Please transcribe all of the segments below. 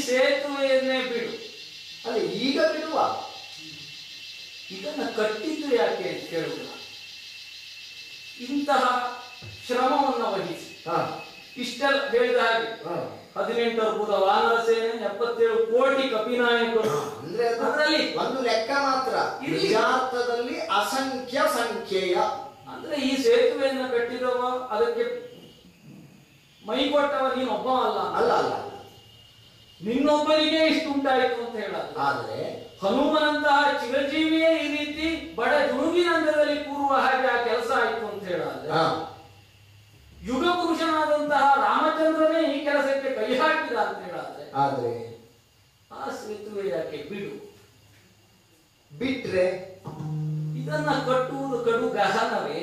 ಸೇತುವೆಯನ್ನೇ ಬಿಡು ಅಲ್ಲ ಈಗ ಬಿಡುವ ಇದನ್ನ ಕಟ್ಟಿದ್ದು ಯಾಕೆ ಅಂತ ಕೇಳುವುದಿಲ್ಲ ಇಂತಹ ಶ್ರಮವನ್ನು ವಹಿಸಿ ಹಾ ಇಷ್ಟೆಲ್ಲ ಹೇಳಿದ ಹಾಗೆ ಹಾ ಹದಿನೆಂಟು ಅರ್ಬುದ ವಾನರ ಸೇನೆ ಎಪ್ಪತ್ತೇಳು ಕೋಟಿ ಕಪಿನಾಯಕರು ಅಂದ್ರೆ ಅದು ಅದರಲ್ಲಿ ಒಂದು ಲೆಕ್ಕ ಮಾತ್ರ ಇರ್ಲಿ. ನಿಜಾರ್ಥದಲ್ಲಿ ಅಸಂಖ್ಯ ಸಂಖ್ಯೆಯ ಅಂದ್ರೆ ಈ ಸೇತುವೆಯನ್ನ ಕಟ್ಟಿದವ ಅದಕ್ಕೆ ಮೈ ಕೊಟ್ಟವ ನೀನು ಒಬ್ಬ ಅಲ್ಲ ಅಲ್ಲ ಅಲ್ಲ ಅಲ್ಲ ನಿನ್ನೊಬ್ಬನಿಗೆ ಇಷ್ಟು ಉಂಟಾಯಿತು ಅಂತ ಹೇಳಲ್ಲ ಆದ್ರೆ ಹನುಮನಂತಹ ಚಿರಜೀವಿಯೇ ಈ ರೀತಿ ಬಡ ಜುಣುಗಿನಂದದಲ್ಲಿ ಕೂರುವ ಹಾಗೆ ಆ ಕೆಲಸ ಆಯಿತು ಅಂತ ಹೇಳಲ್ಲ ಹಾ ಯುಗ ಪುರುಷನಾದಂತಹ ರಾಮಚಂದ್ರನೇ ಈ ಕೆಲಸಕ್ಕೆ ಕೈ ಹಾಕಿದ ಅಂತ ಹೇಳಾದ್ರೆ ಆದ್ರೆ ಆ ಸೇತುವೆ ಯಾಕೆ ಬಿಡು ಬಿಟ್ರೆ ಇದನ್ನ ಕಟ್ಟುವುದು ಕಡು ಗಹನವೇ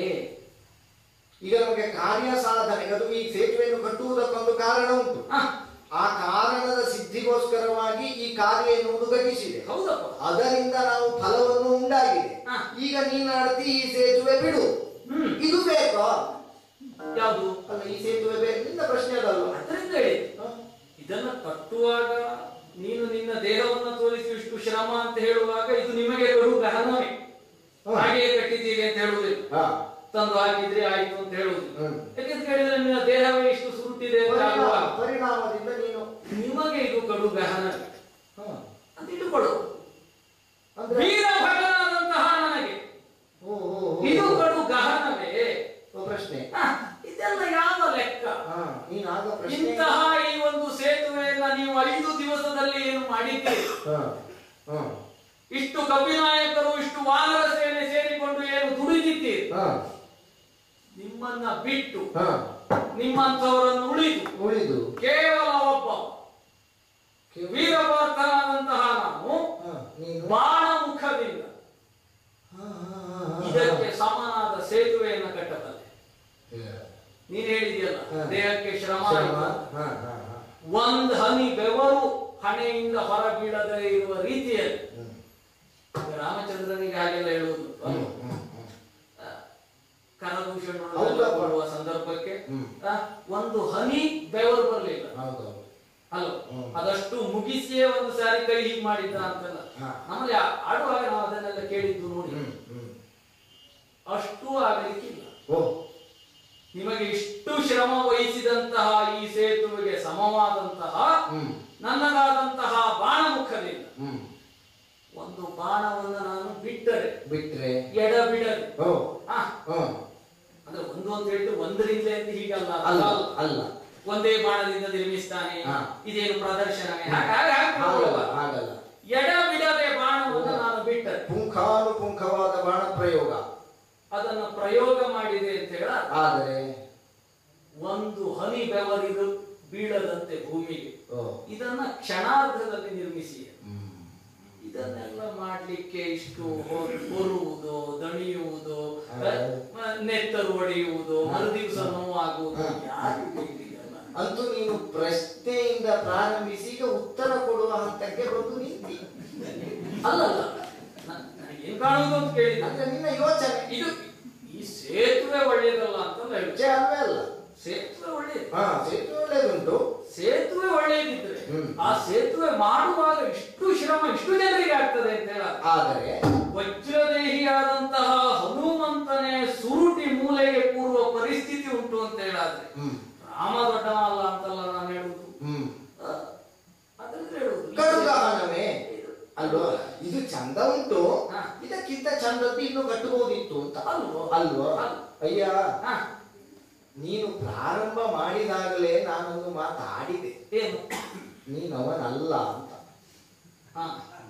ಈಗ ನಮಗೆ ಕಾರ್ಯ ಸಾಧನೆ ಅದು ಈ ಸೇತುವೆಯನ್ನು ಕಟ್ಟುವುದಕ್ಕೊಂದು ಕಾರಣ ಉಂಟು ಹ, ಆ ಕಾರಣದ ಸಿದ್ಧಿಗೋಸ್ಕರವಾಗಿ ಈ ಕಾರ್ಯ ಎನ್ನುವುದು ಘಟಿಸಿದೆ ಹೌದಪ್ಪ ಅದರಿಂದ ನಾವು ಫಲವನ್ನು ಉಂಟಾಗಿದೆ ಹ. ಈಗ ನೀನಾಡ್ತಿ ಈ ಸೇತುವೆ ಬಿಡು ಹ್ಮ್ ಇದು ಬೇಕಾ ಯಾವುದು ಅಲ್ಲ ಈ ಸೇತುವೆ ಬೇಕು ನಿನ್ನ ಪ್ರಶ್ನೆ ಅದಲ್ವ ಅದರಿಂದ ಹೇಳಿ ಇದನ್ನ ಕಟ್ಟುವಾಗ ನೀನು ನಿನ್ನ ದೇಹವನ್ನು ತೋರಿಸಿ ಇಷ್ಟು ಶ್ರಮ ಅಂತ ಹೇಳುವಾಗ ಇದು ನಿಮಗೆ ಕಡು ಗಹನವೇ ಹ. ಹಾಗೆಯೇ ಕಟ್ಟಿದ್ದೀರಿ ಅಂತ ಹೇಳುವುದಿಲ್ಲ ಹಾ ತಂದು ಹಾಕಿದ್ರೆ ಆಯ್ತು ಅಂತ ಹೇಳುವುದು ಹ್ಮ್. ಯಾಕೆಂತ ಹೇಳಿದ್ರೆ ನಿನ್ನ ದೇಹವೇ ಇಷ್ಟು ಸುರುಟಿದೆ ಅಂತ ಪರಿಣಾಮ- ಆಗುವಾಗ ಪರಿಣಾಮದಿಂದ ನೀನು ನಿಮಗೆ ಇದು ಕಡು ಗಹನ ಹ. ಅಂತ ಇಟ್ಟುಕೊಳ್ಳು ಅಂದ್ರೆ ವೀರ ಭಟನಾದಂತಹ ನನಗೆ ಓ, ಓ, ಓ. ಇದು ಕಡು ಗಹನವೇ ಓ, ಪ್ರಶ್ನೆ ಹ, ಇದೆಲ್ಲ ಯಾವ ಲೆಕ್ಕ ಹಾ ನೀನ್ ಆಗ ಪ್ರಶ್ನೆ ಇಂತಹ ಈ ಒಂದು ಸೇತುವೆಯನ್ನ ನೀವು ಐದು ದಿವಸದಲ್ಲಿ ಏನು ಮಾಡಿದ್ದೀರಿ ಹಾ ಹಾ ಇಷ್ಟು ಕಪಿನಾಯಕರು ಇಷ್ಟು ವಾನರ ಸೇನೆ ಸೇರಿಕೊಂಡು ಏನು ದುಡಿದಿದ್ದೀರಿ ಹಾ ನಿಮ್ಮನ್ನ ಬಿಟ್ಟು ಹಾ ನಿಮ್ಮಂಥವರನ್ನು ಉಳಿದು ಉಳಿದು ಕೇವಲ ಒಬ್ಬ ವೀರಪಾರ್ಥನಾದಂತಹ ನಾನು ಹಾ, ನೀನು ಬಾಣ ಮುಖದಿಂದ ಹಾ, ಹಾ, ಹಾ, ಹಾ. ಇದಕ್ಕೆ ಸಮನಾದ ಸೇತುವೆಯನ್ನು ಕಟ್ಟಬಲ್ಲೆ ಹಾ. ನೀನ್ ಹೇಳಿದ್ಯಲ್ಲ ಹಾ. ದೇಹಕ್ಕೆ ಶ್ರಮ ಶ್ರಮ. ಆಯ್ತು. ಹಾ, ಹಾ, ಹಾ. ಒಂದ್ ಹನಿ ಬೆವರು ಹಣೆಯಿಂದ ಹೊರ ಬೀಳದೇ ಇರುವ ರೀತಿಯಲ್ಲಿ ಹ್ಮ್. ರಾಮಚಂದ್ರನಿಗೆ ಹಾಗೆಲ್ಲ ಹೇಳುವುದು ಹ್ಮ್, ಹ್ಮ್, ಹ್ಮ್. ಕರದೂಷಣ ಹೌದಪ್ಪ. ಬರುವ ಸಂದರ್ಭಕ್ಕೆ ಹ್ಮ್. ಆ, ಒಂದು ಹನಿ ಬೆವರು ಬರಲಿಲ್ಲ ಹೌದು, ಹೌದು. ಅಲ್ಲ ಹ್ಮ್. ಅದಷ್ಟು ಮುಗಿಸಿಯೇ ಒಂದು ಸಾರಿ ಕೈ ಹೀಗೆ ಮಾಡಿದ್ದ ಅಂತಲ್ಲ ಹಾ. ನಮ್ಮಲ್ಲಿ ಆ- ಆಡುವಾಗ ನಾವು ಅದನ್ನೆಲ್ಲ ಕೇಳಿದ್ದು ನೋಡಿ ಹ್ಮ್, ಹ್ಮ್. ಅಷ್ಟು ಆಗಲಿಕ್ಕಿಲ್ಲ ಓ ನಿಮಗೆ ಇಷ್ಟು ಶ್ರಮ ವಹಿಸಿದಂತಹ ಈ ಸೇತುವೆಗೆ ಸಮವಾದಂತಹ ಹ್ಮ್ ನನ್ನದಾದಂತಹ ಬಾಣಮುಖದಿಂದ ಹ್ಮ್ ಒಂದು ಬಾಣವನ್ನು ನಾನು ಬಿಟ್ಟರೆ ಬಿಟ್ರೆ ಎಡ ಬಿಡದೆ ಓ ಆ, ಹ್ಮ್ ಅಂದ್ರೆ ಒಂದು ಅಂತ ಹೇಳಿದ್ರೆ ಒಂದರಿಂದ ಅಂತ ಹೀಗಲ್ಲ ಅಲ್ಲ ಅಲ್ಲ. ಅಲ್ಲ ಒಂದೇ ಬಾಣದಿಂದ ನಿರ್ಮಿಸ್ತಾನೆ ಹಾ. ಇದೇನು ಪ್ರದರ್ಶನವೇ ಹಾಗೆ ಹಾಗೆ ಹಾಗೆ ಹಾಗಲ್ಲ ಮಾಡುವ. ಹಾಗಲ್ಲ ಎಡ ಬಿಡದೆ ಬಾಣವನ್ನು ನಾನು ಬಿಟ್ಟರೆ ಪುಂಖಾನುಪುಂಖವಾದ ಬಾಣ ಪ್ರಯೋಗ ಅದನ್ನು ಪ್ರಯೋಗ ಮಾಡಿದೆ ಅಂತ ಹೇಳ ಆದರೆ ಒಂದು ಹನಿ ಬೆವರಿದು ಬೀಳದಂತೆ ಭೂಮಿಗೆ ಓ ಇದನ್ನ ಕ್ಷಣಾರ್ಧದಲ್ಲಿ ನಿರ್ಮಿಸಿ ಹ್ಮ್. ಇದನ್ನೆಲ್ಲ ಮಾಡ್ಲಿಕ್ಕೆ ಇಷ್ಟು ಹೊ- ಹೊರುವುದು ದಣಿಯುವುದು ಹಾ. ಅಹ್, ನೆತ್ತರು ಹೊಡೆಯುವುದು ಮರುದಿವಸ ನೋವಾಗುವುದು ಹಾ. ಯಾರು ಬೇಕಿದೆಯಲ್ಲ? ಅಂತೂ ನೀನು ಪ್ರಶ್ನೆಯಿಂದ ಪ್ರಾರಂಭಿಸಿ ಈಗ ಉತ್ತರ ಕೊಡುವ ಹಂತಕ್ಕೆ ಬಂದು ನಿಂತಿ ಅಲ್ಲಲ್ಲ ನ- ನನಗೇನ್ ಕಾಣುವುದು ಅಂತ ಕೇಳಿದ ಅಂದ್ರೆ ನಿನ್ನ ಯೋಚನೆ ಇದು ಈ ಸೇತುವೆ ಒಳ್ಳೇದಲ್ಲ ಅಂತ ಹೇಳಿ ವಿಷಯ ಅಲ್ವೇ ಅಲ್ಲ ಸೇತುವೆ ಒಳ್ಳೇದು ಹಾ ಸೇತುವೆ ಒಳ್ಳೇದುಂಟು ಸೇತುವೆ ಒಳ್ಳೇದಿದ್ರೆ ಹ್ಮ್. ಆ ಸೇತುವೆ ಮಾಡುವಾಗ ಇಷ್ಟು ಶ್ರಮ ಇಷ್ಟು ಜನರಿಗೆ ಆಗ್ತದೆ ಅಂತ ಹೇಳ ಆದರೆ ವಜ್ರದೇಹಿಯಾದಂತಹ ಹನುಮಂತನೇ ಸುರುಟಿ ಮೂಲೆಗೆ ಕೂರುವ ಪರಿಸ್ಥಿತಿ ಉಂಟು ಅಂತ ಹೇಳಾದ್ರೆ ಹ್ಮ್ ರಾಮ ದೊಡ್ಡವ ಅಲ್ಲ ಅಂತಲ್ಲ ನಾನು ಹೇಳುವುದು ಹ್ಮ್ ಆ, ಅದರಿಂದ ಹೇಳುವುದು ಕಡುಗಾನವೇ ಇದು. ಅಲ್ವಾ ಇದು ಚಂದ ಉಂಟು ಹಾ. ಇದಕ್ಕಿಂತ ಚಂದದ್ದು ಇನ್ನು ಕಟ್ಟಬಹುದಿತ್ತು ಅಂತ ಅಲ್ವೋ? ಅಲ್ವಾ ಅಲ್ವ. ಅಯ್ಯ ಹಾ, ನೀನು ಪ್ರಾರಂಭ ಮಾಡಿದಾಗಲೇ ನಾನೊಂದು ಮಾತಾಡಿದೆ ಏನು ನೀನವನಲ್ಲ ಅಂತ ಹಾ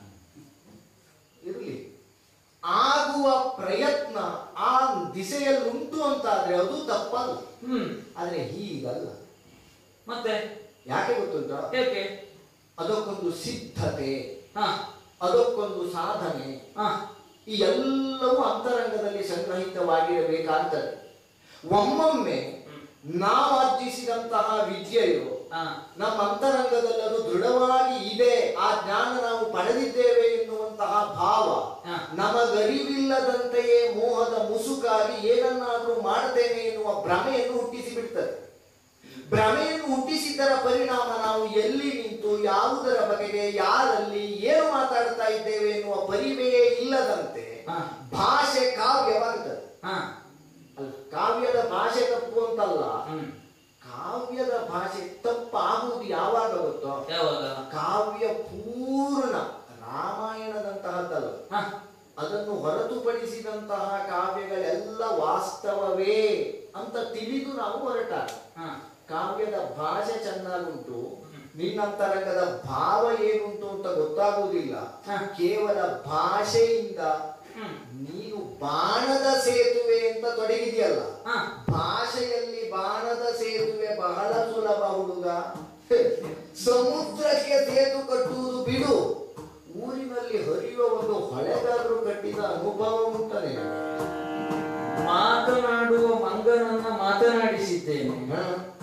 ಇರಲಿ ಆಗುವ ಪ್ರಯತ್ನ ಆ ದಿಸೆಯಲ್ಲಿ ಉಂಟು ಅಂತಾದ್ರೆ ಅದು ತಪ್ಪಲ್ಲ ಹ್ಮ್ ಆದ್ರೆ ಹೀಗಲ್ಲ ಮತ್ತೆ ಯಾಕೆ ಗೊತ್ತುಂಟ ಏಕೆ ಅದಕ್ಕೊಂದು ಸಿದ್ಧತೆ ಹಾ ಅದಕ್ಕೊಂದು ಸಾಧನೆ ಹಾ ಈ ಎಲ್ಲವೂ ಅಂತರಂಗದಲ್ಲಿ ಸಂಗ್ರಹಿತವಾಗಿರಬೇಕಾಗ್ತದೆ ಒಮ್ಮೊಮ್ಮೆ ನಾವು ಅರ್ಜಿಸಿದಂತಹ ವಿದ್ಯೆಯು ಹಾ ನಮ್ಮ ಅಂತರಂಗದಲ್ಲಿ ಅದು ದೃಢವಾಗಿ ಇದೆ ಆ ಜ್ಞಾನ ನಾವು ಪಡೆದಿದ್ದೇವೆ ಎನ್ನುವಂತಹ ಭಾವ ಹಾ. ನಮಗರಿವಿಲ್ಲದಂತೆಯೇ ಮೋಹದ ಮುಸುಕಾಗಿ ಏನನ್ನಾದ್ರೂ ಮಾಡ್ತೇನೆ ಎನ್ನುವ ಭ್ರಮೆಯನ್ನು ಹುಟ್ಟಿಸಿ ಬಿಡ್ತದೆ ಭ್ರಮೆಯನ್ನು ಹುಟ್ಟಿಸಿದ್ದರ ಪರಿಣಾಮ ನಾವು ಎಲ್ಲಿ ನಿಂತು ಯಾವುದರ ಬಗೆಗೆ ಯಾರಲ್ಲಿ ಏನು ಮಾತಾಡ್ತಾ ಇದ್ದೇವೆ ಎನ್ನುವ ಪರಿವೆಯೇ ಇಲ್ಲದಂತೆ ಹಾ. ಭಾಷೆ ಕಾವ್ಯವಾಗ್ತದೆ ಹಾ ಅಲ್ಲ ಕಾವ್ಯದ ಭಾಷೆ ತಪ್ಪು ಅಂತಲ್ಲ ಹ್ಮ್ ಕಾವ್ಯದ ಭಾಷೆ ತಪ್ಪಾಗುವುದು ಯಾವಾಗ ಗೊತ್ತೋ ಯಾವಾಗ ಕಾವ್ಯ ಪೂರ್ಣ ರಾಮಾಯಣದಂತಹದ್ದಲ್ಲ ಹಾ ಅದನ್ನು ಹೊರತುಪಡಿಸಿದಂತಹ ಕಾವ್ಯಗಳೆಲ್ಲ ವಾಸ್ತವವೇ ಅಂತ ತಿಳಿದು ನಾವು ಹೊರಟಾಗ ಹಾ ಕಾವ್ಯದ ಭಾಷೆ ಚೆನ್ನಾಗುಂಟು ನಿನ್ನಂತರಂಗದ ಭಾವ ಏನುಂಟು ಅಂತ ಗೊತ್ತಾಗುವುದಿಲ್ಲ ಹ. ಕೇವಲ ಭಾಷೆಯಿಂದ ಹ್ಮ್ ನೀನು ಬಾಣದ ಸೇತುವೆ ಅಂತ ತೊಡಗಿದೆಯಲ್ಲ ಹಾ ಭಾಷೆಯಲ್ಲಿ ಬಾಣದ ಸೇತುವೆ ಬಹಳ ಸುಲಭ ಹುಡುಗ ಹೆ, ಸಮುದ್ರಕ್ಕೆ ಸೇತು ಕಟ್ಟುವುದು ಬಿಡು ಊರಿನಲ್ಲಿ ಹರಿಯುವ ಒಂದು ಹೊಳೆಗಾದ್ರೂ ಕಟ್ಟಿದ ಅನುಭವ ಉಂಟ ನಿನಗೆ? ಮಾತನಾಡುವ ಮಂಗನನ್ನ ಮಾತನಾಡಿಸಿದ್ದೇನೆ ಹ?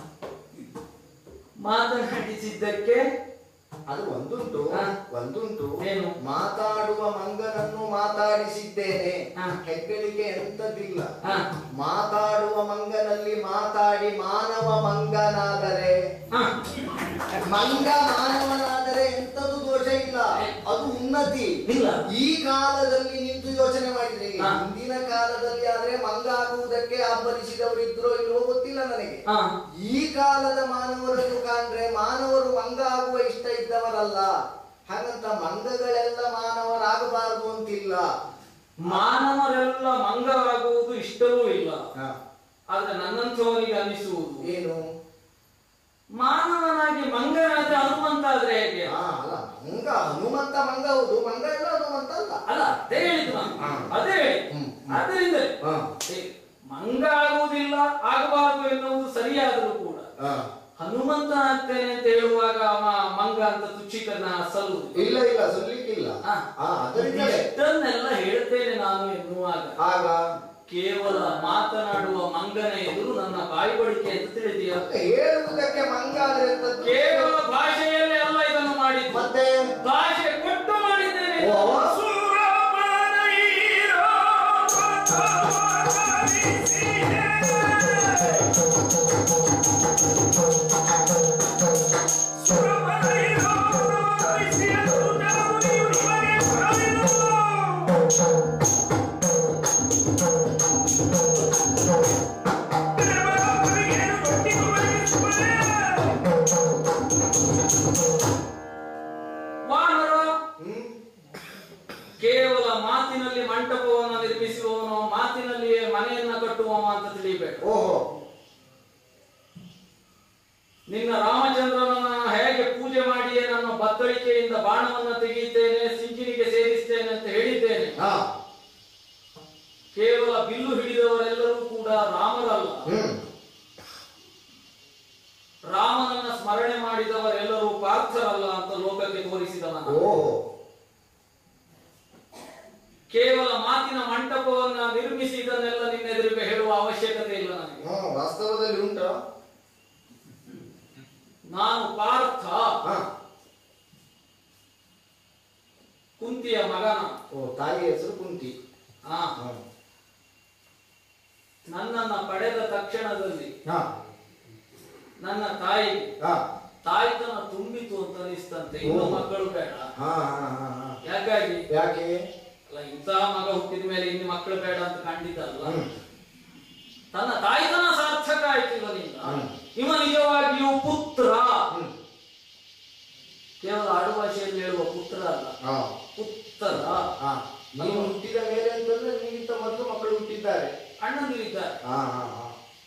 ಮಾತನಾಡಿಸಿದ್ದಕ್ಕೆ ಅದು ಒಂದುಂಟು ಹ. ಒಂದುಂಟು ಏನು? ಮಾತಾಡುವ ಮಂಗನನ್ನು ಮಾತಾಡಿಸಿದ್ದೇನೆ ಹ. ಹೆಗ್ಗಳಿಕೆ ಎಂತದಿಲ್ಲ ಹಾ ಮಾತಾಡುವ ಮಂಗನಲ್ಲಿ ಮಾತಾಡಿ ಮಾನವ ಮಂಗನಾದರೆ ಹಾ ಮಂಗ ಮಾನವನಾದರೆ ಎಂತದು ದೋಷ ಇಲ್ಲ ಅದು ಉನ್ನತಿ ಇಲ್ಲ. ಈ ಕಾಲದಲ್ಲಿ ನಿಂತು ಯೋಚನೆ ಮಾಡಿದ್ರೆ ಹಾ. ಹಿಂದಿನ ಕಾಲದಲ್ಲಿ ಆದ್ರೆ ಮಂಗ ಆಗುವುದಕ್ಕೆ ಅಬ್ಬರಿಸಿದವರು ಇದ್ರೋ ಇಲ್ವೋ ಗೊತ್ತಿಲ್ಲ ನನಗೆ ಹಾ ಈ ಕಾಲದ ಮಾನವರನ್ನು ಕಾಣ್ರೆ ಮಾನವರು ಮಂಗ ಆಗುವ ಇಷ್ಟ ಇದ್ದವರಲ್ಲ ಹಾಗಂತ ಮಂಗಗಳೆಲ್ಲ ಮಾನವರಾಗಬಾರದು ಅಂತಿಲ್ಲ ಮಾನವರೆಲ್ಲ ಮಂಗರಾಗುವುದು ಇಷ್ಟವೂ ಇಲ್ಲ ಹ. ಆದ್ರೆ ನನ್ನಂಥವನಿಗೆ ಅನ್ನಿಸುವುದು ಏನು ಮಾನವನಾಗಿ ಮಂಗನಾದ್ರೆ ಹನುಮಂತ ಆದ್ರೆ ಹೇಗೆ ಹಾ ಅಲ್ಲ ಮಂಗ ಹನುಮಂತ ಮಂಗ ಹೌದು ಮಂಗ ಎಲ್ಲ ಹನುಮಂತ ಅಲ್ಲ ಅಲ್ಲ ಅದೇ ಹೇಳಿದ್ದು ನಾನು ಹಾ. ಅದೇ ಹೇಳಿದ್ದು ಹ್ಮ್. ಅದರಿಂದ ಹ. ಮಂಗ ಆಗುವುದಿಲ್ಲ ಆಗಬಾರದು ಎನ್ನುವುದು ಸರಿಯಾದರೂ ಕೂಡ ಹ. ಹನುಮಂತನಾಗ್ತೇನೆ ಅಂತ ಹೇಳುವಾಗ ಅವ ಮಂಗ ಅಂತ ತುಚ್ಛೀಕರಣ ಸಲ್ಲುವುದು ಇಲ್ಲ ಇಲ್ಲ ಸಲ್ಲಿಕ್ಕಿಲ್ಲ ಹಾ. ಹಾ ಅದರಿಂದಲೇ ಇಷ್ಟನ್ನೆಲ್ಲ ಹೇಳ್ತೇನೆ ನಾನು ಎನ್ನುವಾಗ ಆಗ ಕೇವಲ ಮಾತನಾಡುವ ಮಂಗನ ಎದುರು ನನ್ನ ಬಾಯಿ ಬಡಿಕೆ ಅಂತ ತಿಳಿದೆಯಾ ಹೇಳುವುದಕ್ಕೆ ಮಂಗ ಆದ್ರೆ ಎಂತದ್ದು? ಕೇವಲ ಭಾಷೆಯಲ್ಲೇ ಅಲ್ಲ ಇದನ್ನು ಮಾಡಿದ್ದು ಮತ್ತೆ ಭಾಷೆ ಕೊಟ್ಟು ಮಾಡಿದ್ದೇನೆ ಓ, ಅವ? ವಾನರ ಹ್ಮ್ ಕೇವಲ ಮಾತಿನಲ್ಲಿ ಮಂಟಪವನ್ನು ನಿರ್ಮಿಸುವವನು ಮಾತಿನಲ್ಲಿಯೇ ಮನೆಯನ್ನ ಕಟ್ಟುವವ ಅಂತ ತಿಳಿಬೇಡ ಓಹೋ ನಿನ್ನ ರಾಮಚಂದ್ರನನ್ನ ಹೇಗೆ ಪೂಜೆ ಮಾಡಿಯೇ ನನ್ನ ಬತ್ತಳಿಕೆಯಿಂದ ಬಾಣವನ್ನ ತೆಗೆಯುತ್ತೇನೆ ಸಿಂಚಿನಿಗೆ ಸೇರಿಸ್ತೇನೆ ಅಂತ ಹೇಳಿದ್ದೇನೆ ಹಾ ಕೇವಲ ಬಿಲ್ಲು ಹಿಡಿದವರೆಲ್ಲರೂ ಕೂಡ ರಾಮರಲ್ಲ ಹ್ಮ್ ರಾಮನನ್ನ ಸ್ಮರಣೆ ಮಾಡಿದವರೆಲ್ಲರೂ ಪಾರ್ಥರಲ್ಲ ಅಂತ ಲೋಕಕ್ಕೆ ತೋರಿಸಿದವನ ಓಹೋ ಕೇವಲ ಮಾತಿನ ಮಂಟಪವನ್ನ ನಿರ್ಮಿಸಿ ಇದನ್ನೆಲ್ಲ ನಿನ್ನೆದುರಿಗೆ ಹೇಳುವ ಅವಶ್ಯಕತೆ ಇಲ್ಲ ನನಗೆ ಹ್ಮ್ ವಾಸ್ತವದಲ್ಲಿ ಉಂಟಾ ನಾನು ಪಾರ್ಥ ಹಾ ಕುಂತಿಯ ಮಗನ ಓ ತಾಯಿ ಹೆಸರು ಕುಂತಿ ಆ, ಹಾ ನನ್ನನ್ನ ಪಡೆದ ತಕ್ಷಣದಲ್ಲಿ ಹಾ ನನ್ನ ತಾಯಿ ಹಾ ತಾಯ್ತನ ತುಂಬಿತು ಅಂತ ಅನಿಸ್ತಂತೆ ಇನ್ನು ಓ. ಮಕ್ಕಳು ಬೇಡ ಹಾ ಹಾ ಹಾ ಹಾ ಯಾಕಾಗಿ ಯಾಕೆ ಅಲ್ಲ ಇಂತಹ ಮಗ ಹುಟ್ಟಿದ ಮೇಲೆ ಇನ್ನು ಮಕ್ಕಳು ಬೇಡ ಅಂತ ಖಂಡಿತಲ್ಲ ಹ್ಮ್ ತನ್ನ ತಾಯ್ತನ ಸಾರ್ಥಕ ಆಯ್ತು ಇವನಿಂದ ಹ್ಮ್. ಇವ ನಿಜವಾಗಿಯೂ ಪುತ್ರ ಹ್ಮ್ ಕೇವಲ ಆಡುಭಾಷೆಯಲ್ಲಿ ಹೇಳುವ ಪುತ್ರ ಅಲ್ಲ ಹಾ ಪುತ್ರ ಹಾ ನೀವು ಹುಟ್ಟಿದ ಮೇಲೆ ಅಂತಂದ್ರೆ ನಿಮಗಿಂತ ಮೊದಲು ಮಕ್ಕಳು ಹುಟ್ಟಿದ್ದಾರೆ ಅಣ್ಣಂದಿರಿದ್ದಾರೆ ಹಾ ಹಾ ಹಾ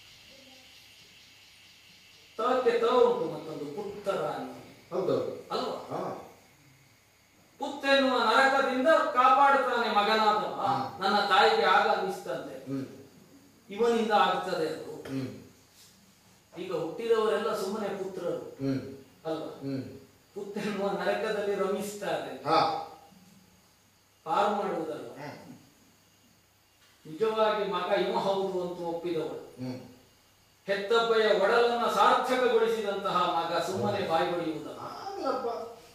ತವಕ್ಕೆ ತ ಉಂಟು ಮತ್ತೊಂದು ಪುತ್ರ ಅನ್ನುವ. ಹೌದೌದು ಅಲ್ವಾ ಹಾ ಪುತ್ತ ಎನ್ನುವ ನರಕದಿಂದ ಕಾಪಾಡುತ್ತಾನೆ ಮಗನಾದವ ಹ್ಮ್. ನನ್ನ ತಾಯಿಗೆ ಆಗ ಅನ್ನಿಸ್ತಂತೆ ಹ್ಮ್ ಇವನಿಂದ ಆಗ್ತದೆ ಅದು ಹ್ಮ್ ಈಗ ಹುಟ್ಟಿದವರೆಲ್ಲ ಸುಮ್ಮನೆ ಪುತ್ರರು ಹ್ಮ್ ಅಲ್ವಾ ಹ್ಮ್ ಪುತ್ತ ಎನ್ನುವ ನರಕದಲ್ಲಿ ರಮಿಸ್ತಾರೆ ಹಾ ಪಾರು ಮಾಡುವುದಲ್ಲ ಹ್ಮ್ ನಿಜವಾಗಿ ಮಗ ಇವ ಹೌದು ಅಂತ ಒಪ್ಪಿದವಳು ಹ್ಮ್ ಹೆತ್ತಬ್ಬೆಯ ಒಡಲನ್ನ ಸಾರ್ಥಕಗೊಳಿಸಿದಂತಹ ಮಗ ಸುಮ್ಮನೆ ಬಾಯಿ ಬಡಿಯುವುದಲ್ಲ ಆಗ್ಲಪ್ಪ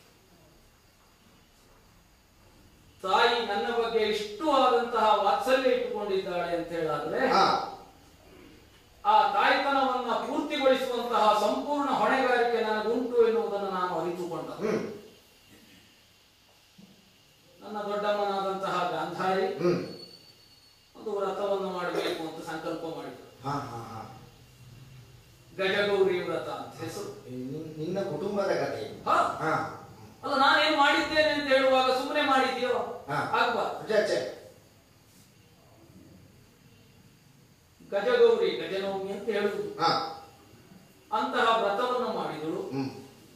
ತಾಯಿ ನನ್ನ ಬಗ್ಗೆ ಇಷ್ಟು ಆದಂತಹ ವಾತ್ಸಲ್ಯ ಇಟ್ಟುಕೊಂಡಿದ್ದಾಳೆ ಅಂತ ಹೇಳಾದ್ರೆ ಹಾ ಆ ತಾಯ್ತನವನ್ನ ಪೂರ್ತಿಗೊಳಿಸುವಂತಹ ಸಂಪೂರ್ಣ ಹೊಣೆಗಾರಿಕೆ ನನಗುಂಟು ಎನ್ನುವುದನ್ನು ನಾನು ಅರಿತುಕೊಂಡ ಬಂದ ಹ್ಮ್ ನನ್ನ ದೊಡ್ಡಮ್ಮನಾದಂತಹ ಗಾಂಧಾರಿ ಹ್ಮ್ ಒಂದು ವ್ರತವನ್ನು ಮಾಡಬೇಕು ಅಂತ ಸಂಕಲ್ಪ ಮಾಡಿದ್ರು ಹಾ ಹಾ ಹಾ ಗಜಗೌರಿ ವ್ರತ ಅಂತ ಹೆಸರು ನಿನ್- ನಿನ್ನ ಕುಟುಂಬದ ಕಥೆ ಇದು. ಹಾ ಹಾ ಅಲ್ಲ ನಾನೇನ್ ಮಾಡಿದ್ದೇನೆ ಅಂತ ಹೇಳುವಾಗ ಸುಮ್ಮನೆ ಮಾಡಿದ್ಯೋ ಹಾ. ಆಗ್ಬಾರ್ದು ಛೆ, ಛೆ. ಗಜಗೌರಿ ಗಜನವಮಿ ಅಂತ ಹೇಳುದು ಹಾ ಅಂತಹ ವ್ರತವನ್ನು ಮಾಡಿದಳು ಹ್ಮ್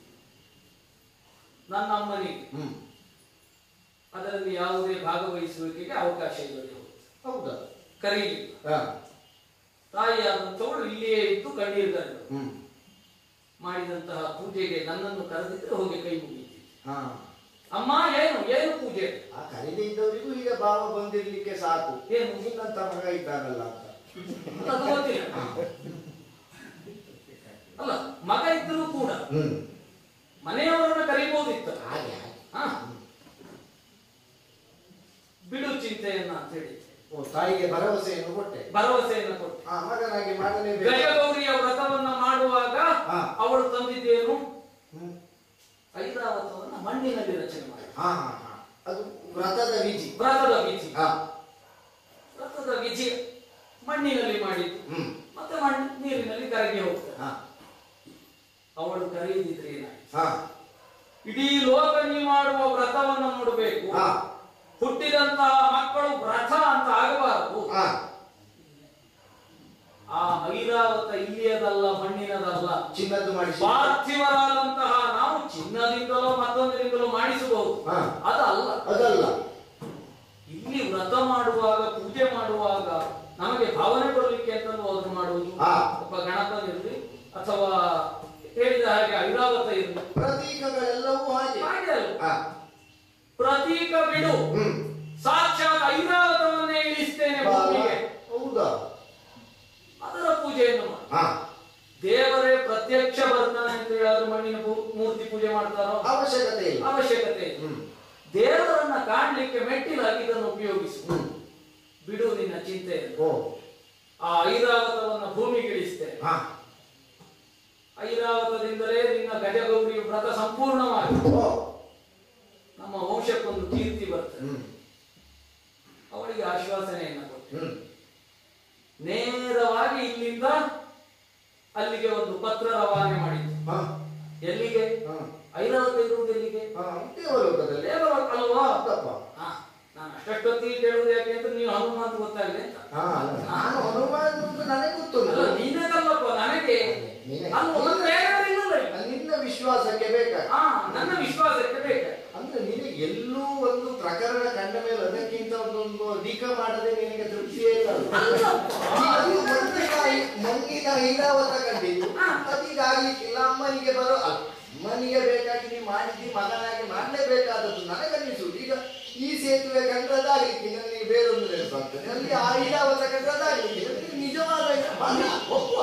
ನನ್ನ ಅಮ್ಮನಿಗೆ ಹ್ಮ್ ಅದರಲ್ಲಿ ಯಾವುದೇ ಭಾಗವಹಿಸುವಿಕೆಗೆ ಅವಕಾಶ ಇಲ್ಲದೆ ಹೋಯ್ತು ಹೌದಾ ಕರೀಲಿಲ್ಲ ಹಾ ತಾಯಿಯಾದಂಥವಳು ಇಲ್ಲಿಯೇ ಇದ್ದು ಕಣ್ಣೀರು ಕಂಡು ಹ್ಮ್ ಮಾಡಿದಂತಹ ಪೂಜೆಗೆ ನನ್ನನ್ನು ಕರೆದಿದ್ರೆ ಹೋಗಿ ಕೈ ಮುಗಿಯಿತು ಹಾ ಅಮ್ಮ ಏನು ಏನು ಪೂಜೆ ಆ ಕರೀದೇ ಇದ್ದವರಿಗೂ ಈಗ ಭಾವ ಬಂದಿರ್ಲಿಕ್ಕೆ ಸಾಕು ಏನು? ನಿನ್ನಂತ ಮಗ ಇದ್ದಾನಲ್ಲ ಅಂತ ಅದು ಗೊತ್ತಿಲ್ಲ ಅಲ್ಲ ಮಗ ಇದ್ದರೂ ಕೂಡ ಹ್ಮ್ ಮನೆಯವರನ್ನ ಕರಿಬಹುದಿತ್ತು ಹಾಗೆ ಹಾಗೆ. ಹಾ ಬಿಡು ಚಿಂತೆಯನ್ನ ಅಂತ ಹೇಳಿ ಓ ತಾಯಿಗೆ ಭರವಸೆಯನ್ನು ಕೊಟ್ಟೆ ಭರವಸೆಯನ್ನು ಕೊಟ್ಟು ಆ ಮಗನಾಗಿ ಮಾಡಲೇಬೇಕು ಗಜಗೌರಿಯ ವ್ರತವನ್ನ ಮಾಡುವಾಗ ಹಾ. ಅವಳು ತಂದಿದ್ದೇನು ಹ್ಮ್. ಐರಾವತವನ್ನ ಮಣ್ಣಿನಲ್ಲಿ ರಚನೆ ಮಾಡಿ ಹಾ ಹಾ ಹಾ ಅದು ವ್ರತದ ವಿಧಿ ವ್ರತದ ವಿಧಿ ಹಾ ವ್ರತದ ವಿಧಿ ಮಣ್ಣಿನಲ್ಲಿ ಮಾಡಿದ್ದು ಹ್ಮ್ ಮತ್ತೆ ಮಣ್ಣು ನೀರಿನಲ್ಲಿ ಕರಗಿ ಹೋಗ್ತದೆ ಹಾ ಅವಳು ಕರೆಯದಿದ್ರೆ ಏನಾಯ್ತು ಹಾ ಇಡೀ ಲೋಕ ನೀ ಮಾಡುವ ವ್ರತವನ್ನು ನೋಡಬೇಕು ಹಾ ಹುಟ್ಟಿದಂತಹ ಮಕ್ಕಳು ವ್ರತ ಅಂತ ಆಗಬಾರದು ಹಾ ಆ ಐರಾವತ ಇಲ್ಲಿಯದಲ್ಲ ಮಣ್ಣಿನದಲ್ಲ ಚಿನ್ನದ್ದು ಮಾಡಿಸಿ ಪಾರ್ಥಿವರಾದಂತಹ ನಾವು ಚಿನ್ನದಿಂದಲೋ ಮತ್ತೊಂದರಿಂದಲೋ ಮಾಡಿಸಬಹುದು ಹಾ. ಅದಲ್ಲ ಅದಲ್ಲ ಇಲ್ಲಿ ವ್ರತ ಮಾಡುವಾಗ ಪೂಜೆ ಮಾಡುವಾಗ ನಮಗೆ ಭಾವನೆ ಕೊಡಲಿಕ್ಕೆ ಅಂತಲೂ ಅದನ್ನು ಮಾಡುವುದು ಹಾ. ಒಬ್ಬ ಗಣಪನಿರಲಿ ಅಥವಾ ಹೇಳಿದ ಹಾಗೆ ಐರಾವತ ಇರಲಿ ಪ್ರತೀಕಗಳೆಲ್ಲವೂ ಹಾಗೆ ಹಾಗೆ ಅಲ್ಲ ಹಾ ಪ್ರತೀಕ ಬಿಡು ಹ್ಮ್ ಸಾಕ್ಷಾತ್ ಐರಾವತವನ್ನೇ ಇಳಿಸ್ತೇನೆ ಭೂಮಿಗೆ ಹೌದಾ ಅದರ ಪೂಜೆಯನ್ನು ಮಾಡಿ ಹಾ ದೇವರೇ ಪ್ರತ್ಯಕ್ಷ ಬರ್ತಾನೆ ಅಂತ ಹೇಳಿದ್ರೆ ಮಣ್ಣಿನ ಪೂ- ಮೂರ್ತಿ ಪೂಜೆ ಮಾಡ್ತಾರೋ ಅವಶ್ಯಕತೆ ಇಲ್ಲ ಅವಶ್ಯಕತೆ ಇಲ್ಲ. ಹ್ಮ್ ದೇವರನ್ನ ಕಾಣ್ಲಿಕ್ಕೆ ಮೆಟ್ಟಿಲಾಗಿ ಇದನ್ನು ಉಪಯೋಗಿಸು ಹ್ಮ್ ಬಿಡು ನಿನ್ನ ಚಿಂತೆ ಓ ಆ ಐರಾವತವನ್ನ ಭೂಮಿಗಿಳಿಸ್ತೇನೆ ಹಾ ಐರಾವತದಿಂದಲೇ ನಿನ್ನ ಗಜಗೌರಿ ವ್ರತ ಸಂಪೂರ್ಣವಾಗಿ ಓ ನಮ್ಮ ವಂಶಕ್ಕೊಂದು ಕೀರ್ತಿ ಬರ್ತದೆ ಹ್ಮ್ ಅವಳಿಗೆ ಆಶ್ವಾಸನೆಯನ್ನ ಕೊಟ್ಟು ಹ್ಮ್ ನೇರವಾಗಿ ಇಲ್ಲಿಂದ ಅಲ್ಲಿಗೆ ಒಂದು ಪತ್ರ ರವಾನೆ ಮಾಡಿದ್ದು ಹಾ ಎಲ್ಲಿಗೆ ಹಾ ಐರಾವತ ಇರುವುದು ಎಲ್ಲಿಗೆ ಹಾ ದೇವಲೋಕದಲ್ಲಿ ದೇವರ ಅಲ್ವಾ ಹೌದಪ್ಪ ಹಾ, ನಾನು ಅಷ್ಟೊತ್ತಿಗೆ ಕೇಳುವುದು ಯಾಕೆ ಅಂತ ನೀವು ಹನುಮಂತ ಗೊತ್ತಾಗಲಿ ಅಂತ ಹಾ ಅಲ್ಲ, ನಾನು ಹನುಮಾನ್ ಅಂತ ನನಗೆ ಗೊತ್ತುಂಟು ಅಲ್ಲ ನೀನದಲ್ಲಪ್ಪ ನನಗೆ ನೀನೆ- ಅಲ್ಲ ಒಂದು ಬೇರೆ ಇಲ್ಲಲ್ಲ ಈಗ. ನಿನ್ನ ವಿಶ್ವಾಸಕ್ಕೆ ಬೇಕಾ ಹಾ ನನ್ನ ವಿಶ್ವಾಸಕ್ಕೆ ಬೇಕು ಅಂದ್ರೆ ನಿನಗೆ ಎಲ್ಲೂ ಒಂದು ಪ್ರಕರಣ ಕಂಡ ಮೇಲೆ ಅದಕ್ಕಿಂತ ಒಂದೊಂದು ಅಧಿಕ ಮಾಡದೆ ನಿನಗೆ ತೃಪ್ತಿಯೇ ಇಲ್ಲ ಅಲ್ಲ. ನೀನು ಮಣ್ಣಿನ ಮಣ್ಣಿನ ಐರಾವತ ಕಂಡಿದ್ದು ಹಾ. ಅದೀಗ ಆಗ್ಲಿಕ್ಕಿಲ್ಲ ಅಮ್ಮನಿಗೆ ಬರೋ ಅಲ್ಲ, ಅಮ್ಮನಿಗೆ ಬೇಕಾಗಿ ನೀ ಮಾಡಿದ್ದಿ ಮಗನಾಗಿ ಮಾಡ್ಲೇಬೇಕಾದದ್ದು ನನಗನ್ನಿಸುವುದು ಈಗ ಈ ಸೇತುವೆ ಕಂಡ್ರದಾಗ್ಲಿಕ್ಕಿಲ್ಲ ನೀನು ಬೇರೊಂದು ನೆನಪಾಗ್ತದೆ ಅಲ್ಲಿ ಆ ಐರಾವತ ಕಂಡ್ರದಾಗ್ಲಿಕ್ಕಿಲ್ಲ ನೀನು ನಿಜವಾದ ಮಗ ಒಪ್ಪುವ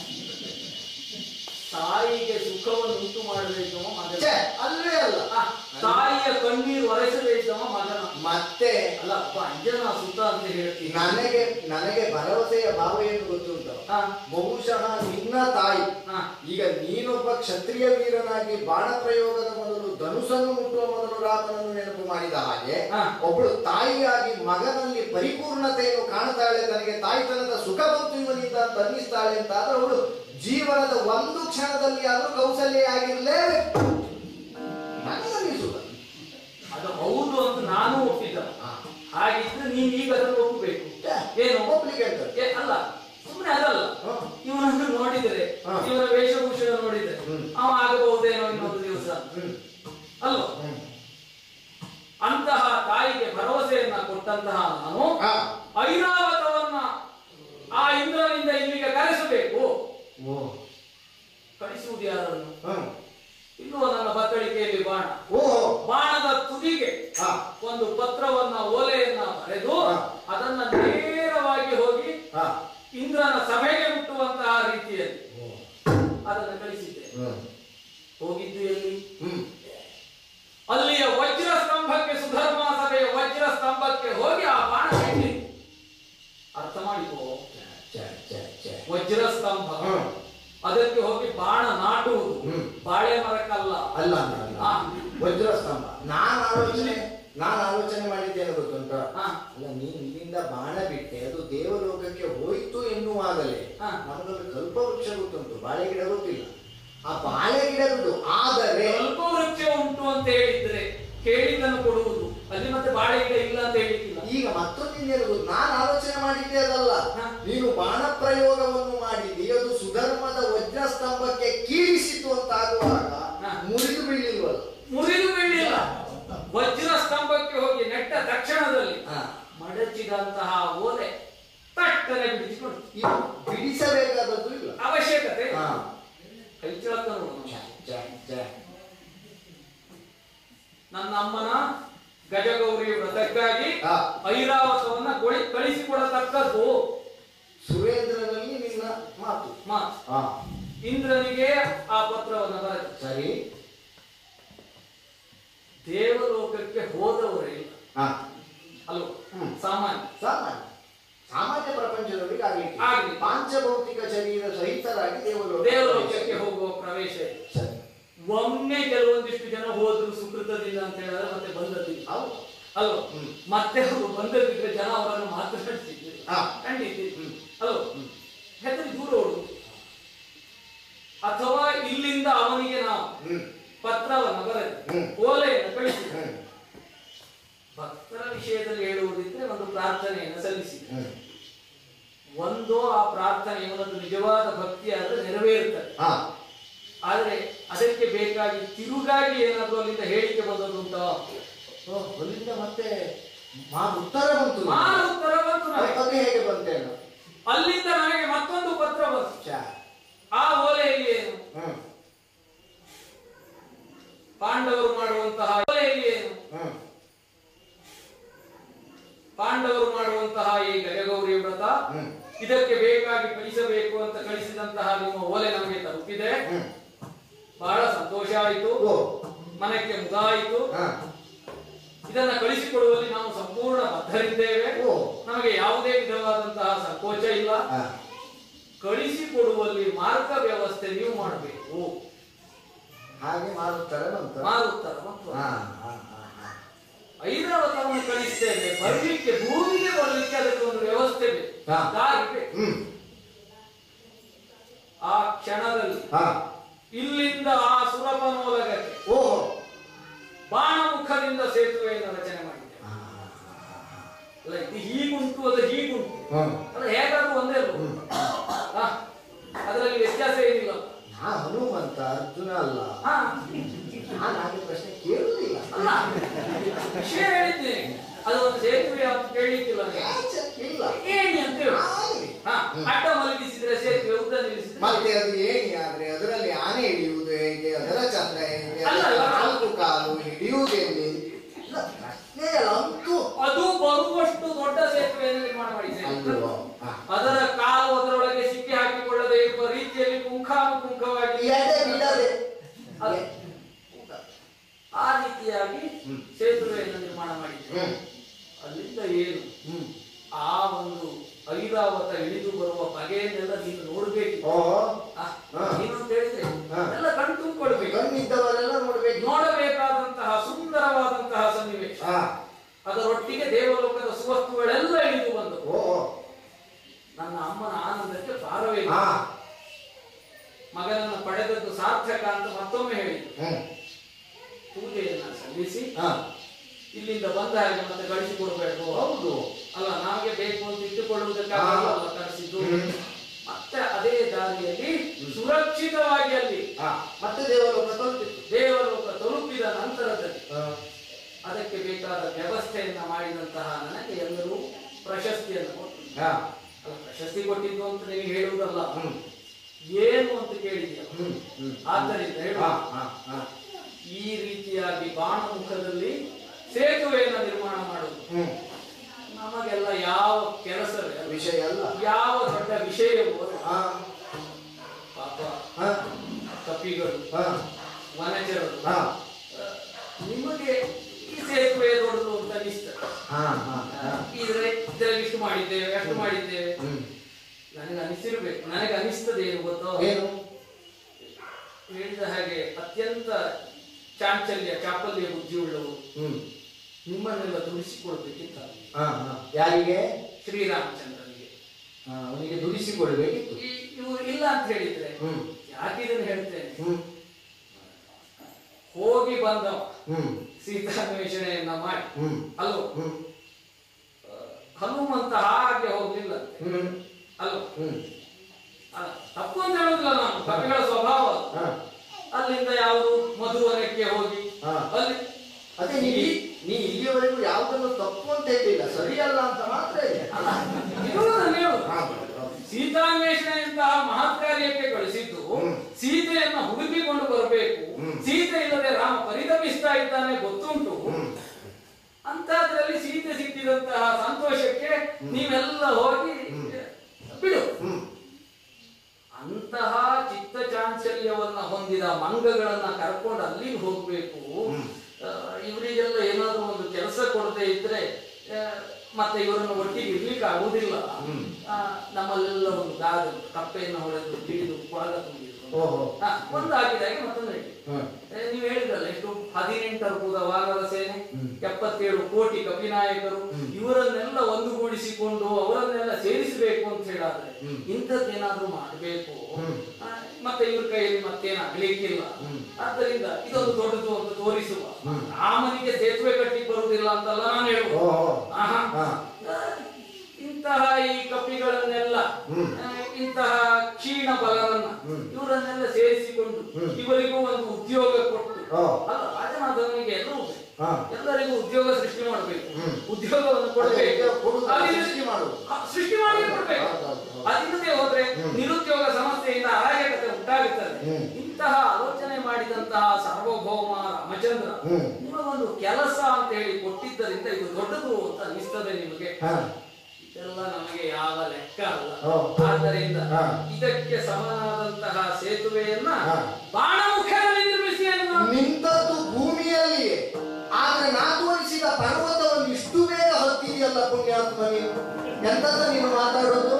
ತಾಯಿಗೆ ಸುಖವನ್ನು ಉಂಟು ಮಾಡಬೇಕವ ಮಗನ ಛೆ, ಅಲ್ವೇ ಅಲ್ಲ ಆ, ತಾಯಿಯ ಕಣ್ಣೀರು ಒರೆಸಬೇಕವ ಮಗನ ಮತ್ತೆ ಅಲ್ಲ ಅಪ್ಪ ಅಂಜನ ಸುತ ಅಂತ ಹೇಳ್ತೀನಿ ನನಗೆ ನನಗೆ ಭರವಸೆಯ ಭಾವ ಏನು ಗೊತ್ತುಂಟ ಹಾ ಬಹುಶಃ ನಿನ್ನ ತಾಯಿ ಹಾ ಈಗ ನೀನೊಬ್ಬ ಕ್ಷತ್ರಿಯ ವೀರನಾಗಿ ಬಾಣ ಪ್ರಯೋಗದ ಮೊದಲು ಧನುಸನ್ನು ಮುಟ್ಟುವ ಮೊದಲು ರಾಮನನ್ನು ನೆನಪು ಮಾಡಿದ ಹಾಗೆ ಹಾ. ಒಬ್ಬಳು ತಾಯಿಯಾಗಿ ಮಗನಲ್ಲಿ ಪರಿಪೂರ್ಣತೆಯನ್ನು ಕಾಣುತ್ತಾಳೆ ತನಗೆ ತಾಯ್ತನದ ಸುಖ ಬಂತು ಇವನಿಂದ ಅಂತ ಅನ್ನಿಸ್ತಾಳೆ ಅಂತ ಆದ್ರೆ ಅವಳು ಜೀವನದ ಒಂದು ಕ್ಷಣದಲ್ಲಿ ಆದ್ರೂ ಕೌಸಲ್ಯ ಆಗಿರ್ಲೇಬೇಕು ನನಗನ್ನಿಸುವುದು ಅದು ಹೌದು ಅಂತ ನಾನು ಒಪ್ಪಿದ್ದ ಹಾ. ಹಾಗಿದ್ರೆ ನೀನ್ ಈಗ ಅದನ್ನು ಒಪ್ಪಬೇಕು ಏನು ಒಪ್ಲಿಕ್ಕೆ ಹೇಳ್ತಾರೆ ಏ, ಅಲ್ಲ ಸುಮ್ಮನೆ ಅದಲ್ಲ ಹಾ. ಇವನನ್ನು ನೋಡಿದರೆ ಹಾ. ಇವನ ವೇಷಭೂಷಣ ನೋಡಿದರೆ ಹ್ಮ್. ಅವ ಆಗಬಹುದೇನೋ ಇನ್ನೊಂದು ದಿವಸ ಹ್ಮ್ ಅಲ್ವಾ ಹ್ಮ್ ಅಂತಹ ತಾಯಿಗೆ ಭರವಸೆಯನ್ನ ಕೊಟ್ಟಂತಹ ನಾನು ಹಾ. ಐರಾವತವನ್ನ ಆ ಇಂದ್ರನಿಂದ ಇಲ್ಲಿಗೆ ಕರೆಸಬೇಕು ಓ ಕಳಿಸುವುದು ಯಾರನ್ನು ಹ್ಮ್ ಇಲ್ಲುವ ನನ್ನ ಬತ್ತಳಿಕೆಯಲ್ಲಿ ಬಾಣ ಓಹೋ ಬಾಣದ ತುದಿಗೆ ಹಾ ಒಂದು ಪತ್ರವನ್ನ ಓಲೆಯನ್ನ ಬರೆದು ಹಾ. ಅದನ್ನ ನೇರವಾಗಿ ಹೋಗಿ ಹಾ ಇಂದ್ರನ ಸಭೆಗೆ ಮುಟ್ಟುವಂತಹ ರೀತಿಯಲ್ಲಿ ಓ. ಅದನ್ನು ಕಳಿಸಿದ್ದೆ ಹ್ಮ್ ಹೋಗಿದ್ದು ಎಲ್ಲಿ ಹ್ಮ್ ಅಲ್ಲಿಯ ವಜ್ರ ಸ್ತಂಭಕ್ಕೆ ಸುಧರ್ಮ ಸಭೆಯ ವಜ್ರ ಸ್ತಂಭಕ್ಕೆ ಹೋಗಿ ಆ ಬಾಣ ಕಟ್ಟಿ ಅರ್ಥ ಮಾಡಿಕೋ ಛೆ, ಛೆ, ಛೆ. ವಜ್ರ ಸ್ತಂಭ ಹ್ಮ್ ಅದಕ್ಕೆ ಹೋಗಿ ಬಾಣ ನಾಟುವುದು ಹ್ಮ್. ಬಾಳೆ ಮರಕ್ಕಲ್ಲ ಅಲ್ಲ ಅಲ್ಲ, ಅಲ್ಲ ಹಾ. ವಜ್ರ ಸ್ತಂಭ ನಾನು ಆಲೋಚನೆ ನಾನು ಆಲೋಚನೆ ಮಾಡಿದ್ದೇನೆ ಗೊತ್ತುಂಟ ಹಾ. ಅಲ್ಲ ನೀನು ಇಲ್ಲಿಂದ ಬಾಣ ಬಿಟ್ಟೆ ಅದು ದೇವಲೋಕಕ್ಕೆ ಹೋಯ್ತು ಎನ್ನುವಾಗಲೇ ಹಾ. ನಮಗೊಂದು ಕಲ್ಪವೃಕ್ಷ ಗೊತ್ತುಂಟು ಬಾಳೆ ಗಿಡ ಗೊತ್ತಿಲ್ಲ ಆ ಬಾಳೆ ಗಿಡ ಬಿಡು ಆದರೆ ಸ್ವಲ್ಪ ವೃಕ್ಷ ಉಂಟು ಅಂತ ಹೇಳಿದ್ರೆ ಕೇಳಿದ್ದನ್ನು ಕೊಡುವುದು ಅಲ್ಲಿ ಮತ್ತೆ ಬಾಳೆ ಗಿಡ ಇಲ್ಲ ಅಂತ ಹೇಳಿಕ್ಕಿಲ್ಲ ಈಗ ಮತ್ತೊಂದು ಇನ್ನೇನು ಗೊತ್ತು ನಾನು ಆಲೋಚನೆ ಮಾಡಿದ್ದೆ ಅದಲ್ಲ ಹಾ. ನೀನು ಬಾಣ ಪ್ರಯೋಗವನ್ನು ಮಾಡಿದಿ ಅದು ಸುಧರ್ಮದ ವಜ್ರ ಸ್ತಂಭಕ್ಕೆ ಕೀಳಿಸಿತು ಅಂತಾಗುವಾಗ ಹಾ. ಮುರಿದು ಬೀಳಿಲ್ವಲ್ಲ ಮುರಿದು ಬೀಳಿಲ್ಲ ವಜ್ರ ಸ್ತಂಭಕ್ಕೆ ಹೋಗಿ ನೆಟ್ಟ ತಕ್ಷಣದಲ್ಲಿ ಹಾ. ಮಡಚಿದಂತಹ ಓಲೆ ತಟ್ಟನೆ ಬಿಡಿಸಿಕೊಂಡು ಇದು ಬಿಡಿಸಬೇಕಾದದ್ದು ಇಲ್ಲ ಅವಶ್ಯಕತೆ ಹಾ. ಕೈ ಚಳಕ ನೋಡು ಛೆ, ಛೆ, ಛೆ. ನನ್ನ ಅಮ್ಮನ ಗಜಗೌರಿ ವ್ರತಕ್ಕಾಗಿ ಹಾ. ಐರಾವತವನ್ನ ಕೊಳಿ- ಕಳಿಸಿಕೊಡತಕ್ಕದ್ದು ಸುರೇಂದ್ರನಲ್ಲಿ ನಿನ್ನ ಮಾತು ಮಾತು ಹಾ ಇಂದ್ರನಿಗೆ ಆ ಪತ್ರವನ್ನು ಬರೆದ ಸರಿ ದೇವಲೋಕಕ್ಕೆ ಹೋದವರೇ ಇಲ್ಲ ಹಾ ಅಲ್ವ ಹ್ಮ್. ಸಾಮಾನ್ಯ ಸಾಮಾನ್ಯ ಸಾಮಾನ್ಯ ಪ್ರಪಂಚದಲ್ಲಿ ಆಗ್ಲಿಕ್ಕೆ ಆಗ್ಲಿ. ಪಾಂಚಭೌತಿಕ ಶರೀರ ಸಹಿತರಾಗಿ ದೇವಲೋಕ ದೇವಲೋಕಕ್ಕೆ ಹೋಗುವ ಪ್ರವೇಶ ಇದೆ ಸರಿ ಒಮ್ಮೆ ಕೆಲವೊಂದಿಷ್ಟು ಜನ ಹೋದ್ರು ಸುಕೃತದಿಂದ ಅಂತ ಹೇಳಿದ್ರೆ ಮತ್ತೆ ಬಂದದ್ದಿಲ್ಲ ಹೌದು ಅಲ್ವ ಹ್ಮ್. ಮತ್ತೆ ಅವರು ಬಂದದಿದ್ರೆ ಜನ ಅವರನ್ನು ಮಾತನಾಡಿಸಿದ್ರು ಹಾ. ಖಂಡಿತ ಹ್ಮ್. ಅಲ್ವ ಹೆದರಿ ದೂರ ಓಡುದು ಅಥವಾ ಇಲ್ಲಿಂದ ಅವನಿಗೆ ನಾವು ಹ್ಮ್ ಪತ್ರವನ್ನು ಬರೆದು ಹ್ಮ್. ಓಲೆಯನ್ನು ಕಳಿಸಿ ಹ್ಮ್ ಭಕ್ತರ ವಿಷಯದಲ್ಲಿ ಹೇಳುವುದಿದ್ರೆ ಒಂದು ಪ್ರಾರ್ಥನೆಯನ್ನು ಸಲ್ಲಿಸಿ ಹ್ಮ್ ಒಂದು ಆ ಪ್ರಾರ್ಥನೆ ಇವನದ್ದು ನಿಜವಾದ ಭಕ್ತಿ ಆದ್ರೆ ನೆರವೇರುತ್ತದೆ ಹಾ ಆದ್ರೆ ಅದಕ್ಕೆ ಬೇಕಾಗಿ ತಿರುಗಾಗಿ ಏನಾದ್ರೂ ಅಲ್ಲಿಂದ ಹೇಳಿಕೆ ಬಂದದ್ದುಂಟೋ ಓ, ಅಲ್ಲಿಂದ ಮತ್ತೆ ಮಾ ಉತ್ತರ ಬಂತು ಮಾನ ಉತ್ತರ ಬಂತು ನನಗೆ. ಅದು ಹೇಗೆ ಬಂತೇನು ಅಲ್ಲಿಂದ ನನಗೆ ಮತ್ತೊಂದು ಪತ್ರ ಬಂತು ಛೆ, ಆ ಓಲೆಯಲ್ಲಿ ಏನು ಹ್ಮ್ ಪಾಂಡವರು ಮಾಡುವಂತಹ ಓಲೆಯಲ್ಲಿ ಏನು ಹ್ಮ್ ಪಾಂಡವರು ಮಾಡುವಂತಹ ಈ ಗಜಗೌರಿ ವ್ರತ ಹ್ಮ್ ಇದಕ್ಕೆ ಬೇಕಾಗಿ ಕಳಿಸಬೇಕು ಅಂತ ಕಳಿಸಿದಂತಹ ನಿಮ್ಮ ಓಲೆ ನಮಗೆ ತಲುಪಿದೆ ಹ್ಮ್ ಬಹಳ ಸಂತೋಷ ಆಯಿತು ಓ ಮನಕ್ಕೆ ಮುದಾಯಿತು ಹಾ ಇದನ್ನ ಕಳಿಸಿಕೊಡುವಲ್ಲಿ ನಾವು ಸಂಪೂರ್ಣ ಬದ್ಧರಿದ್ದೇವೆ ಓ ನಮಗೆ ಯಾವುದೇ ವಿಧವಾದಂತಹ ಸಂಕೋಚ ಇಲ್ಲ ಹಾ ಕಳಿಸಿಕೊಡುವಲ್ಲಿ ಮಾರ್ಗ ವ್ಯವಸ್ಥೆ ನೀವು ಮಾಡಬೇಕು ಹಾಗೆ ಮಾಡುತ್ತಾರೆ ಬಂತು ಮಾರುತ್ತರ ಮತ್ತು ಹಾ ಹಾ ಹಾ ಹಾ ಐರಾವತವನ್ನು ಕಳಿಸ್ತೇವೆ ಬರ್ಲಿಕ್ಕೆ ಭೂಮಿಗೆ ಬರಲಿಕ್ಕೆ ಅದಕ್ಕೆ ಒಂದು ವ್ಯವಸ್ಥೆ ಬೇಕು ಹಾ. ದಾರಿ ಬೇಕು ಹ್ಮ್ ಆ ಕ್ಷಣದಲ್ಲಿ ಹಾ ಇಲ್ಲಿಂದ ಆ ಸುರಪನೋಲಗಕ್ಕೆ ಓ ಬಾಣಮುಖದಿಂದ ಸೇತುವೆಯನ್ನು ರಚನೆ ಮಾಡಿದ್ದೇವೆ ಹಾ ಅಲ್ಲ ಇದು ಹೀಗುಂಟು ಅದು ಹೀಗುಂಟು ಹ್ಮ್ ಅಲ್ಲ ಹೇಗಾದ್ರೂ ಒಂದೇ ಅಲ್ವ ಹಾ, ಅದರಲ್ಲಿ ವ್ಯತ್ಯಾಸ ಏನಿಲ್ಲ ನಾ ಹನುಮಂತ ಅರ್ಜುನ ಅಲ್ಲ ಹಾ, ನಾನು ಹಾಗೆ ಪ್ರಶ್ನೆ ಕೇಳುವುದಿಲ್ಲ ಅಲ್ಲ ವಿಷಯ ಹೇಳಿದ್ದೇನೆ ಅದು ಒಂದು ಸೇತುವೆ ಅಂತ ಕೇಳಲಿಕ್ಕಿಲ್ಲ ನನಗೆ. ಇಲ್ಲ ಏಣಿ ಅಂತ ಹೇಳು ಆಗಲಿ. ಹಾ, ಅಡ್ಡ ಮಲಗಿಸಿದ್ರೆ ಸೇತುವೆ ಉದ್ದ ನಿಲ್ಲಿಸಿದ್ರೆ ಮತ್ತೆ ಅದು ಏಣಿ ಆದ್ರೆ ಅದರಲ್ಲಿ ಆನೆ ಹಿಡಿಯುವುದು ಹೇಗೆ ಅದರ ಚಂದ್ರ ಹೇಗೆ ಅಲ್ಲ, ಅದರ ಅಲ್ಲ. ನಾಲ್ಕು ಕಾಲು ಹಿಡಿಯುವುದು ಎಲ್ಲಿ ಇಲ್ಲ, ಪ್ರಶ್ನೆ ಅಲ್ಲ ಅಂತೂ ಅದು ಬರುವಷ್ಟು ದೊಡ್ಡ ಸೇತುವೆಯನ್ನು ನಿರ್ಮಾಣ ಮಾಡಿದ್ದೇನೆ ಅಲ್ವೋ? ಹಾ. ಅದರ ಕಾಲು ಅದರೊಳಗೆ ಸಿಕ್ಕಿ ಹಾಕಿಕೊಳ್ಳದೆ ಇರುವ ರೀತಿಯಲ್ಲಿ ಪುಂಖಾನುಪುಂಖವಾಗಿ ಎಡೆ ಬಿಡದೆ ಅದೇ. ಆ ರೀತಿಯಾಗಿ ಹ್ಮ್. ಸೇತುವೆಯನ್ನು ನಿರ್ಮಾಣ ಮಾಡಿದ್ದೇವೆ ಹ್ಮ್ ಅಲ್ಲಿಂದ ಏನು ಹ್ಮ್ ಆ ಒಂದು ಐರಾವತ ಇಳಿದು ಬರುವ ಬಗೆಯನ್ನೆಲ್ಲ ನೀನು ನೋಡ್ಬೇಕು ಓ ಆ, ಹಾ. ಏನು ಅಂತ ಹೇಳಿದ್ರೆ ಹಾ. ಎಲ್ಲ ಕಣ್ ತುಂಬಿಕೊಳ್ಬೇಕು ಕಣ್ಣಿದ್ದವರೆಲ್ಲ ನೋಡ್ಬೇಕು ನೋಡಬೇಕಾದಂತಹ ಸುಂದರವಾದಂತಹ ಸನ್ನಿವೇಶ ಹಾ ಅದರೊಟ್ಟಿಗೆ ದೇವಲೋಕದ ಸುವಸ್ತುಗಳೆಲ್ಲ ಇಳಿದು ಬಂದವು ಓ ಓ. ನನ್ನ ಅಮ್ಮನ ಆನಂದಕ್ಕೆ ಪಾರವೇ ಇಲ್ಲ. ಹಾ ಮಗನನ್ನು ಪಡೆದದ್ದು ಸಾರ್ಥಕ ಅಂತ ಮತ್ತೊಮ್ಮೆ ಹೇಳಿದ್ರು ಹ್ಮ್ ಪೂಜೆಯನ್ನ ಸಲ್ಲಿಸಿ ಹಾ ಇಲ್ಲಿಂದ ಬಂದ ಹಾಗೆ ಮತ್ತೆ ಗಳಿಸಿಕೊಡ್ಬೇಕು ಹೌದು ಅಲ್ಲ ನಮಗೆ ಬೇಕು ಅಂತ ಇಟ್ಟುಕೊಳ್ಳುವುದಕ್ಕಾಗಿ ಹಾ. ಅಲ್ಲ ಕಳಿಸಿದ್ದು ಹ್ಮ್. ಮತ್ತೆ ಅದೇ ದಾರಿಯಲ್ಲಿ ಸುರಕ್ಷಿತವಾಗಿ ಅಲ್ಲಿ ಹಾ ಮತ್ತೆ ದೇವಲೋಕ ತಲುಪಿತ್ತು ದೇವಲೋಕ ತಲುಪಿದ ನಂತರದಲ್ಲಿ ಹಾ. ಅದಕ್ಕೆ ಬೇಕಾದ ವ್ಯವಸ್ಥೆಯನ್ನ ಮಾಡಿದಂತಹ ನನಗೆ ಎಲ್ಲರೂ ಪ್ರಶಸ್ತಿಯನ್ನು ಕೊಟ್ಟರು ಹಾ ಅಲ್ಲ ಪ್ರಶಸ್ತಿ ಕೊಟ್ಟಿದ್ದು ಅಂತ ನೀವು ಹೇಳುವುದಲ್ಲ ಹ್ಮ್ ಏನು ಅಂತ ಕೇಳಿದೆಯಲ್ಲ ಹ್ಮ್ ಹ್ಮ್ ಆದ್ದರಿಂದ ಹೇಳು ಹಾ ಹಾ ಹಾ ಈ ರೀತಿಯಾಗಿ ಬಾಣಮುಖದಲ್ಲಿ ಸೇತುವೆಯನ್ನು ನಿರ್ಮಾಣ ಮಾಡುವುದು ಹ್ಮ್ ನಮಗೆಲ್ಲ ಯಾವ ಕೆಲಸವೇ ಅಲ್ಲ. ವಿಷಯ ಅಲ್ಲ ಯಾವ ದೊಡ್ಡ ವಿಷಯವೂ ಅಲ್ಲ. ಹಾ ಪಾಪ ಹಾ ಕಪಿಗಳು ಹಾ ವನಜರು ಹಾ ಆ, ನಿಮಗೆ ಈ ಸೇತುವೆ ದೊಡ್ಡದು ಅಂತ ಅನಿಸ್ತ ಹಾ ಹಾ ಹಾ ಇದ್ರೆ ಇದರಲ್ಲಿ ಇಷ್ಟು ಮಾಡಿದ್ದೇವೆ ಅಷ್ಟು ಮಾಡಿದ್ದೇವೆ ಹ್ಮ್ ನನಗೆ ಅನಿಸಿರ್ಬೇಕು ನನಗೆ ಅನಿಸ್ತದೆ ಏನು ಗೊತ್ತೋ ಏನು ಹೇಳಿದ ಹಾಗೆ ಅತ್ಯಂತ ಚಾಂಚಲ್ಯ ಚಾಪಲ್ಯ ಬುದ್ಧಿಯುಳ್ಳವರು ಹ್ಮ್ ನಿಮ್ಮನ್ನೆಲ್ಲ ದುಡಿಸಿಕೊಳ್ಬೇಕಿತ್ತ ಹಾ ಹಾ ಯಾರಿಗೆ ಶ್ರೀರಾಮಚಂದ್ರನಿಗೆ ಹಾ, ಅವನಿಗೆ ದುಡಿಸಿಕೊಡ್ಬೇಕಿತ್ತು ಈ- ಇವರು ಇಲ್ಲ ಅಂತ ಹೇಳಿದ್ರೆ ಹ್ಮ್ ಯಾಕೆ ಇದನ್ನು ಹೇಳ್ತೇನೆ ಹ್ಮ್ ಹೋಗಿ ಬಂದವ ಹ್ಮ್ ಸೀತಾನ್ವೇಷಣೆಯನ್ನ ಮಾಡಿ ಹ್ಮ್ ಅಲ್ವ ಹ್ಮ್ ಆ, ಹನುಮಂತ ಹಾಗೆ ಹೋಗ್ಲಿಲ್ಲ ಹ್ಮ್ ಅಲ್ವ ಹ್ಮ್ ಅಲ್ಲ, ತಪ್ಪು ಅಂತ ಹೇಳುದಿಲ್ಲ ನಾನು ಕಪಿಗಳ ಸ್ವಭಾವ ಅದು. ಹಾ ಅಲ್ಲಿಂದ ಯಾವುದು ಮಧುವನಕ್ಕೆ ಹೋಗಿ ಹಾ. ಅಲ್ಲಿ ಅದೇ ನೀ ನೀ ಇಲ್ಲಿಯವರೆಗೂ ಯಾವುದನ್ನು ತಪ್ಪು ಅಂತ ಹೇಳಿಲ್ಲ ಸರಿಯಲ್ಲ ಅಂತ ಮಾತ್ರ ಇದೆ ಅಲ್ಲ, ಇದು ನಾನು ಹೇಳುದು. ಹಾ, ಸೀತಾನ್ವೇಷಣೆಯಂತಹ ಮಹತ್ ಕಾರ್ಯಕ್ಕೆ ಕಳಿಸಿದ್ದು ಹ್ಮ್. ಸೀತೆಯನ್ನ ಹುಡುಕಿಕೊಂಡು ಬರಬೇಕು ಹ್ಮ್. ಸೀತೆ ಇಲ್ಲದೆ ರಾಮ ಪರಿತಪಿಸ್ತಾ ಇದ್ದಾನೆ ಗೊತ್ತುಂಟು ಹ್ಮ್. ಅಂತದ್ರಲ್ಲಿ ಸೀತೆ ಸಿಕ್ಕಿದಂತಹ ಸಂತೋಷಕ್ಕೆ ನೀವೆಲ್ಲ ಹೋಗಿ ಹ್ಮ್. ಬಿಡು ಹ್ಮ್ ಅಂತಹ ಚಿತ್ತ ಚಾಂಚಲ್ಯವನ್ನ ಹೊಂದಿದ ಮಂಗಗಳನ್ನ ಕರ್ಕೊಂಡು ಅಲ್ಲಿಗೆ ಹೋಗ್ಬೇಕು ಹ್ಮ್. ಆ, ಇವರಿಗೆಲ್ಲ ಏನಾದ್ರೂ ಒಂದು ಕೆಲಸ ಕೊಡದೆ ಇದ್ರೆ ಆ, ಮತ್ತೆ ಇವರನ್ನು ಒಟ್ಟಿಗೆ ಇರ್ಲಿಕ್ಕೆ ಆಗುದಿಲ್ಲ ಹ್ಮ್. ಆ, ನಮ್ಮಲ್ಲೆಲ್ಲ ಒಂದು ಗಾದ ಕಪ್ಪೆಯನ್ನು ಹೊಡೆದು ಹಿಡಿದು ಕೊಳಗ ತುಂಬಿದ್ರು ಓಹೋ ಆ, ಒಂದು ಹಾಕಿದಾಗೆ ಮತ್ತೊಂದು ಹೇಳಿ ಹ್ಮ್ ನೀವು ಹೇಳಿದ್ರಲ್ಲ ಎಷ್ಟು ಹದಿನೆಂಟು ಅರ್ಬುದ ವಾನರ ಸೇನೆ ಹ್ಮ್. ಎಪ್ಪತ್ತೇಳು ಕೋಟಿ ಕಪಿನಾಯಕರು ಹ್ಮ್. ಇವರನ್ನೆಲ್ಲ ಒಂದುಗೂಡಿಸಿಕೊಂಡು ಅವರನ್ನೆಲ್ಲ ಸೇರಿಸಬೇಕು ಅಂತ ಹೇಳಾದ್ರೆ ಹ್ಮ್. ಇಂಥದ್ದೇನಾದ್ರೂ ಮಾಡಬೇಕು ಹ್ಮ್. ಮತ್ತೆ ಇವ್ರ ಕೈಯಲ್ಲಿ ಮತ್ತೇನು ಆಗ್ಲಿಕ್ಕಿಲ್ಲ ಹ್ಮ್. ಆದ್ದರಿಂದ ಇದೊಂದು ದೊಡ್ಡದು ಅಂತ ತೋರಿಸುವ ಹ್ಮ್. ರಾಮನಿಗೆ ಸೇತುವೆ ಕಟ್ಟಿ ಬರುವುದಿಲ್ಲ ಅಂತಲ್ಲ ನಾನು ಹೇಳುವ ಓಹೋ ಆಹಾ. ಹಾ. ಆ, ಇಂತಹ ಈ ಕಪಿಗಳನ್ನೆಲ್ಲ ಹ್ಮ್. ಆ, ಇಂತಹ ಕ್ಷೀಣ ಬಲರನ್ನ ಹ್ಮ್. ಇವರನ್ನೆಲ್ಲ ಸೇರಿಸಿಕೊಂಡು ಹ್ಮ್. ಇವರಿಗೂ ಒಂದು ಉದ್ಯೋಗ ಕೊಟ್ಟು ಓ. ಅಲ್ಲ ರಾಜಮಾಧವನಿಗೆ ಎಲ್ಲರೂ ಬೇಕು. ಹಾ. ಎಲ್ಲರಿಗೂ ಉದ್ಯೋಗ ಸೃಷ್ಟಿ ಮಾಡಬೇಕು ಹ್ಮ್. ಉದ್ಯೋಗವನ್ನು ಅದೇ ಕೊಡಬೇಕು ಉದ್ಯೋಗ ಕೊಡುದು, ಅಲ್ಲಿ ಸೃಷ್ಟಿ ಮಾಡುದು. ಆ, ಸೃಷ್ಟಿ ಮಾಡಿ ಕೊಡ್ಬೇಕು ಹೌದು, ಹೌದು, ಹೌದು. ಅದಿಲ್ಲದೆ ಹೋದ್ರೆ ಹ್ಮ್. ನಿರುದ್ಯೋಗ ಸಮಸ್ಯೆಯಿಂದ ಅರಾಜಕತೆ ಉಂಟಾಗುತ್ತದೆ ಹ್ಮ್. ಇಂತಹ ಆಲೋಚನೆ ಮಾಡಿದಂತಹ ಸಾರ್ವಭೌಮ ರಾಮಚಂದ್ರ ಹ್ಮ್. ನಿಮಗೊಂದು ಕೆಲಸ ಅಂತ ಹೇಳಿ ಕೊಟ್ಟಿದ್ದರಿಂದ ಇದು ದೊಡ್ಡದು ಅಂತ ಅನಿಸ್ತದೆ ನಿಮಗೆ ಹಾ. ಇದೆಲ್ಲ ನಮಗೆ ಯಾವ ಲೆಕ್ಕ ಅಲ್ಲ ಓ. ಆದ್ದರಿಂದ ಹಾ. ಇದಕ್ಕೆ ಸಮನಾದಂತಹ ಸೇತುವೆಯನ್ನ ಹಾ. ಬಾಣಮುಖದಲ್ಲಿ ನಿರ್ಮಿಸಿ ಅನ್ನುವ ನಿಂತದ್ದು ಭೂಮಿಯಲ್ಲಿಯೇ ಆದ್ರೆ ನಾ ತೋರಿಸಿದ ಪರ್ವತವನ್ನು ಇಷ್ಟು ಬೇಗ ಹತ್ತಿದೆಯಲ್ಲ ಪುಣ್ಯಾತ್ಮ ನೀನು ಎಂತದ ನೀನು ಮಾತಾಡೋದು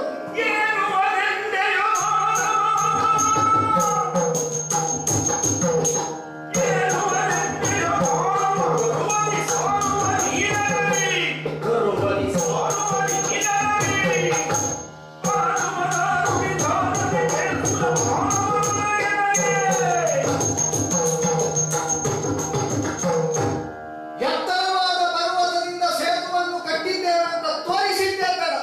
ಎತ್ತರವಾದ ಪರ್ವತದಿಂದ ಸೇತುವನ್ನು ಕಟ್ಟಿದ್ದೇವೆ ಅಂತ ತೋರಿಸಿದ್ದೇ ಬೇಡ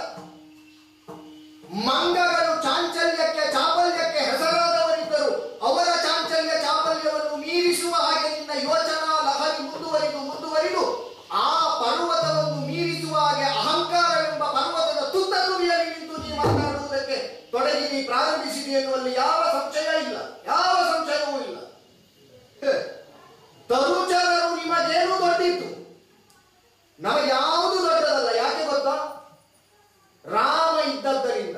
ಮಂಗಗಳು ಚಾಂಚಲ್ಯಕ್ಕೆ ಚಾಪಲ್ಯಕ್ಕೆ ಹೆಸರಾದವರಿದ್ದರು ಅವರ ಚಾಂಚಲ್ಯ ಚಾಪಲ್ಯವನ್ನು ಮೀರಿಸುವ ಹಾಗೆ ನಿನ್ನ ಯೋಚನಾ ಲಹರಿ ಮುಂದುವರಿದು ಮುಂದುವರಿದು ಆ ಪರ್ವತವನ್ನು ಮೀರಿಸುವ ಹಾಗೆ ಅಹಂಕಾರವೆಂಬ ಪರ್ವತದ ತುತ್ತ ತುದಿಯಲ್ಲಿ ನಿಂತು ನೀ ಮಾತನಾಡುವುದಕ್ಕೆ ತೊಡಗಿ ನೀ ಪ್ರಾರಂಭಿಸಿದೆ ಎನ್ನುವಲ್ಲಿ ಯಾವ ಸಂಶಯ ಇಲ್ಲ ಯಾವ ಸಂಶಯವೂ ಇಲ್ಲ ಹೇ. ತರುಚರರು ನಿಮಗೇನು ದೊಡ್ಡಿತ್ತು ನಮಗೆ ಯಾವುದು ದೊಡ್ಡದಲ್ಲ ಯಾಕೆ ಗೊತ್ತಾ ರಾಮ ಇದ್ದದ್ದರಿಂದ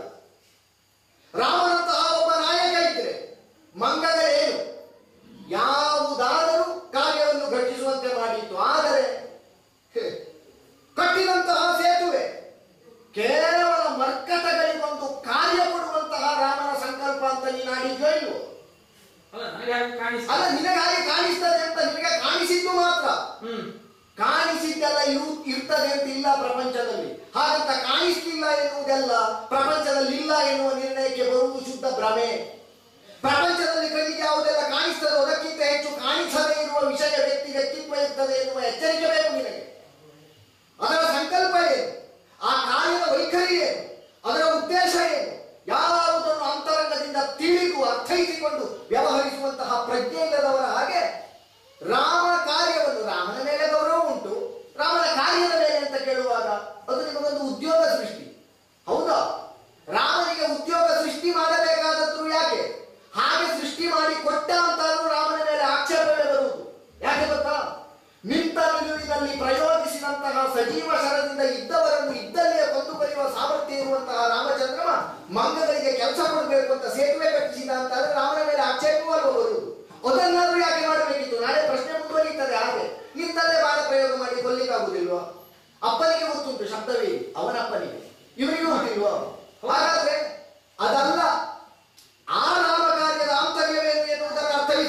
ರಾಮನಂತಹ ಒಬ್ಬ ನಾಯಕ ಇದ್ರೆ ಮಂಗಗಳೇನು ಯಾವುದಾದರೂ ಕಾರ್ಯವನ್ನು ಘಟಿಸುವಂತೆ ಮಾಡಿತ್ತು ಆದರೆ ಹೇ, ಕಟ್ಟಿದಂತಹ ಸೇತುವೆ ಕೇವಲ ಮರ್ಕಟಗಳಿಗೊಂದು ಕಾರ್ಯ ಕೊಡುವಂತಹ ರಾಮನ ಸಂಕಲ್ಪ ಅಂತ ನೀನು ಆಡಿದ್ಯೋ ಇಲ್ವೋ ಅಲ್ಲ ನನಗೆ ಹಾಗೆ ಕಾಣಿಸ್ತದೆ ಅಲ್ಲ ನಿನಗೆ ಹಾಗೆ ಕಾಣಿಸ್ತದೆ ಅಂತ ನಿನಗೆ ಕಾಣಿಸಿದ್ದು ಮಾತ್ರ ಹ್ಮ್ ಕಾಣಿಸಿದ್ದೆಲ್ಲ ಇರು ಇರ್ತದೆ ಅಂತ ಇಲ್ಲ ಪ್ರಪಂಚದಲ್ಲಿ ಹಾಗಂತ ಕಾಣಿಸ್ಲಿಲ್ಲ ಎನ್ನುವುದೆಲ್ಲ ಪ್ರಪಂಚದಲ್ಲಿ ಇಲ್ಲ ಎನ್ನುವ ನಿರ್ಣಯಕ್ಕೆ ಬರುವುದು ಶುದ್ಧ ಭ್ರಮೆ ಪ್ರಪಂಚದಲ್ಲಿ ಕಣ್ಣಿಗೆ ಯಾವುದೆಲ್ಲ ಕಾಣಿಸ್ತದೆ ಅದಕ್ಕಿಂತ ಹೆಚ್ಚು ಕಾಣಿಸದೇ ಇರುವ ವಿಷಯ ವ್ಯಕ್ತಿ ವ್ಯಕ್ತಿತ್ವ ಇರ್ತದೆ ಎನ್ನುವ ಎಚ್ಚರಿಕೆ ಬೇಕು ನಿನಗೆ ಅದರ ಸಂಕಲ್ಪ ಏನು ಆ ಕಾರ್ಯದ ವೈಖರಿ ಏನು ಅದರ ಉದ್ದೇಶ ಏನು ಯಾವುದನ್ನು ಅಂತರಂಗದಿಂದ ತಿಳಿದು ಅರ್ಥೈಸಿಕೊಂಡು ವ್ಯವಹರಿಸುವಂತಹ ಪ್ರಜ್ಞೆ ಇಲ್ಲದವರ ಹಾಗೆ ರಾಮ ಕಾರ್ಯವನ್ನು ರಾಮನ ಮೇಲೆ ಗೌರವ ಉಂಟು ರಾಮನ ಕಾರ್ಯದ ಮೇಲೆ ಅಂತ ಕೇಳುವಾಗ ಅದು ನಿಮಗೊಂದು ಉದ್ಯೋಗ ಸೃಷ್ಟಿ ಹೌದಾ ರಾಮನಿಗೆ ಉದ್ಯೋಗ ಸೃಷ್ಟಿ ಮಾಡಬೇಕಾದದ್ದು ಯಾಕೆ ಹಾಗೆ ಸೃಷ್ಟಿ ಮಾಡಿ ಕೊಟ್ಟ ಅಂತಾದ್ರೂ ರಾಮನ ಮೇಲೆ ಆಕ್ಷೇಪವೇ ಬರುವುದು ಯಾಕೆ ಗೊತ್ತಾ ನಿಂತ ನಿಲುವಿನಲ್ಲಿ ಪ್ರಯೋಗಿಸಿದಂತಹ ಸಜೀವ ಶರದಿಂದ ಇದ್ದವರನ್ನು ಇದ್ದಲ್ಲಿಯೇ ಕೊಂದು ಬರೆಯುವ ಸಾಮರ್ಥ್ಯ ಇರುವಂತಹ ರಾಮಚಂದ್ರಮ ಮಂಗಗಳಿಗೆ ಕೆಲಸ ಕೊಡಬೇಕು ಅಂತ ಸೇತುವೆ ಕಟ್ಟಿಸಿದ ಅಂತಾದ್ರೆ ರಾಮನ ಮೇಲೆ ಆಕ್ಷೇಪವೂ ಅಲ್ವ ಬರುವುದು ಅದನ್ನಾದ್ರೂ ಯಾಕೆ ಮಾಡಬೇಕಿತ್ತು ನಾಳೆ ಪ್ರಶ್ನೆ ಮುಂದುವರಿಯುತ್ತದೆ ಹಾಗೆ ನಿಂತಲ್ಲೇ ಬಾಣ ಪ್ರಯೋಗ ಮಾಡಿ ಕೊಲ್ಲಿಕ್ಕಾಗುದಿಲ್ವೋ ಅಪ್ಪನಿಗೆ ಗೊತ್ತುಂಟು ಶಬ್ದವೇ ಅವನ ಅಪ್ಪನಿಗೆ ಇವನಿಗೆ ಗೊತ್ತಿಲ್ವೋ ಹಾಗಾದ್ರೆ ಅದಲ್ಲ ಆ ರಾಮ ಕಾರ್ಯದ ಆಂತರ್ಯವೇನು ಎನ್ನುವುದರ ಅರ್ಥ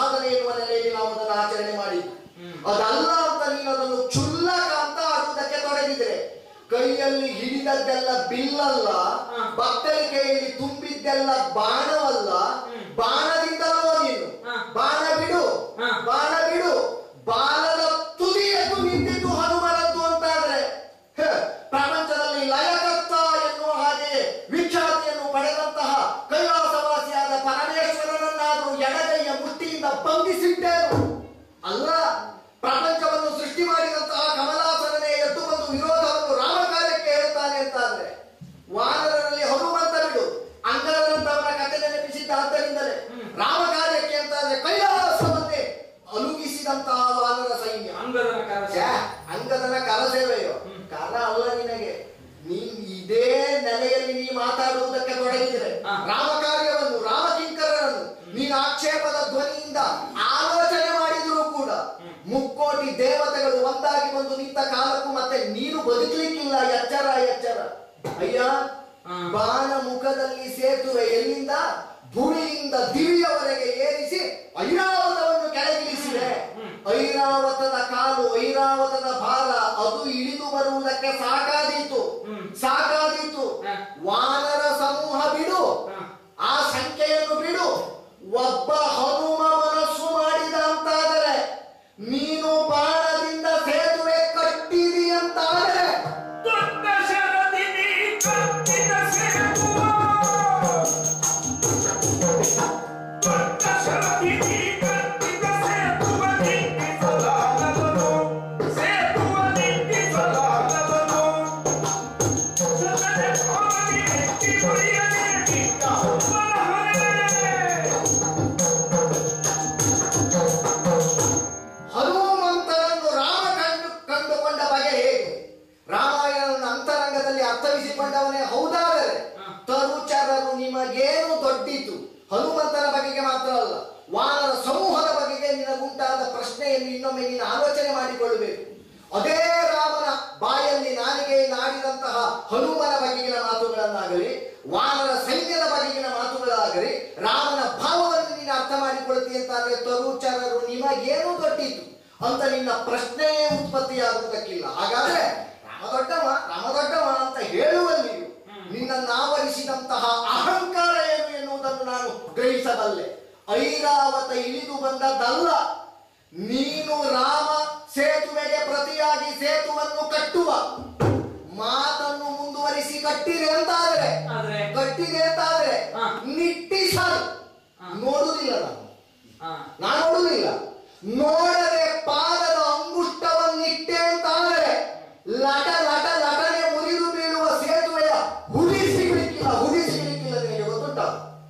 ಸಾಧನೆ ಎನ್ನುವ ನೆಲೆಯಲ್ಲಿ ನಾವು ಅದನ್ನು ಆಚರಣೆ ಮಾಡಿ ಹ್ಮ್. ಅದಲ್ಲ ಅಂತ ನೀನು ಅದನ್ನು ಕ್ಷುಲ್ಲಕ ಅಂತ ಆಡುವುದಕ್ಕೆ ತೊಡಗಿದ್ರೆ ಕೈಯಲ್ಲಿ ಹಿಡಿದದ್ದೆಲ್ಲ ಬಿಲ್ಲಲ್ಲ ಹ. ಬತ್ತಳಿಕೆಯಲ್ಲಿ ತುಂಬಿದ್ದೆಲ್ಲ ಬಾಣವಲ್ಲ ಹ್ಮ್. ಬಾಣದಿಂದಲೋ ನೀನು ಹ. ಬಾಣ ಬಿಡು ಹ. ಬಾಣ ಬಿಡು ಬಾಲದ ತುದಿಯದ್ದು ನಿಂತಿದ್ದು ಹನುಮನದ್ದು ಅಂತಾದ್ರೆ ಹ, ಪ್ರಪಂಚದಲ್ಲಿ ಲಯಕರ್ತ ಎನ್ನುವ ಹಾಗೆ ವಿಖ್ಯಾತಿಯನ್ನು ಪಡೆದಂತಹ ಕೈಲಾಸವಾಸಿಯಾದ ಪರಮೇಶ್ವರನನ್ನಾದರೂ ಎಡಗೈಯ ಮುಷ್ಟಿಯಿಂದ ಬಂಧಿಸಿಟ್ಟೇನು ಅಲ್ಲ ಪ್ರಪಂಚವನ್ನು ಸೃಷ್ಟಿ ಮಾಡಿದಂತಹ ಕಮಲಾಸನನೇ ಎದ್ದು ಬಂದು ವಿರೋಧವನ್ನು ರಾಮಕಾರ್ಯಕ್ಕೆ ಹೇಳ್ತಾನೆ ಅಂತಾದ್ರೆ ವಾನರರಲ್ಲಿ ಹನುಮಂತ ಬಿಡು ಅಂಗದರಂತವರ ಕಥೆ ನೆನಪಿಸಿದ್ದ ಆದ್ದರಿಂದಲೇ ರಾಮಕಾರ್ಯಕ್ಕೆ ಅಂತಾದ್ರೆ ಕೈಲಾಸವನ್ನೇ ಅಲುಗಿಸಿದಂತಹ ವಾನರ ಸೈನ್ಯ ಅಂಗದನ ಕರ ಛೇ, ಅಂಗದನ ಕರಸೇವೆಯೋ ಕರ ಅಲ್ಲ ನಿನಗೆ ನೀನ್ ಇದೇ ನೆಲೆಯಲ್ಲಿ ನೀ ಮಾತಾಡುವುದಕ್ಕೆ ತೊಡಗಿದ್ರೆ ಹಾ. ರಾಮಕಾರ್ಯವನ್ನು ರಾಮಕಿಂಕರರನ್ನು ನೀನು ಆಕ್ಷೇಪದ ಧ್ವನಿಯಿಂದ ಆಲೋಚನೆ ಮಾಡಿದ್ರು ಕೂಡ ಮುಕ್ಕೋಟಿ ದೇವತೆಗಳು ಒಂದಾಗಿ ಬಂದು ನಿಂತ ಕಾಲಕ್ಕೂ ಮತ್ತೆ ನೀನು ಬದುಕಲಿಕ್ಕಿಲ್ಲ ಎಚ್ಚರ ಎಚ್ಚರ ಅಯ್ಯ ಹಾ. ಬಾಣ ಮುಖದಲ್ಲಿ ಸೇತುವೆ ಎಲ್ಲಿಂದ ಭೂಮಿಯಿಂದ ದಿವಿಯವರೆಗೆ ಏರಿಸಿ ಐರಾವತವನ್ನು ಕೆಳಗಿಳಿಸಿದೆ ಐರಾವತದ ಕಾಲು ಐರಾವತದ ಭಾರ ಅದು ಇಳಿದು ಬರುವುದಕ್ಕೆ ಸಾಕಾದೀತು ಹ್ಮ್. ಸಾಕಾದೀತು ಹ. ವಾನರ ಸಮೂಹ ಬಿಡು ಹ. ಆ ಸಂಖ್ಯೆಯನ್ನು ಬಿಡು ಒಬ್ಬ ಹನುಮ ಮನಸ್ಸು ಮಾಡಿದ ಅಂತಾದರೆ ನೀನು ಬಾಣದಿಂದ ಸೇತುವೆ ಕಟ್ಟಿದಿ ಅಂತಾದರೆ ದೊಡ್ಡ ಶರದಿನಿ ಕಟ್ಟಿದ ಸೇತುವ ದೊಡ್ಡ ಶರದಿನಿ ಕಟ್ಟಿದ ಸೇತುವ ನಿಂತಿಸಲಾಗದನು ಸೇತುವ ನಿಂತಿಸಲಾಗದನು ಸದನೆ ಹೋಗಿ ನೆತ್ತಿ ಹೊಡೆಯದೆ ನಿಂತ ಹೊರಹೊರೆ. ಹನುಮಂತನನ್ನು ರಾಮ ಕಂಡು ಕಂಡುಕೊಂಡ ಬಗೆ ಹೇಗೆ ರಾಮಾಯಣನ ಅಂತರಂಗದಲ್ಲಿ ಅರ್ಥವಿಸಿಕೊಂಡವನೇ ಹೌದಾದರೆ ಹ. ತರುಚರರು ನಿಮಗೇನು ದೊಡ್ಡಿತು ಹನುಮಂತನ ಬಗೆಗೆ ಮಾತ್ರ ಅಲ್ಲ ವಾನರ ಸಮೂಹದ ಬಗೆಗೆ ನಿನಗುಂಟಾದ ಪ್ರಶ್ನೆಯನ್ನು ಇನ್ನೊಮ್ಮೆ ನೀನು ಆಲೋಚನೆ ಮಾಡಿಕೊಳ್ಳಬೇಕು ಅದೇ ರಾಮನ ಬಾಯಲ್ಲಿ ನಾಲಿಗೆ ನಾಡಿದಂತಹ ಹನುಮನ ಬಗೆಗಿನ ಮಾತುಗಳನ್ನಾಗಲಿ ವಾನರ ಸೈನ್ಯದ ಬಗೆಗಿನ ಮಾತುಗಳಾಗಲಿ ರಾಮನ ಭಾವವನ್ನು ನೀನು ಅರ್ಥ ಮಾಡಿಕೊಳ್ತಿ ಅಂತಾದ್ರೆ ತರುಚರರು ನಿಮಗೇನು ದೊಡ್ಡಿತು ಅಂತ ನಿನ್ನ ಪ್ರಶ್ನೆಯೇ ಉತ್ಪತ್ತಿಯಾಗುವುದಕ್ಕಿಲ್ಲ ಹಾಗಾದ್ರೆ ರಾಮ ದೊಡ್ಡವ ರಾಮ ದೊಡ್ಡವ ಅಂತ ಹೇಳುವಲ್ಲಿಯೂ ನಿನ್ನನ್ನು ಆವರಿಸಿದಂತಹ ಅಹಂಕಾರ ಏನು ಎನ್ನುವುದನ್ನು ನಾನು ಗ್ರಹಿಸಬಲ್ಲೆ ಐರಾವತ ಇಳಿದು ಬಂದದ್ದಲ್ಲ ನೀನು ರಾಮ ಸೇತುವೆಗೆ ಪ್ರತಿಯಾಗಿ ಸೇತುವನ್ನು ಕಟ್ಟುವ ಮಾತನ್ನು ಮುಂದುವರಿಸಿ ಕಟ್ಟಿದೆ ಅಂತಾದ್ರೆ ಆದ್ರೆ ಕಟ್ಟಿದೆ ಅಂತಾದ್ರೆ ಹಾ. ನಿಟ್ಟಿಸಲು ಹಾ. ನೋಡುವುದಿಲ್ಲ ನಾನು ಹಾ ನಾನು ನೋಡುವುದಿಲ್ಲ ನೋಡದೆ ಪಾದದ ಅಂಗುಷ್ಟವನ್ನಿಟ್ಟೆ ಅಂತಾದರೆ ಲಟ ಲಟ ಲಟನೆ ಮುರಿದು ಬೀಳುವ ಸೇತುವೆಯ ಹುಡಿ ಸಿಗಲಿಕ್ಕಿಲ್ಲ ಹುಡಿ ಸಿಗಲಿಕ್ಕಿಲ್ಲ ನಿನಗೆ ಗೊತ್ತುಂಟ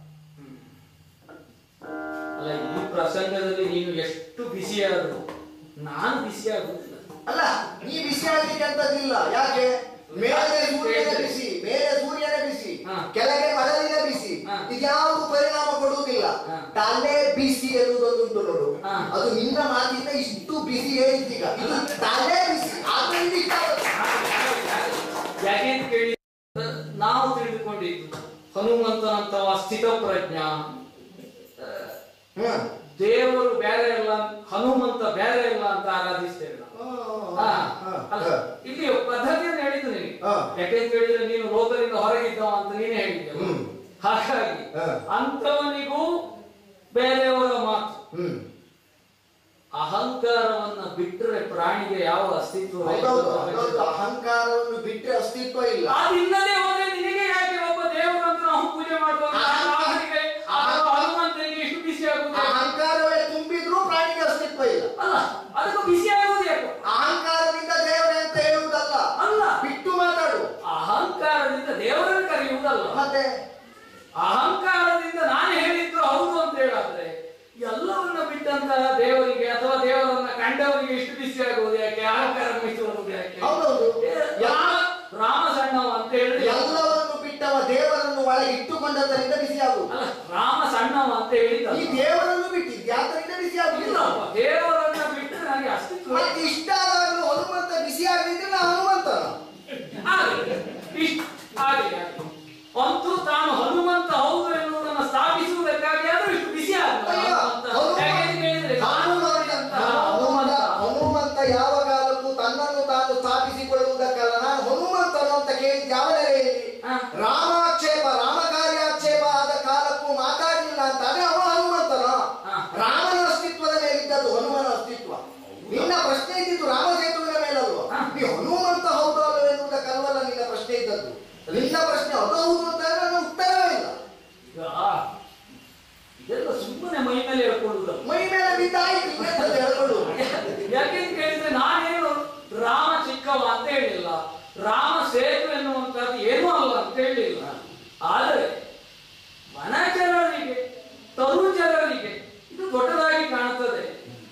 ಅಲ್ಲ ಈ ಪ್ರಸಂಗದಲ್ಲಿ ನೀನು ಎಷ್ಟು ಬಿಸಿಯಾದ್ರು ನಾನು ಬಿಸಿಯಾಗುವುದಿಲ್ಲ ಅಲ್ಲ ನೀ ಬಿಸಿ ಆಗ್ಲಿಕ್ಕೆ ಅಂತದಿಲ್ಲ ಯಾಕೆ ಮೇಲೆ ಸೂರ್ಯನ ಬಿಸಿ ಮೇಲೆ ಸೂರ್ಯನ ಬಿಸಿ ಹಾ. ಕೆಳಗೆ ಮಡಲಿನ ಬಿಸಿ ಹಾ. ಇದ್ಯಾವುದು ಪರಿಣಾಮ ಕೊಡುವುದಿಲ್ಲ ಹಾ. ತಲೆ ಬಿಸಿ ಎನ್ನುವುದೊಂದುಂಟು ನೋಡು ಹಾ. ಅದು ನಿನ್ನ ಮಾತಿಂದ ಇಷ್ಟು ಬಿಸಿ ಹೇಳಿದ್ದೀಗ ಇದು ತಲೆ ಬಿಸಿ ಆದ್ರಿಂದ ಇಷ್ಟ ಆಗುತ್ತೆ. ಯಾಕೆ ಅಂತ ಕೇಳಿ ನಾವು ತಿಳಿದುಕೊಂಡಿದ್ದು ಹನುಮಂತನಂತಹ ಸ್ಥಿತಪ್ರಜ್ಞ ಆ, ಹ್ಮ್. ದೇವರು ಬೇರೆ ಇಲ್ಲ ಹನುಮಂತ ಬೇರೆ ಇಲ್ಲ ಅಂತ ಆರಾಧಿಸ್ತೇವೆ ನಾವು ಹಾ, ಅಲ್ಲ, ಇಲ್ಲಿ ಪದ್ಧತಿಯನ್ನು ಹೇಳಿದ್ದು ನೀನು ಹಾ. ಯಾಕೆಂತ ಹೇಳಿದ್ರೆ ನೀನು ಲೋಕದಿಂದ ಹೊರಗಿದ್ದವ ಅಂತ ನೀನೇ ಹೇಳಿದ್ದೆ ಹ್ಮ್. ಹಾಗಾಗಿ ಹಾ. ಅಂತವನಿಗೂ ಬೇರೆಯವರ ಮಾತು ಹ್ಮ್. ಅಹಂಕಾರವನ್ನ ಬಿಟ್ಟರೆ ಪ್ರಾಣಿಗೆ ಯಾವ ಅಸ್ತಿತ್ವ ಹೌದೌದು, ಹೌದೌದು. ಅಹಂಕಾರವನ್ನು ಬಿಟ್ಟರೆ ಅಸ್ತಿತ್ವ ಇಲ್ಲ ಅದಿಲ್ಲದೆ ಹೋದ್ರೆ ನಿನಗೆ ಯಾಕೆ ಒಬ್ಬ ದೇವರನ್ನು ನಾವು ಪೂಜೆ ಮಾಡುವಾಗ ಅಹಂಕಾರ- ರಾಮನಿಗೆ ಅಥವಾ ಹನುಮಂತನಿಗೆ ಇಷ್ಟು ಬಿಸಿ ಆಗುವುದು ಅಹಂಕಾರವೇ ತುಂಬಿದ್ರೂ ಪ್ರಾಣಿಗೆ ಅಸ್ತಿತ್ವ ಇಲ್ಲ ಅಲ್ಲ ಅದಕ್ಕೂ ಬಿಸಿ ಆಗುವುದು ಯಾಕೆ ಅಹಂಕಾರದಿಂದ ದೇವರೇ ಅಂತ ಹೇಳುವುದಲ್ಲ ಅಲ್ಲ ಬಿಟ್ಟು ಮಾತಾಡು ಅಹಂಕಾರದಿಂದ ದೇವರನ್ನು ಕರೆಯುವುದಲ್ಲ ಮತ್ತೆ ಅಹಂಕಾರದಿಂದ ನಾನು ಹೇಳಿದ್ದು ಹೌದು ಅಂತ ಹೇಳಾದ್ರೆ ಎಲ್ಲವನ್ನ ಬಿಟ್ಟಂತಹ ದೇವರಿಗೆ ಅಥವಾ ದೇವರನ್ನ ಕಂಡವರಿಗೆ ಇಷ್ಟು ಬಿಸಿ ಆಗುವುದು ಯಾಕೆ ಅಹಂಕಾರ ಮಿಸುವುದು ಯಾಕೆ ಹೌದೌದು ಏ, ರಾಮ ರಾಮ ಸಣ್ಣವ ಅಂತ ಹೇಳಿದ್ರೆ ಎಲ್ಲವನ್ನು ಬಿಟ್ಟವ ದೇವರನ್ನು ಒಳಗೆ ಇಟ್ಟುಕೊಂಡದ್ದರಿಂದ ಬಿಸಿ ಆಗುವುದು ಅಲ್ಲ ರಾಮ ಸಣ್ಣವ ಅಂತ ಹೇಳಿದ ಈ ದೇವರನ್ನು ಬಿಟ್ಟಿದ್ದೆ ಆದ್ದರಿಂದ ಬಿಸಿ ಆಗುದಿಲ್ಲ ಇಲ್ಲಪ್ಪ ದೇವರನ್ನ ಬಿಟ್ಟು ನನಗೆ ಅಸ್ತಿತ್ವ ಮತ್ತೆ ಇಷ್ಟ ಆದಾಗಲೂ ಹನುಮಂತ ಬಿಸಿ ಆಗದಿದ್ರೆ ನಾ ಹನುಮಂತನ ಆಗಲಿ. ಇಷ್ಟ್ ಆಗಲಿ, ಆಗಲಿ. ಅಂತೂ ತಾನು ಹನುಮಂತ ಹೌದು ಎನ್ನುವುದನ್ನು ಸ್ಥಾಪಿಸುವುದಕ್ಕಾಗಿ ಆದ್ರೂ ಇಷ್ಟು ಬಿಸಿ ಆದ ಅಯ್ಯೋ, ಹನುಮ- ಯಾಕೆಂತ ಕೇಳಿದ್ರೆ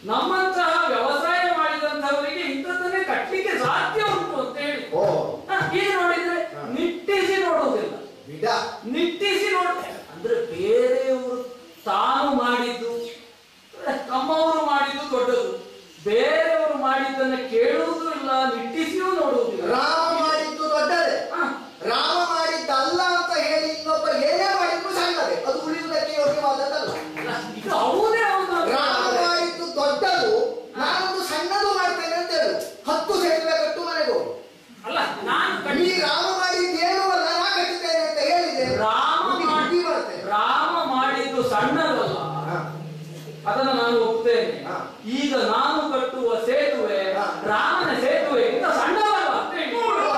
ನಮ್ಮಂತಹ ವ್ಯವಸಾಯ ಮಾಡಿದಂತವರಿಗೆ ಇಂಥದ್ದನ್ನೇ ಕಟ್ಟಲಿಕ್ಕೆ ಸಾಧ್ಯ ಉಂಟು ಅಂತ ಹೇಳಿ ಓ ಹ, ಈಗ ನೋಡಿದ್ರೆ ಹ. ನಿಟ್ಟಿಸಿ ನೋಡುವುದಿಲ್ಲ ಬಿಡ ನಿಟ್ಟಿಸಿ ನೋಡ ಅಂದ್ರೆ ಬೇರೆಯವರು ತಾನು ಮಾಡಿದ್ದು ತಮ್ಮವರು ಮಾಡಿದ್ದು ದೊಡ್ಡದು ಬೇರೆಯವರು ಮಾಡಿದ್ದನ್ನ ಕೇಳುವುದೂ ಇಲ್ಲ ನಿಟ್ಟಿಸಿಯೂ ನೋಡುವುದಿಲ್ಲ ರಾಮ ಮಾಡಿದ್ದು ದೊಡ್ಡದೆ ಹ, ರಾಮ ಮಾಡಿದ್ದಲ್ಲ ಅಂತ ಹೇಳಿ ಇನ್ನೊಬ್ಬ ಏನೇ ಮಾಡಿದ್ರು ಸಣ್ಣದೆ ಅದು ಉಳಿಯುವುದಕ್ಕೆ ಯೋಗ್ಯವಾದದ್ದಲ್ಲ ಅಲ್ಲ, ಇದು ಹೌದೇ ಹೌದು ರಾಮ ಮಾಡಿದ್ದು ದೊಡ್ಡದು ನಾನೊಂದು ಸಣ್ಣದು ಮಾಡ್ತೇನೆ ಅಂತ ಹೇಳು ಹತ್ತು ಸೇತುವೆ ಕಟ್ಟು ಮನೆಗೆ ಹೋಗು ಅಲ್ಲ ನಾನು ಈ ಕಟ್ಟಿ ರಾಮ ಮಾಡಿದ್ದೇನು ಅಲ್ಲ ನಾ ಕಟ್ಟಿದ್ದೇನೆ ಅಂತ ಹೇಳಿದೆ ರಾಮ ಬುದ್ಧಿ- ಮಾಡಿ ಬುದ್ಧಿ ಬರ್ತೇನೆ ರಾಮ ಮಾಡಿದ್ದು ಸಣ್ಣದಲ್ಲ ಹ. ಅದನ್ನು ನಾನು ಒಪ್ತೇನೆ ಹಾ. ಈಗ ನಾನು ಕಟ್ಟುವ ಸೇತುವೆ ಹಾ. ರಾಮನ ಸೇತುವೆಗಿಂತ ಸಣ್ಣದಲ್ಲ ಅಂತ ಹೇಳಿ.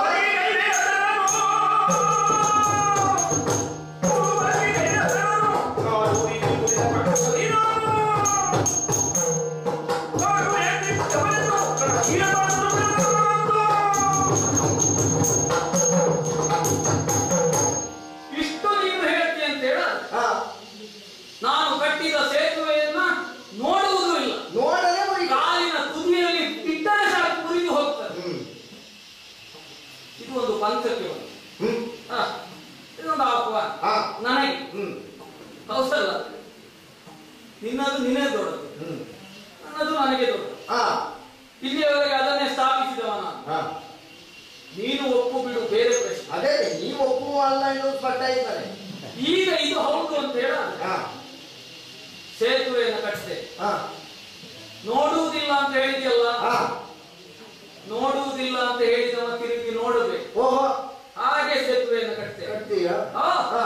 ಇಷ್ಟು ನೀನು ಹೇಳ್ತಿ ಅಂತ ಹೇಳ ಹ. ನಾನು ಕಟ್ಟಿದ ಸೇತುವೆಯನ್ನ ನೋಡುವುದೂ ಇಲ್ಲ ನೋಡಲೇ ಮುರಿ ಕಾಲಿನ ತುದಿಯಲ್ಲಿ ಇಟ್ಟರೆ ಸಾಕು ಮುರಿದು ಹೋಗ್ತದೆ ಹ್ಮ್ ಇದು ಒಂದು ಪಂಥಕ್ಕೆ ಒಂದು ಹ್ಮ್ ಹ. ಇದೊಂದು ಆಹ್ವಾನ ಹ. ನನಗೆ ಹ್ಮ್ ಹೌದಲ್ಲ ನಿನ್ನದು ನಿನ್ನೇ ದೊಡ್ಡದು ಹ್ಮ್ ನನ್ನದು ನನಗೆ ದೊಡ್ಡದು ಹ. ಇಲ್ಲಿಯವರೆಗೆ ಅದನ್ನೇ ಸ್ಥಾಪಿಸಿದವ ನಾನು ಹ. ನೀನು ಒಪ್ಪು ಬಿಡು ಬೇರೆ ಪ್ರಶ್ನೆ ಅದೇ ನೀವು ಒಪ್ಪುವ ಅಲ್ಲ ಇನ್ನೊಂದು ಸ್ಪಷ್ಟ ಇದ್ದಾರೆ ಈಗ ಇದು ಹೌದು ಅಂತ ಹೇಳ ಹ. ಸೇತುವೆಯನ್ನು ಕಟ್ಟಿದೆ ಹ. ನೋಡುವುದಿಲ್ಲ ಅಂತ ಹೇಳಿದ್ಯಲ್ಲ ಹ. ನೋಡುವುದಿಲ್ಲ ಅಂತ ಹೇಳಿದವ ತಿರುಗಿ ನೋಡಬೇಕು ಓಹೋ ಹಾಗೆ ಸೇತುವೆಯನ್ನು ಕಟ್ಟಿದೆ ಕಟ್ತೀಯಾ ಆ, ಹ.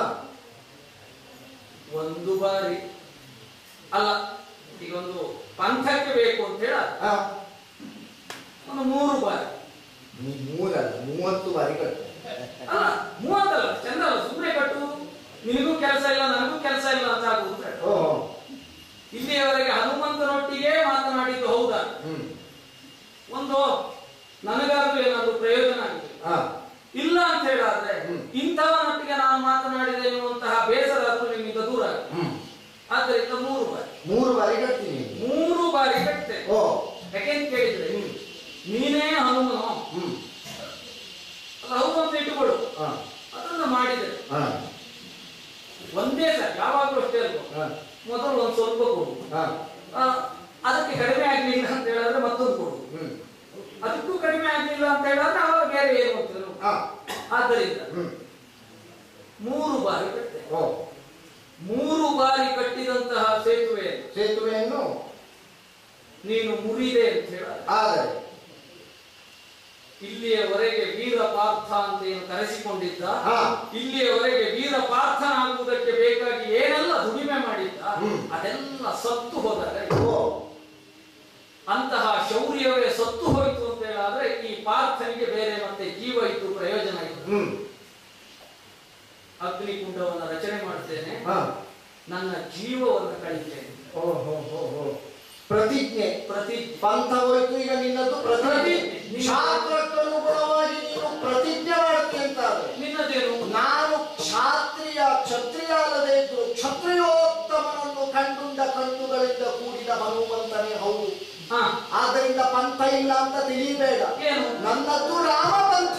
ಒಂದು ಬಾರಿ ಅಲ್ಲ ಈಗ ಒಂದು ಪಂಥಕ್ಕೆ ಬೇಕು ಅಂತ ಹೇಳ ಹ. ಒಂದು ಮೂರು ಬಾರಿ ನೀ ಮೂರಲ್ಲ ಮೂವತ್ತು ಬಾರಿ ಕಟ್ಟು ಅಲ್ಲ ಮೂವತ್ತಲ್ಲ ಚಂದ ಅಲ್ಲ ಸುಮ್ಮನೆ ಕಟ್ಟು ನಿನಗೂ ಕೆಲಸ ಇಲ್ಲ ನನಗೂ ಕೆಲಸ ಇಲ್ಲ ಅಂತ ಆಗುವುದು ಬೇಡ. ಓಹೋ ಇಲ್ಲಿಯವರೆಗೆ ಹನುಮಂತನೊಟ್ಟಿಗೆ ಮಾತನಾಡಿದ್ದು ಹೌದಾ ಹ್ಮ್ ಒಂದು ನನಗಾದ್ರೂ ಏನಾದ್ರೂ ಪ್ರಯೋಜನ ಆಗಿದೆ ಹ. ಇಲ್ಲ ಅಂತ ಹೇಳಾದ್ರೆ ಹ್ಮ್. ಇಂಥವನೊಟ್ಟಿಗೆ ನಾನು ಮಾತನಾಡಿದೆ ಎನ್ನುವಂತಹ ಬೇಸರ ಆದ್ರೂ ನಿಮ್ಮಿಂದ ದೂರ ಆಗುತ್ತೆ. ಹ್ಮ್ ಆದ್ದರಿಂದ ಮೂರು ಬಾರಿ ಮೂರು ಬಾರಿ ಕಟ್ತೀನಿ ಮೂರು ಬಾರಿ ಕಟ್ತೆ ಓ ಯಾಕೆಂತ ಕೇಳಿದ್ರೆ ನೀನೇ ಹನುಮನು ಹ್ಮ್ ಅದು ಹೌದು ಅಂತ ಇಟ್ಟುಕೊಳ್ಳು ಹ. ಅದನ್ನ ಮಾಡಿದೆ ಹ. ಒಂದೇ ಸರ್ ಯಾವಾಗಲೂ ಅಷ್ಟೇ ಅಲ್ವಾ ಹ. ಮೊದಲು ಒಂದು ಸ್ವಲ್ಪ ಕೊಡು ಹ. ಆ, ಅದಕ್ಕೆ ಕಡಿಮೆ ಆಗ್ಲಿಲ್ಲ ಅಂತ ಹೇಳಿದ್ರೆ ಮತ್ತೊಂದು ಕೊಡು ಹ್ಮ್ ಅದಕ್ಕೂ ಕಡಿಮೆ ಆಗ್ಲಿಲ್ಲ ಅಂತ ಹೇಳಿದ್ರೆ ಅವಾಗ ಬೇರೆ ಏನು ಅಂತ ಹೇಳು. ಹ. ಆದ್ದರಿಂದ ಹ್ಮ್ ಮೂರು ಬಾರಿ ಕಟ್ಟೆ ಓ ಮೂರು ಬಾರಿ ಕಟ್ಟಿದಂತಹ ಸೇತುವೆಯನ್ನು ಸೇತುವೆಯನ್ನು ನೀನು ಮುರಿದೆ ಅಂತ ಹೇಳ ಆದರೆ ಇಲ್ಲಿಯವರೆಗೆ ವೀರ ಪಾರ್ಥ ಅಂತ ಏನು ಕರೆಸಿಕೊಂಡಿದ್ದ ಹಾ. ಇಲ್ಲಿಯವರೆಗೆ ವೀರ ಪಾರ್ಥನಾಗುವುದಕ್ಕೆ ಬೇಕಾಗಿ ಏನೆಲ್ಲ ದುಡಿಮೆ ಮಾಡಿದ್ದ ಹ್ಮ್. ಅದೆಲ್ಲ ಸತ್ತು ಹೋದಾಗ ಓ ಅಂತಹ ಶೌರ್ಯವೇ ಸತ್ತು ಹೋಯಿತು ಅಂತ ಹೇಳಾದ್ರೆ ಈ ಪಾರ್ಥನಿಗೆ ಬೇರೆ ಮತ್ತೆ ಜೀವ ಇತ್ತು ಪ್ರಯೋಜನ ಇತ್ತು ಹ್ಮ್ ಅಗ್ನಿಕುಂಡವನ್ನು ರಚನೆ ಮಾಡ್ತೇನೆ ಹ. ನನ್ನ ಜೀವವನ್ನು ಕಳೀತೇನೆ ಓ ಹೋ ಹೋ ಹೋ ಪ್ರತಿಜ್ಞೆ ಪ್ರತಿ ಪಂಥ ಹೋಯ್ತು ಈಗ ನಿನ್ನದು ಪ್ರತಿಜ್ಞೆ ಪ್ರತಿಜ್ಞೆ. ಶಾಸ್ತ್ರಕ್ಕನುಗುಣವಾಗಿ ನೀನು ಪ್ರತಿಜ್ಞೆ ಮಾಡ್ತಿ ಅಂತ ಆದ್ರೆ ನಿನ್ನದೇನು ನಾನು ಕ್ಷಾತ್ರಿಯ ಕ್ಷತ್ರಿಯ ಅಲ್ಲದೆ ಇದ್ರು ಕ್ಷತ್ರಿಯೋತ್ತಮನನ್ನು ಕಂಡುಂಡ ಕಣ್ಣುಗಳಿಂದ ಕೂಡಿದ ಹನುಮಂತನೇ ಹೌದು ಹಾ ಆದ್ದರಿಂದ ಪಂಥ ಇಲ್ಲ ಅಂತ ತಿಳಿಯಬೇಡ ಏನು ನನ್ನದ್ದು ರಾಮ ಪಂಥ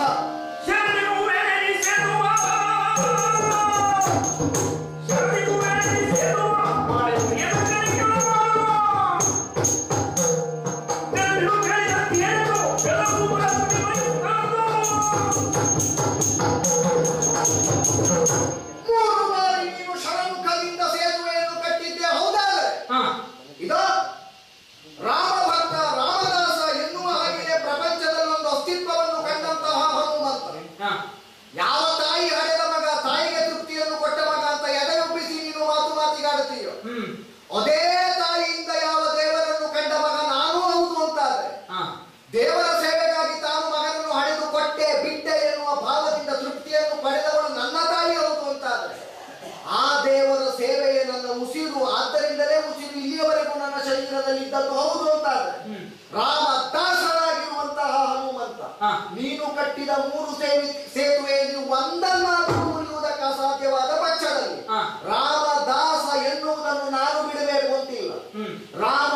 ಮೂರು ಬಾರಿ ನೀನು ಶರಮುಖದಿಂದ ಸೇತುವೆಯನ್ನು ಕಟ್ಟಿದ್ದೆ ಹೌದಾದ್ರೆ ಹಾ ಇದೋ ರಾಮ ಭಕ್ತ ರಾಮದಾಸ ಎನ್ನುವ ಹಾಗೆಯೇ ಪ್ರಪಂಚದಲ್ಲಿ ಒಂದು ಅಸ್ತಿತ್ವವನ್ನು ಕಂಡಂತಹ ಹನುಮಂತ ಹಾ ಯಾವ ತಾಯಿ ಹಡೆದ ಮಗ ತಾಯಿಗೆ ತೃಪ್ತಿಯನ್ನು ಕೊಟ್ಟ ಮಗ ಅಂತ ಎದೆಯೊಬ್ಬಿಸಿ ನೀನು ಮಾತು ಮಾತಿಗಾಡುತ್ತೀಯೋ ಹ್ಮ್ ಅದೇ ತಾಯಿಯಿಂದ ಯಾವ ದೇವರನ್ನು ಕಂಡ ಮಗ ನಾನೂ ಹೌದು ಅಂತಾದ್ರೆ ಹಾ ದೇವರ ಸೇವೆಗಾಗಿ ತಾನು ಮಗನನ್ನು ಹಡೆದು ಕೊಟ್ಟೆ ಬಿಟ್ಟೆ ಎನ್ನುವ ಭಾವದಿಂದ ತೃಪ್ತಿಯನ್ನು ಪಡೆದವಳು ನನ್ನ ತಾಯಿ ಹೌದು ಅಂತಾದ್ರೆ ಆ ದೇವರ ಸೇವೆಯೇ ನನ್ನ ಉಸಿರು ಆದ್ದರಿಂದಲೇ ಉಸಿರು ಇಲ್ಲಿಯವರೆಗೂ ನನ್ನ ಶರೀರದಲ್ಲಿ ಇದ್ದದ್ದು ಹೌದು ಅಂತಾದ್ರೆ ಹ್ಮ್ ರಾಮ ದಾಸರಾಗಿರುವಂತಹ ಹನುಮಂತ ಹಾ. ನೀನು ಕಟ್ಟಿದ ಮೂರು ಸೇವಿ ಸೇತುವೆಯಲ್ಲಿ ಒಂದನ್ನಾದರೂ ಮುರಿಯುವುದಕ್ಕೆ ಅಸಾಧ್ಯವಾದ ಪಕ್ಷದಲ್ಲಿ ಹಾ. ರಾಮದಾಸ ಎನ್ನುವುದನ್ನು ನಾನು ಬಿಡಬೇಕು ಅಂತಿಲ್ಲ ಹ್ಮ್ ರಾಮನು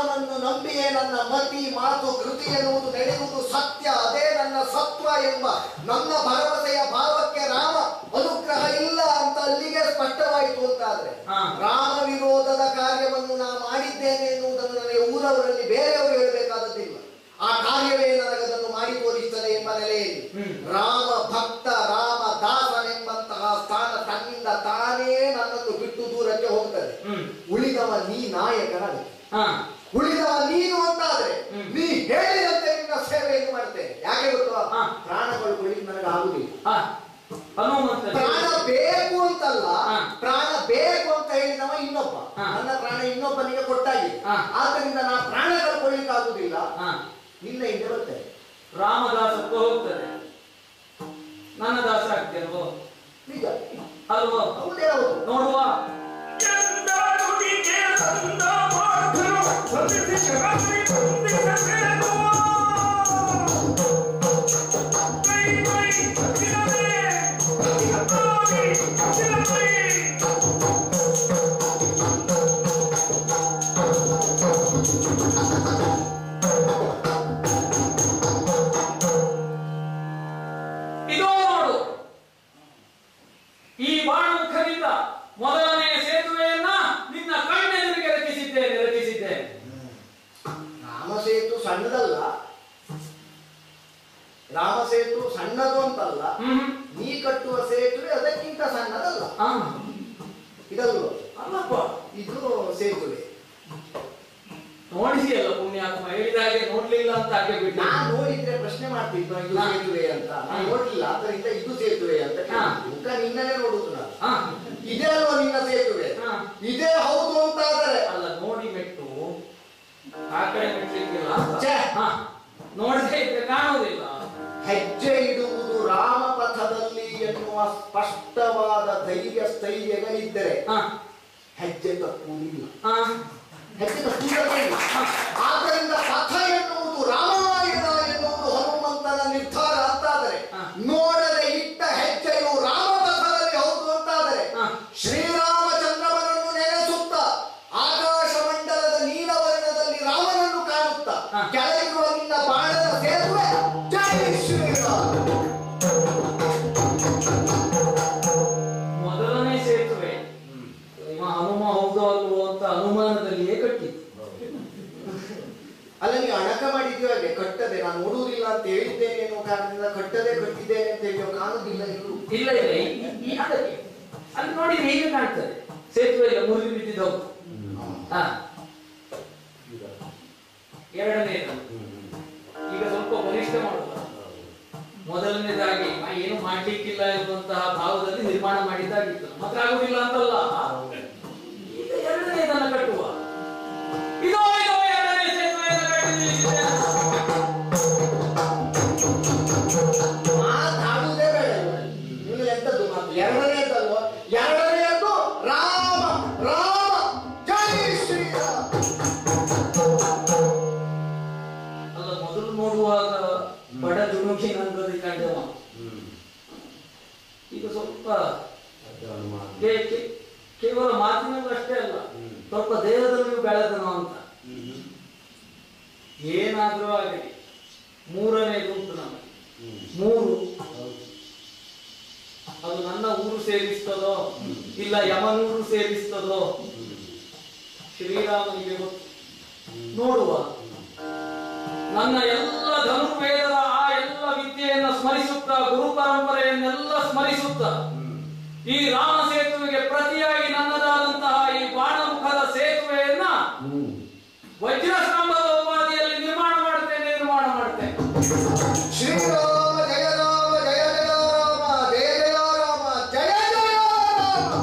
ರಾಮನನ್ನು ನಂಬಿಯೇ ನನ್ನ ಮತಿ ಮಾತು ಕೃತಿ ಎನ್ನುವುದು ನಡೆಯುವುದು ಸತ್ಯ ಅದೇ ನನ್ನ ಸತ್ವ ಎಂಬ ನನ್ನ ಭರವಸೆಯ ಭಾವಕ್ಕೆ ರಾಮ ಅನುಗ್ರಹ ಇಲ್ಲ ಅಂತ ಅಲ್ಲಿಗೆ ಸ್ಪಷ್ಟವಾಯಿತು ಅಂತಾದ್ರೆ ಹಾ. ರಾಮ ವಿರೋಧದ ಕಾರ್ಯವನ್ನು ನಾ ಮಾಡಿದ್ದೇನೆ ಎನ್ನುವುದನ್ನು ನನಗೆ ಊರವರಲ್ಲಿ ಬೇರೆಯವರು ಹೇಳಬೇಕಾದದ್ದಿಲ್ಲ ಆ ಕಾರ್ಯವೇ ನನಗದನ್ನು ಮಾಡಿ ತೋರಿಸ್ತದೆ ಎಂಬ ನೆಲೆಯಲ್ಲಿ ಹ್ಮ್. ರಾಮ ಭಕ್ತ ರಾಮ ದಾಸನೆಂಬಂತಹ ಸ್ಥಾನ ತನ್ನಿಂದ ತಾನೇ ನನ್ನನ್ನು ಬಿಟ್ಟು ದೂರಕ್ಕೆ ಹೋಗ್ತದೆ ಹ್ಮ್ ಉಳಿದವ ನೀ ನಾಯಕನಾಗ ಹಾ ಉಳಿದವ ನೀನು ಅಂತಾದ್ರೆ ಹ್ಮ್. ನೀ ಹೇಳಿದಂತೆ ನಿನ್ನ ಸೇವೆಯನ್ನು ಮಾಡ್ತೇನೆ ಯಾಕೆ ಗೊತ್ತು ಹಾ. ಪ್ರಾಣ ಕಳ್ಕೊಳ್ಳಿಕ್ಕೆ ನನಗೆ ಆಗುದಿಲ್ಲ ಹಾ ಹನುಮಂತ ಪ್ರಾಣ ಬೇಕು ಅಂತಲ್ಲ ಹಾ. ಪ್ರಾಣ ಬೇಕು ಅಂತ ಹೇಳಿದವ ಇನ್ನೊಬ್ಬ ಹಾ. ನನ್ನ ಪ್ರಾಣ ಇನ್ನೊಬ್ಬನಿಗೆ ಕೊಟ್ಟಾಗಿದೆ ಹಾ. ಆದ್ದರಿಂದ ನಾ ಪ್ರಾಣ ಕಳ್ಕೊಳ್ಳಿಕ್ಕೆ ಆಗುದಿಲ್ಲ ಹಾ ನಿನ್ನ ಹಿಂದೆ ಬರ್ತೇನೆ ರಾಮದಾಸತ್ವ ಹೋಗ್ತದೆ ನನ್ನ ದಾಸ ಆಗ್ತೇನೋ ನಿಜ ಅಲ್ವೋ ಹೌದೇ ಹೌದು ನೋಡುವ ಇದೋ ನೋಡು ಈ ಬಾಣಮುಖದಿಂದ ಮೊದಲನೆಯ ಸೇತುವೆಯನ್ನ ನಿನ್ನ ಕಣ್ಣೆದುರಿಗೆ ರಚಿಸಿದ್ದೇನೆ ರಚಿಸಿದ್ದೇನೆ ರಾಮಸೇತು ಸಣ್ಣದಲ್ಲ ರಾಮಸೇತು ಸಣ್ಣದು ಅಂತಲ್ಲ ಹ್ಮ್ ನೀ ಕಟ್ಟುವ ಸೇತುವೆ ಅದಕ್ಕಿಂತ ಸಣ್ಣದಲ್ಲ ಆ, ಇದಲ್ವ ಅಲ್ಲಪ್ಪ ಇದು ಸೇತುವೆ ನೋಡಿಸಿ ಅಲ್ಲ ಪುಣ್ಯಾತ್ಮ ಹೇಳಿದ ಹಾಗೆ ನೋಡ್ಲಿಲ್ಲ ಅಂತ ಹಾಗೆ ಬಿಟ್ಟು ನಾನ್ ನೋಡಿದ್ರೆ ಪ್ರಶ್ನೆ ಮಾಡ್ತಿದ್ದ ಇದು ಹಾ. ಸೇತುವೆ ಅಂತ ನಾನು ಹ್ಮ್. ನೋಡ್ಲಿಲ್ಲ ಆದ್ದರಿಂದ ಇದು ಸೇತುವೆ ಅಂತ ಹಾ. ಮುಖ ನಿನ್ನನೇ ನೋಡುದು ನಾನು ಹಾ ಇದೇ ಅಲ್ವಾ ನಿನ್ನ ಸೇತುವೆ ಹಾ. ಇದೇ ಹೌದು ಅಂತಾದರೆ ಅಲ್ಲ ನೋಡಿ ಮೆಟ್ಟು ಆ ಕಡೆ ಮೆಟ್ಲಿಕ್ಕಿಲ್ಲ ಛೆ! ಹಾ ನೋಡದೆ ಇದ್ರೆ ಕಾಣುವುದಿಲ್ಲ ಹೆಜ್ಜೆ ಇಡುವುದು ರಾಮಪಥದಲ್ಲಿ ಎನ್ನುವ ಸ್ಪಷ್ಟವಾದ ಧೈರ್ಯ ಸ್ಥೈರ್ಯಗಳಿದ್ದರೆ ಹಾ ಹೆಜ್ಜೆ ತಪ್ಪುವುದಿಲ್ಲ ಹಾ ಹೆಜ್ಜೆ ತಪ್ಪುವುದಲ್ಲೇ ಇಲ್ಲ ಆದ್ದರಿಂದ ಪಥ ಎನ್ನುವುದು ರಾಮಾಯಣ ಎನ್ನುವುದು ಹನುಮಂತನ ನಿರ್ಧಾರ ಅಂತಾದರೆ ಹಾ. ನೋಡದೆ ಇಟ್ಟ ಹೆಜ್ಜೆಯು ರಾಮಪಥದಲ್ಲಿ ಹೌದು ಅಂತಾದರೆ ಹಾ. ಶ್ರೀರಾಮಚಂದ್ರವನನ್ನು ನೆನೆಸುತ್ತ ಆಕಾಶ ಮಂಡಲದ ನೀಲವರ್ಣದಲ್ಲಿ ರಾಮನನ್ನು ಕಾಣುತ್ತಾ ಹಾ. ಕೆಳಗಿರುವ ನಿನ್ನ ಬಾಣದ ಸೇತುವೆ ಜೈ ಶ್ರೀರಾಮ ಮೊದಲನೇ ಸೇತುವೆ ನಿಮ್ಮ ಹನುಮ ಹೌದು ಅಲ್ವೋ ಅಂತ ಅನುಮಾನದಲ್ಲಿಯೇ ಕಟ್ಟಿತ್ತು ಅಲ್ಲ ನೀವು ಅಣಕ ಮಾಡಿದ್ಯೋ ಹಾಗೆ ಕಟ್ಟದೆ ನಾನು ನೋಡುವುದಿಲ್ಲ ಅಂತ ಹೇಳಿದ್ದೇನೆ ಎನ್ನುವ ಕಾರಣದಿಂದ ಕಟ್ಟದೆ ಕಟ್ಟಿದ್ದೇನೆ ಅಂತ ಹೇಳಿ ಕಾಣುವುದಿಲ್ಲ ಇವರು ಇಲ್ಲ ಇಲ್ಲ ಈ- ಈ ಅದಕ್ಕೆ ಅಲ್ಲಿ ನೋಡಿ ಹೇಗೆ ಕಾಣ್ತದೆ ಸೇತುವೆ ಇಲ್ಲ ಮುರಿದು ಬಿದ್ದಿದ್ದು ಹೌದು ಹಾ ಎರಡನೇದು ಈಗ ಸ್ವಲ್ಪ ಬಲಿಷ್ಠ ಮಾಡುವ ಮೊದಲನೇದಾಗಿ ನಾ ಏನು ಮಾಡ್ಲಿಕ್ಕಿಲ್ಲ ಎನ್ನುವಂತಹ ಭಾವದಲ್ಲಿ ನಿರ್ಮಾಣ ಮಾಡಿದ್ದಾಗಿತ್ತು ಮಾತ್ರ ಆಗುದಿಲ್ಲ ಅಂತಲ್ಲ ಈಗ ಎರಡನೇದನ್ನ ಕಟ್ಟುವ ಇದೋ ಇದೋ ಎರಡನೇ ಸೇತುವೆಯನ್ನು ಕಟ್ಟಿ ನಿಲ್ಲಿಸಿದ್ದೇನೆ. ಮಾತಾಡುವುದೇ ಬೇಡ ಇವರು. ಇನ್ನು ಎಂತದ್ದು ಮಾತು ಎರಡನೇದಲ್ವ ಎರಡನೆಯದು ರಾಮ ರಾಮ ಜೈ ಶ್ರೀರಾಮ ಅಲ್ಲ ಮೊದಲು ನೋಡುವಾಗ ಬಡ ಜುಣುಕಿ ನಂದದಿ ಕಂಡವ ಈಗ ಸ್ವಲ್ಪ ಕೇ- ಕೇ- ಕೇವಲ ಮಾತಿನಲ್ಲಿ ಅಷ್ಟೇ ಅಲ್ಲ ಸ್ವಲ್ಪ ದೇಹದಲ್ಲಿಯೂ ಬೆಳೆದನು ಅಂತ ಏನಾದ್ರೂ ಆಗಲಿ ಮೂರನೇದು ಉಂಟು ನಮಗೆ ಮೂರು ಅದು ನನ್ನ ಊರು ಸೇರಿಸ್ತದೋ ಇಲ್ಲ ಯಮನೂರು ಸೇರಿಸ್ತದೋ ಶ್ರೀರಾಮನಿಗೆ ಗೊತ್ತು ನೋಡುವ ನನ್ನ ಎಲ್ಲ ಧನುರ್ವೇದದ ಆ ಎಲ್ಲ ವಿದ್ಯೆಯನ್ನ ಸ್ಮರಿಸುತ್ತಾ ಗುರು ಪರಂಪರೆಯನ್ನೆಲ್ಲ ಸ್ಮರಿಸುತ್ತಾ ಈ ರಾಮ ಸೇತುವೆಗೆ ಪ್ರತಿಯಾಗಿ ನನ್ನದಾದಂತಹ ಈ ಬಾಣಮುಖದ ಸೇತುವೆಯನ್ನ ವಜ್ರ ಸ್ತಂಭದ ಉಪಾಧಿಯಲ್ಲಿ ನಿರ್ಮಾಣ ಮಾಡುತ್ತೇನೆ ನಿರ್ಮಾಣ ಮಾಡ್ತೇನೆ ಶ್ರೀರಾಮ ಜಯ ರಾಮ ಜಯ ಜಯ ರಾಮ ಜಯ ಜಯ ರಾಮ ಜಯ ಜಯ ರಾಮ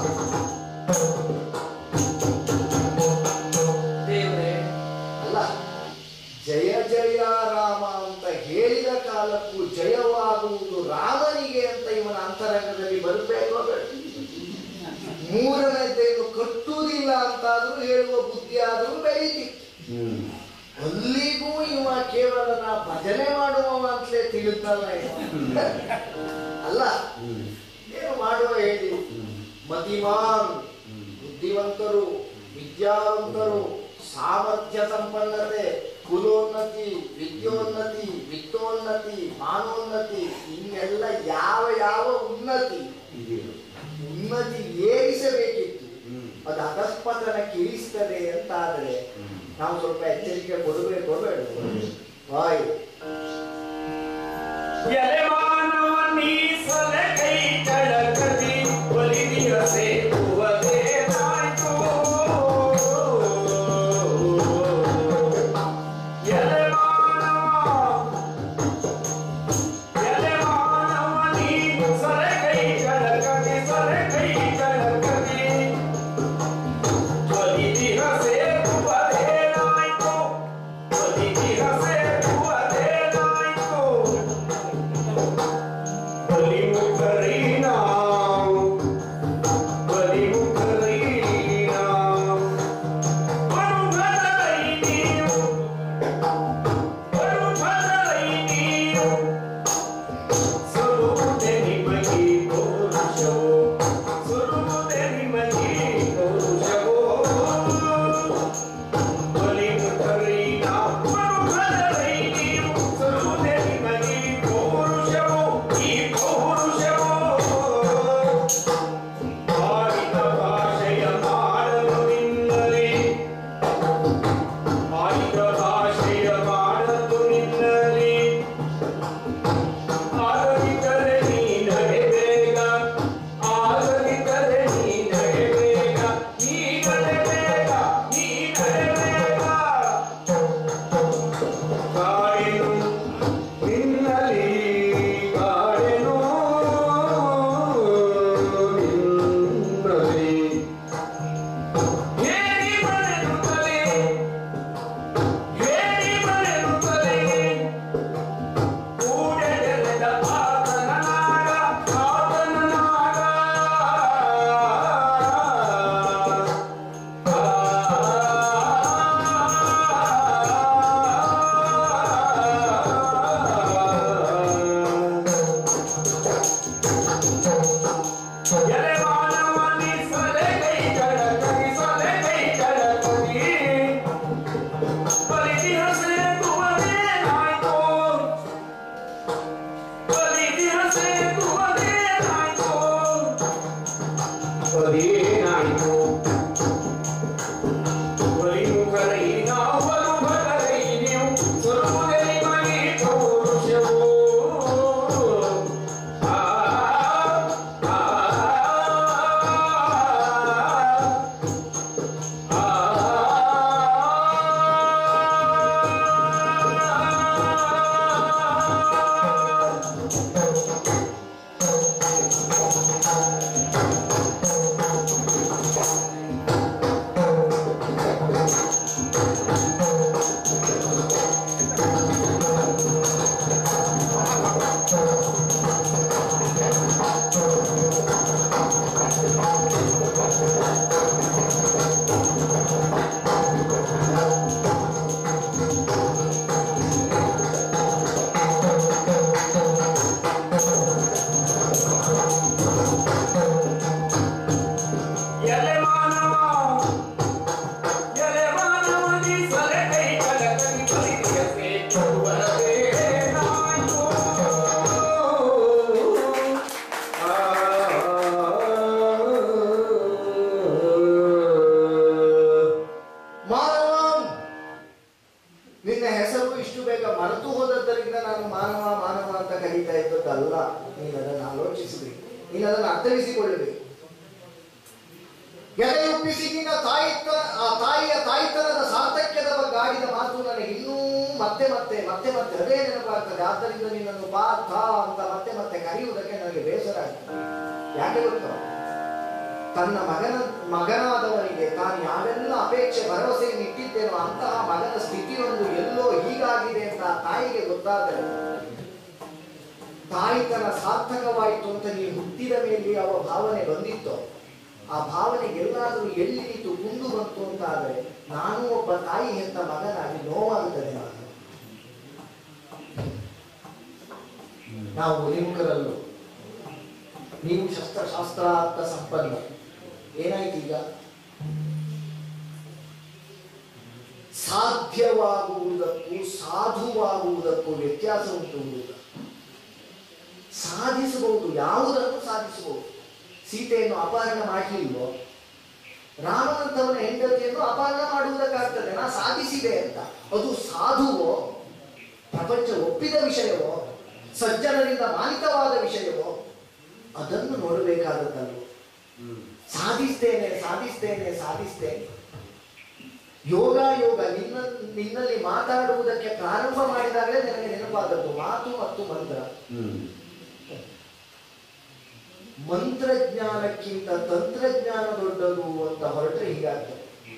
ದೇವರೇ ಅಲ್ಲ ಜಯ ಜಯ ರಾಮ ಅಂತ ಹೇಳಿದ ಕಾಲಕ್ಕೂ ಜಯವಾಗುವುದು ರಾಮನಿಗೆ ಅಂತ ಇವನ ಅಂತರಂಗದಲ್ಲಿ ಬರಬೇಕೋ ಬೇಡ ಮೂರನೇದೇನು ಕಟ್ಟುವುದಿಲ್ಲ ಅಂತಾದ್ರೂ ಹೇಳುವ ಬುದ್ಧಿ ಆದರೂ ಬೆಳೀತಿತ್ತು ಅಲ್ಲಿಗೂ ಇವ ಕೇವಲ ನಾ ಭಜನೆ ಮಾಡುವವ ಅಂತಲೇ ತಿಳಿತಲ್ಲ ಇವ ಅಲ್ಲ ಏನು ಮಾಡುವ ಹೇಳಿ ಮತಿಮಾನ್ ಬುದ್ಧಿವಂತರು ವಿದ್ಯಾವಂತರು ಸಾಮರ್ಥ್ಯ ಸಂಪನ್ನತೆ ಕುಲೋನ್ನತಿ ವಿದ್ಯೋನ್ನತಿ ವಿತ್ತೋನ್ನತಿ ಮಾನೋನ್ನತಿ ಇನ್ನೆಲ್ಲ ಯಾವ ಯಾವ ಉನ್ನತಿ ಉನ್ನತಿ ಏರಿಸಬೇಕಿತ್ತು ಅದು ಅಕಸ್ಮಾತನ ಕಿರಿಸ್ತದೆ ಅಂತ ಆದರೆ ನಾವು ಸ್ವಲ್ಪ ಎಚ್ಚರಿಕೆ ಕೊಡಬೇಕು ಬೇಡ ವಾಯ್ ಎಲೆ ಮಾನವ ನೀ ಸಲಕೈ ಕೆಳಗದಿ ಒಲಿದಿಯ ಸೇರುವುದೇನಾಯ್ತು ಎಲೆ ಮಾನವ ಎಲೆ ಮಾನವ ನೀ ಸಲಕೈ ಕೆಳಗದಿ ಸಲಕೈ ಕೆಳಗದಿ ಒಲಿದಿಯ ಸೇರುವುದೇನಾಯ್ತು ಒಲಿದಿಯ ಸೇರುವುದೇನಾಯ್ತು ಬಲಿ ಮುಖರೀನಾ ಬಲಿ ಮುಖರೀನಾ ಬರುಭದರೈ ನೀವು ಬರುಭದರೈ ನೀವು ಸುರುವುದೆ ನಿಮಗೆ ಪೌರುಷವು ಸುರುವುದೆ ನಿಮಗೆ ಪೌರುಷವು ಬಲಿ ಮುಖರೀನಾ ಬರುಭದರೈ ನೀವು ಸುರುವುದೆ ನಿಮಗೆ ಪೌರುಷವು ಈ ಪೌರುಷವು ಆಡಿದ ಭಾಷೆಯ ಮಾಡಲು ನಿನ್ನಲಿ ಆಡಿದ ಭಾಷೆಯ ಮಾಡಲು ನಿನ್ನಲಿ ಆಗದಿದ್ದರೆ ನೀ ನಡೆಬೇಗ ಆಗದಿದ್ದರೆ ನೀ ನಡೆಬೇಗ ನೀ ನಡೆಬೇಗ ನೀ ನಡೆಬೇಗ ಕಾಡೆನು ನಿನ್ನಲಿ ಕಾಡೆನು ನಿನ್ನಲಿ ಹೇಳಿ ಬರೆಯುತ್ತಲೇ ಹೇಳಿ ಬರೆಯುತ್ತಲೇ ಕೂಡೆದೆರೆದ ಆತನ ನಾಗ ಆತನ ನಾಗ ಎಲೆ ಮಾನವ ನೀ ಸಲೆ ಕೈ ಕಳಕಿ ಸಲೆ ಕೈ ಕಳಕಿ ಬಲಿದಿಹಸೆ ತುವದೇನಾಯ್ತು ಬಲಿದಿಹಸೆ ತುವದೇನಾಯ್ತು ಅದೇನಾಯ್ತು ಬಲಿಮುಖರೈ ನಾವು ಬಲುಭರೈ ನೀವು ಸ್ವರ್ಪುದೇ ಮಗಿ ಪೌರುಷವು ಆ ಆ ಎಲೆ ಮಾನವ ಎಲೆ ಮಾನವ ನೀ ಸಲೆ ಕೈ ಕಲಕಿ ಬಲಿಯ ಸೇರುವದೇನಾಯ್ತು ಮಾನವ ನಿನ್ನ ಹೆಸರು ಇಷ್ಟು ಬೇಗ ಮರೆತು ಹೋದದ್ದರಿಂದ ನಾನು ಮಾನವ ಮಾನವ ಅಂತ ಕರೀತಾ ಇದ್ದದ್ದಲ್ಲ ನೀನು ಅದನ್ನು ಆಲೋಚಿಸಬೇಕು ನೀನು ಅದನ್ನು ಅರ್ಥೈಸಿಕೊಳ್ಳಬೇಕು ಎದೆಯುಪ್ಪಿಸಿ ನಿನ್ನ ತಾಯಿತ ಆ ತಾಯಿಯ ತಾಯಿತನದ ಸಾರ್ಥಕ್ಯದ ಬಗ್ಗೆ ಆಡಿದ ಮಾತು ನನಗೆ ಇನ್ನೂ ಮತ್ತೆ ಮತ್ತೆ ಮತ್ತೆ ಮತ್ತೆ ಅದೇ ನೆನಪಾಗ್ತದೆ ಆದ್ದರಿಂದ ನಿನ್ನನ್ನು ಪಾರ್ಥ ಅಂತ ಮತ್ತೆ ಮತ್ತೆ ಕರೆಯುವುದಕ್ಕೆ ನನಗೆ ಬೇಸರ ಆಗ್ತದೆ ಯಾಕೆ ಗೊತ್ತಾ ತನ್ನ ಮಗನ ಮಗನಾದವನಿಗೆ ತಾನು ಯಾವೆಲ್ಲ ಅಪೇಕ್ಷೆ ಭರವಸೆಯನ್ನು ಇಟ್ಟಿದ್ದೇನೋ ಅಂತಹ ಮಗನ ಸ್ಥಿತಿಯೊಂದು ಎಲ್ಲೋ ಹೀಗಾಗಿದೆ ಅಂತ ಆ ತಾಯಿಗೆ ಗೊತ್ತಾದರೆ ತಾಯಿತನ ಸಾರ್ಥಕವಾಯಿತು ಅಂತ ನೀನು ಹುಟ್ಟಿದ ಮೇಲೆ ಅವ ಭಾವನೆ ಬಂದಿತ್ತು ಆ ಭಾವನೆ ಎಲ್ಲಾದರೂ ಎಲ್ಲಿ ನಿಂತು ಕುಂದು ಬಂತು ಅಂತ ಆದರೆ ನಾನು ಒಬ್ಬ ತಾಯಿ ಹೆತ್ತ ಮಗನಾಗಿ ನೋವಾಗುತ್ತದೆ ನಾನು ನಾವು ಉರಿಮುಖರಲ್ಲೂ ನೀವು ಶಸ್ತ್ರಶಾಸ್ತ್ರಾರ್ಥ ಸಂಪನ್ನ ಏನಾಯ್ತು ಈಗ ಸಾಧ್ಯವಾಗುವುದಕ್ಕೂ ಸಾಧುವಾಗುವುದಕ್ಕೂ ವ್ಯತ್ಯಾಸ ಉಂಟು ಹುಡುಗ ಸಾಧಿಸಬಹುದು ಯಾವುದನ್ನು ಸಾಧಿಸಬಹುದು ಸೀತೆಯನ್ನು ಅಪಹರಣ ಮಾಡಲಿಲ್ವೋ ರಾಮನಂತವನ ಹೆಂಡತಿಯನ್ನು ಅಪಹರಣ ಮಾಡುವುದಕ್ಕಾಗ್ತದೆ ನಾ ಸಾಧಿಸಿದೆ ಅಂತ ಅದು ಸಾಧುವೋ ಪ್ರಪಂಚ ಒಪ್ಪಿದ ವಿಷಯವೋ ಸಜ್ಜನರಿಂದ ಮಾನಿತವಾದ ವಿಷಯವೋ ಅದನ್ನು ನೋಡಬೇಕಾದದ್ದಲ್ವ ಸಾಧಿಸ್ತೇನೆ ಸಾಧಿಸ್ತೇನೆ ಸಾಧಿಸ್ತೇನೆ ಯೋಗ ಯೋಗ ನಿನ್ನ ನಿನ್ನಲ್ಲಿ ಮಾತಾಡುವುದಕ್ಕೆ ಪ್ರಾರಂಭ ಮಾಡಿದಾಗಲೇ ನನಗೆ ನೆನಪಾದದ್ದು ಮಾತು ಮತ್ತು ಮಂತ್ರ ಮಂತ್ರಜ್ಞಾನಕ್ಕಿಂತ ತಂತ್ರಜ್ಞಾನ ದೊಡ್ಡದು ಅಂತ ಹೊರಟ್ರೆ ಹೀಗಾಗ್ತದೆ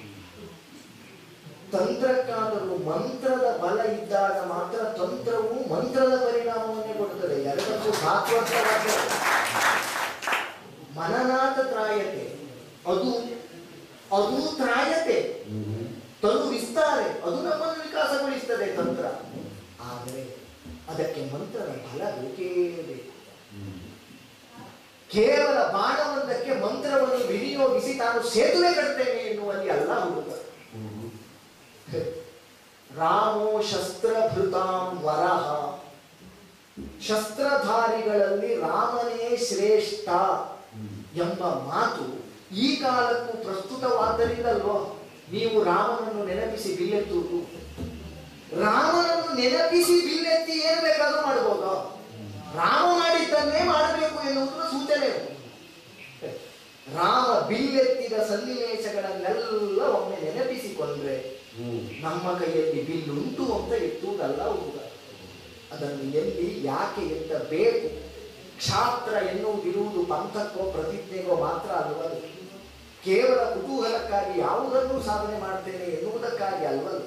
ತಂತ್ರಕ್ಕಾದರೂ ಮಂತ್ರದ ಬಲ ಇದ್ದಾಗ ಮಾತ್ರ ತಂತ್ರವು ಮಂತ್ರದ ಪರಿಣಾಮವನ್ನೇ ಕೊಡುತ್ತದೆ ಎರಡಕ್ಕೂ ಸಾತ್ವರ್ಥವಾದ ಮನನಾಥ ತ್ರಾಯತೆ ಅದು ಅದು ತ್ರಾಯತೆ ತನು ವಿಸ್ತಾರೆ ಅದು ನಮ್ಮನ್ನು ವಿಕಾಸಗೊಳಿಸ್ತದೆ ತಂತ್ರ ಆದರೆ ಅದಕ್ಕೆ ಮಂತ್ರದ ಬಲ ಬೇಕೇ ಬೇಕು ಕೇವಲ ಬಾಣವೊಂದಕ್ಕೆ ಮಂತ್ರವನ್ನು ವಿನಿಯೋಗಿಸಿ ತಾನು ಸೇತುವೆ ಕಟ್ತೇನೆ ಎನ್ನುವಲ್ಲಿ ಅಲ್ಲ ಹುಡುಗ ರಾಮೋ ಶಸ್ತ್ರಭೃತಾಂ ವರಹ ಶಸ್ತ್ರಧಾರಿಗಳಲ್ಲಿ ರಾಮನೇ ಶ್ರೇಷ್ಠ ಎಂಬ ಮಾತು ಈ ಕಾಲಕ್ಕೂ ಪ್ರಸ್ತುತವಾದ್ದರಿಂದಲ್ವೋ ನೀವು ರಾಮನನ್ನು ನೆನಪಿಸಿ ಬಿಲ್ಲೆತ್ತುವುದು ರಾಮನನ್ನು ನೆನಪಿಸಿ ಬಿಲ್ಲೆತ್ತಿ ಏನು ಬೇಕಾದ್ರೂ ಮಾಡಬಹುದು ರಾಮ ಮಾಡಿದ್ದನ್ನೇ ಮಾಡಬೇಕು ಎನ್ನುವುದು ಸೂಚನೆ ರಾಮ ಬಿಲ್ಲೆತ್ತಿದ ಸನ್ನಿವೇಶಗಳನ್ನೆಲ್ಲ ಒಮ್ಮೆ ನೆನಪಿಸಿಕೊಂಡ್ರೆ ನಮ್ಮ ಕೈಯಲ್ಲಿ ಬಿಲ್ಲುಂಟು ಅಂತ ಎತ್ತುವುದಲ್ಲ ಹುಡುಗ ಅದನ್ನು ಎಲ್ಲಿ ಯಾಕೆ ಎತ್ತಬೇಕು ಕ್ಷಾತ್ರ ಎನ್ನುವುದಿರುವುದು ಪಂಥಕ್ಕೋ ಪ್ರತಿಜ್ಞೆಗೋ ಮಾತ್ರ ಅಲ್ವದು ಕೇವಲ ಕುತೂಹಲಕ್ಕಾಗಿ ಯಾವುದನ್ನು ಸಾಧನೆ ಮಾಡ್ತೇನೆ ಎನ್ನುವುದಕ್ಕಾಗಿ ಅಲ್ವದು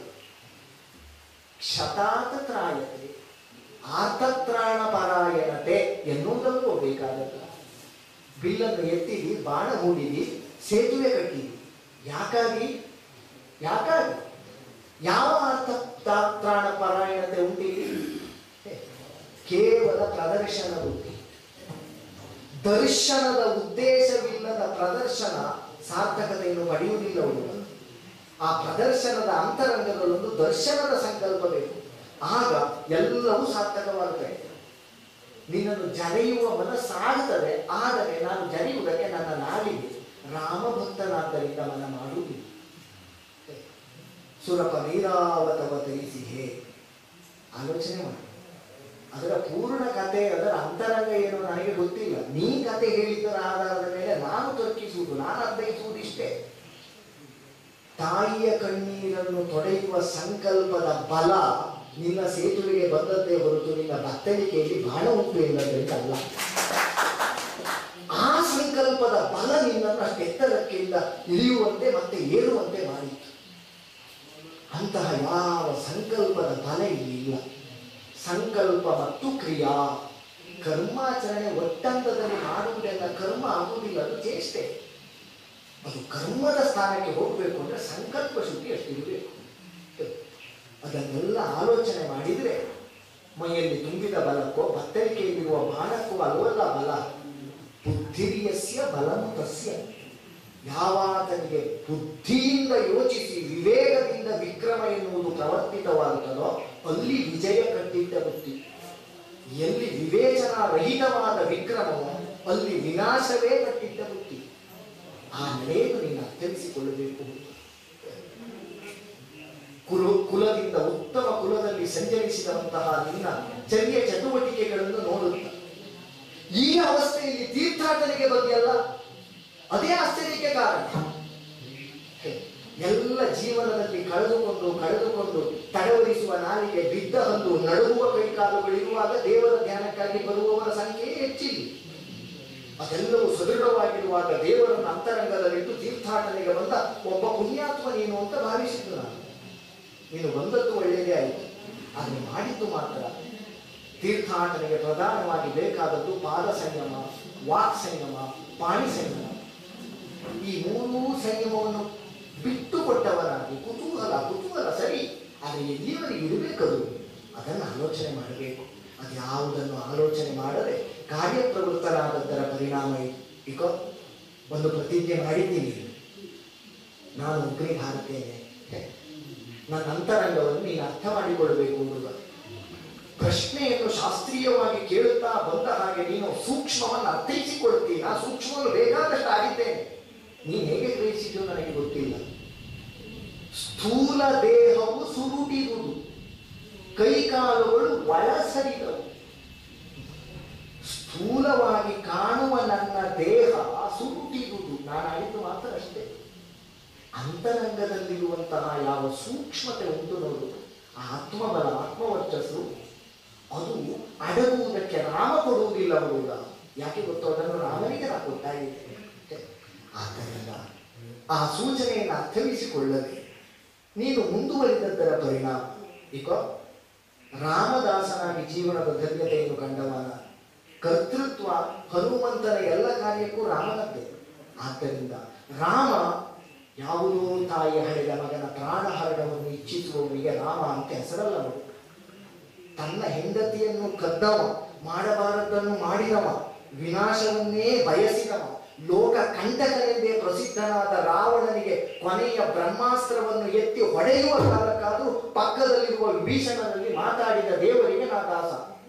ಕ್ಷತಾತ ತ್ರಾಯತೆ ಆರ್ತತ್ರಾಣ ಪರಾಯಣತೆ ಎನ್ನುವುದಕ್ಕೂ ಬೇಕಾದದ್ದು ಬಿಲ್ಲನ್ನು ಎತ್ತಿದಿ ಬಾಣ ಹೂಡಿದಿ ಸೇತುವೆ ಕಟ್ಟಿದಿ ಯಾಕಾಗಿ ಯಾಕಾಗಿ ಯಾವ ಅರ್ಥತ್ರಾಣ ಪರಾಯಣತೆ ಉಂಟಿಲ್ಲಿ ಹೇ, ಕೇವಲ ಪ್ರದರ್ಶನ ಬುದ್ಧಿ ದರ್ಶನದ ಉದ್ದೇಶವಿಲ್ಲದ ಪ್ರದರ್ಶನ ಸಾರ್ಥಕತೆಯನ್ನು ಪಡೆಯುವುದಿಲ್ಲ ಹುಡುಗ ಆ ಪ್ರದರ್ಶನದ ಅಂತರಂಗದಲ್ಲೊಂದು ದರ್ಶನದ ಸಂಕಲ್ಪ ಬೇಕು ಆಗ ಎಲ್ಲವೂ ಸಾರ್ಥಕವಾಗುತ್ತದೆ ನಿನ್ನನ್ನು ಜರೆಯುವ ಮನಸ್ಸಾಗುತ್ತದೆ ಆದರೆ ನಾನು ಜರೆಯುವುದಕ್ಕೆ ನನ್ನ ನಾಲಿಗೆ ರಾಮಭಕ್ತನಾದ್ದರಿಂದ ಮನ ಮಾಡುವುದಿಲ್ಲ ಸುರಪ ನೀರಾವತವ ತರಿಸಿಹೆ ಆಲೋಚನೆ ಮಾಡಿ ಅದರ ಪೂರ್ಣ ಕಥೆ ಅದರ ಅಂತರಂಗ ಏನು ನನಗೆ ಗೊತ್ತಿಲ್ಲ ನೀ ಕತೆ ಹೇಳಿದ್ದರ ಆಧಾರದ ಮೇಲೆ ನಾನು ತರ್ಕಿಸುವುದು ನಾನು ಅರ್ಥೈಸುವುದು ಇಷ್ಟೇ ತಾಯಿಯ ಕಣ್ಣೀರನ್ನು ತೊಡೆಯುವ ಸಂಕಲ್ಪದ ಬಲ ನಿನ್ನ ಸೇತುವೆಗೆ ಬಂದದ್ದೇ ಹೊರತು ನಿನ್ನ ಬತ್ತಳಿಕೆಯಲ್ಲಿ ಬಾಣ ಉಂಟು ಎನ್ನುವುದರಿಂದ ಅಲ್ಲ ಆ ಸಂಕಲ್ಪದ ಬಲ ನಿನ್ನನ್ನು ಅಷ್ಟೆತ್ತರಕ್ಕಿಂದ ಇಳಿಯುವಂತೆ ಮತ್ತೆ ಏರುವಂತೆ ಮಾಡಿತ್ತು ಅಂತಹ ಯಾವ ಸಂಕಲ್ಪದ ಬಲ ಇಲ್ಲಿ ಇಲ್ಲ ಸಂಕಲ್ಪ ಮತ್ತು ಕ್ರಿಯಾ ಕರ್ಮಾಚರಣೆ ಒಟ್ಟಂತದಲ್ಲಿ ಮಾಡುವುದೆಲ್ಲ ಕರ್ಮ ಆಗುವುದಿಲ್ಲ ಅದು ಚೇಷ್ಟೆ ಅದು ಕರ್ಮದ ಸ್ಥಾನಕ್ಕೆ ಹೋಗಬೇಕು ಅಂದ್ರೆ ಸಂಕಲ್ಪ ಶುದ್ಧಿ ಅಷ್ಟಿರಬೇಕು ಅದನ್ನೆಲ್ಲ ಆಲೋಚನೆ ಮಾಡಿದ್ರೆ ಮೈಯಲ್ಲಿ ತುಂಬಿದ ಬಲಕ್ಕೋ ಬತ್ತಳಿಕೆಯಲ್ಲಿರುವ ಬಾಣಕ್ಕೂ ಅಲ್ವಲ್ಲ ಬಲ ಬುದ್ಧಿರ್ಯಸ್ಯ ಬಲಂ ತಸ್ಯ ಯಾವಾತನಿಗೆ ಬುದ್ಧಿಯಿಂದ ಯೋಚಿಸಿ ವಿವೇಕದಿಂದ ವಿಕ್ರಮ ಎನ್ನುವುದು ಪ್ರವರ್ತಿತವಾಗುತ್ತದೋ ಅಲ್ಲಿ ವಿಜಯ ಕಟ್ಟಿದ್ದ ಬುದ್ಧಿ ಎಲ್ಲಿ ವಿವೇಚನಾ ರಹಿತವಾದ ವಿಕ್ರಮವೋ ಅಲ್ಲಿ ವಿನಾಶವೇ ಕಟ್ಟಿದ್ದ ಬುದ್ಧಿ ಆ ನಡೆಯನ್ನು ನೀನು ಅರ್ಥೈಸಿಕೊಳ್ಳಬೇಕು ಕುಲ ಕುಲದಿಂದ ಉತ್ತಮ ಕುಲದಲ್ಲಿ ಸಂಚರಿಸಿದಂತಹ ನಿನ್ನ ಚರ್ಯ ಚಟುವಟಿಕೆಗಳನ್ನು ನೋಡುತ್ತ ಈ ಅವಸ್ಥೆಯಲ್ಲಿ ತೀರ್ಥಾಟನೆಗೆ ಬಗ್ಗೆಯಲ್ಲ ಅದೇ ಆಶ್ಚರ್ಯಕ್ಕೆ ಕಾರಣ ಎಲ್ಲ ಜೀವನದಲ್ಲಿ ಕಳೆದುಕೊಂಡು ಕಳೆದುಕೊಂಡು ತಡವರಿಸುವ ನಾಲಿಗೆ ಬಿದ್ದ ಹಂದು ನಡುಗುವ ಕೈಕಾಲುಗಳಿರುವಾಗ ದೇವರ ಧ್ಯಾನಕ್ಕಾಗಿ ಬರುವವರ ಸಂಖ್ಯೆ ಹೆಚ್ಚಿಲ್ಲ ಅದೆಲ್ಲವೂ ಸದೃಢವಾಗಿರುವಾಗ ದೇವರನ್ನ ಅಂತರಂಗದಲ್ಲಿಟ್ಟು ತೀರ್ಥಾಟನೆಗೆ ಬಂದ ಒಬ್ಬ ಪುಣ್ಯಾತ್ಮ ನೀನು ಅಂತ ಭಾವಿಸಿದ್ದು ನಾನು ನೀನು ಬಂದದ್ದು ಒಳ್ಳೆಯದೇ ಆಯಿತು ಆದರೆ ಮಾಡಿದ್ದು ಮಾತ್ರ ತೀರ್ಥಾಟನೆಗೆ ಪ್ರಧಾನವಾಗಿ ಬೇಕಾದದ್ದು ಪಾದ ಸಂಯಮ ವಾಕ್ ಸಂಯಮ ಪಾಣಿ ಸಂಯಮ ಈ ಮೂರೂ ಸಂಯಮವನ್ನು ಬಿಟ್ಟು ಕೊಟ್ಟವನಾಗಿ ಕುತೂಹಲ ಕುತೂಹಲ ಸರಿ ಆದರೆ ಎಲ್ಲಿವರೆಗೆ ಇರಬೇಕದು ಅದನ್ನು ಆಲೋಚನೆ ಮಾಡಬೇಕು ಅದು ಯಾವುದನ್ನು ಆಲೋಚನೆ ಮಾಡದೆ ಕಾರ್ಯಪ್ರವೃತ್ತರಾದದ್ದರ ಪರಿಣಾಮ ಈಗ ಒಂದು ಪ್ರತಿಜ್ಞೆ ಮಾಡಿದ್ದೀನಿ ನಾನು ಅಗ್ನಿ ಹಾರುತ್ತೇನೆ ನನ್ನ ಅಂತರಂಗವನ್ನು ನೀನು ಅರ್ಥ ಮಾಡಿಕೊಳ್ಳಬೇಕು ಹುಡುಗ ಪ್ರಶ್ನೆಯನ್ನು ಶಾಸ್ತ್ರೀಯವಾಗಿ ಕೇಳುತ್ತಾ ಬಂದ ಹಾಗೆ ನೀನು ಸೂಕ್ಷ್ಮವನ್ನು ಅರ್ಥೈಸಿಕೊಳ್ತೀನಿ ಆ ಸೂಕ್ಷ್ಮವನ್ನು ಬೇಕಾದಷ್ಟು ಆಗಿದ್ದೇನೆ ನೀನು ಹೇಗೆ ಗ್ರಹಿಸಿದ್ದು ನನಗೆ ಗೊತ್ತಿಲ್ಲ ಸ್ಥೂಲ ದೇಹವು ಸುರುಟಿರುವುದು ಕೈಕಾಲುಗಳು ಒಳಸರಿದವು ಸ್ಥೂಲವಾಗಿ ಕಾಣುವ ನನ್ನ ದೇಹ ಸುರುಟಿರುವುದು ನಾನು ಆಡಿದ್ದು ಮಾತ್ರ ಅಷ್ಟೇ ಅಂತರಂಗದಲ್ಲಿರುವಂತಹ ಯಾವ ಸೂಕ್ಷ್ಮತೆ ಉಂಟು ನೋಡು ಆ ಆತ್ಮಬಲ ಆತ್ಮವರ್ಚಸ್ಸು ಅದು ಅಡಗುವುದಕ್ಕೆ ರಾಮ ಕೊಡುವುದಿಲ್ಲ ಹುಡುಗ ಯಾಕೆ ಗೊತ್ತು ಅದನ್ನು ರಾಮನಿಗೆ ನಾನು ಗೊತ್ತಾಗಿದ್ದೇನೆ ಆದ್ದರಿಂದ ಆ ಸೂಚನೆಯನ್ನು ಅರ್ಥವಿಸಿಕೊಳ್ಳದೆ ನೀನು ಮುಂದುವರಿದದ್ದರ ಪರಿಣಾಮ ಈಗ ರಾಮದಾಸನಾಗಿ ಜೀವನದ ಧನ್ಯತೆಯನ್ನು ಕಂಡವನ ಕರ್ತೃತ್ವ ಹನುಮಂತನ ಎಲ್ಲ ಕಾರ್ಯಕ್ಕೂ ರಾಮನದ್ದೇ ಆದ್ದರಿಂದ ರಾಮ ಯಾವುದೋ ತಾಯಿ ಹಡೆದ ಮಗನ ಪ್ರಾಣ ಹರಣವನ್ನು ಇಚ್ಛಿಸುವವನಿಗೆ ರಾಮ ಅಂತ ಹೆಸರಲ್ಲ ನೋಡಿ ತನ್ನ ಹೆಂಡತಿಯನ್ನು ಕದ್ದವ ಮಾಡಬಾರದನ್ನು ಮಾಡಿದವ ವಿನಾಶವನ್ನೇ ಬಯಸಿದವ ಲೋಕ ಕಂಟಕನೆಂದೇ ಪ್ರಸಿದ್ಧನಾದ ರಾವಣನಿಗೆ ಕೊನೆಯ ಬ್ರಹ್ಮಾಸ್ತ್ರವನ್ನು ಎತ್ತಿ ಹೊಡೆಯುವ ಕಾಲಕ್ಕಾದರೂ ಪಕ್ಕದಲ್ಲಿರುವ ವಿಭೀಷಣನಲ್ಲಿ ಮಾತಾಡಿದ ದೇವರಿಗೆ ನಾ ದಾಸ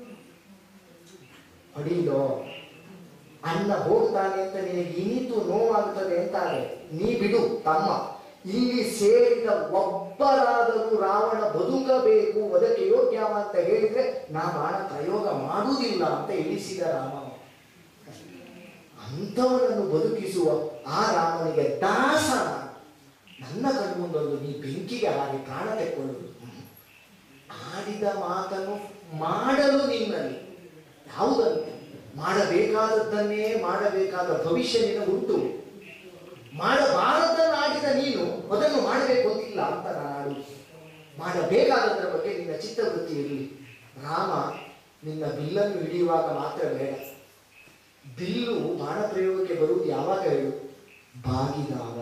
ಹೊಡಿಲೋ ಅಣ್ಣ ಹೋಗ್ತಾನೆ ಅಂತ ನಿನಗೆ ಇನಿತು ನೋವಾಗುತ್ತದೆ ಅಂತಾರೆ ನೀ ಬಿಡು ತಮ್ಮ ಇಲ್ಲಿ ಸೇರಿದ ಒಬ್ಬರಾದರೂ ರಾವಣ ಬದುಕಬೇಕು ಅದಕ್ಕೆ ಯೋಗ್ಯವ ಅಂತ ಹೇಳಿದ್ರೆ ನಾ ಬಾಣ ಪ್ರಯೋಗ ಮಾಡುವುದಿಲ್ಲ ಅಂತ ಇಳಿಸಿದ ರಾಮ ಅಂಥವನನ್ನು ಬದುಕಿಸುವ ಆ ರಾಮನಿಗೆ ದಾಸ ನಾನು. ನನ್ನ ಕಣ್ಮುಂದೊಂದು ನೀ ಬೆಂಕಿಗೆ ಹಾರಿ ಪ್ರಾಣ ತೆಕ್ಕೊಳ್ಳುವುದು ಆಡಿದ ಮಾತನ್ನು ಮಾಡಲು ನಿನ್ನಲ್ಲಿ ಯಾವುದನ್ನು ಮಾಡಬೇಕಾದದ್ದನ್ನೇ ಮಾಡಬೇಕಾದ ಭವಿಷ್ಯ ನಿನಗುಂಟು ಮಾಡಬಾರದನ್ನು ಆಡಿದ ನೀನು ಅದನ್ನು ಮಾಡಬೇಕು ಅಂತಿಲ್ಲ ಅಂತ ನಾನು ಆಡುವುದು ಮಾಡಬೇಕಾದದ್ರ ಬಗ್ಗೆ ನಿನ್ನ ಚಿತ್ತವೃತ್ತಿ ಇರಲಿ ರಾಮ ನಿನ್ನ ಬಿಲ್ಲನ್ನು ಹಿಡಿಯುವಾಗ ಮಾತ್ರ ಬೇಡ ಬಿಲ್ಲು ಬಾಣ ಪ್ರಯೋಗಕ್ಕೆ ಬರುವುದು ಯಾವಾಗ ಹೇಳು ಬಾಗಿದಾಗ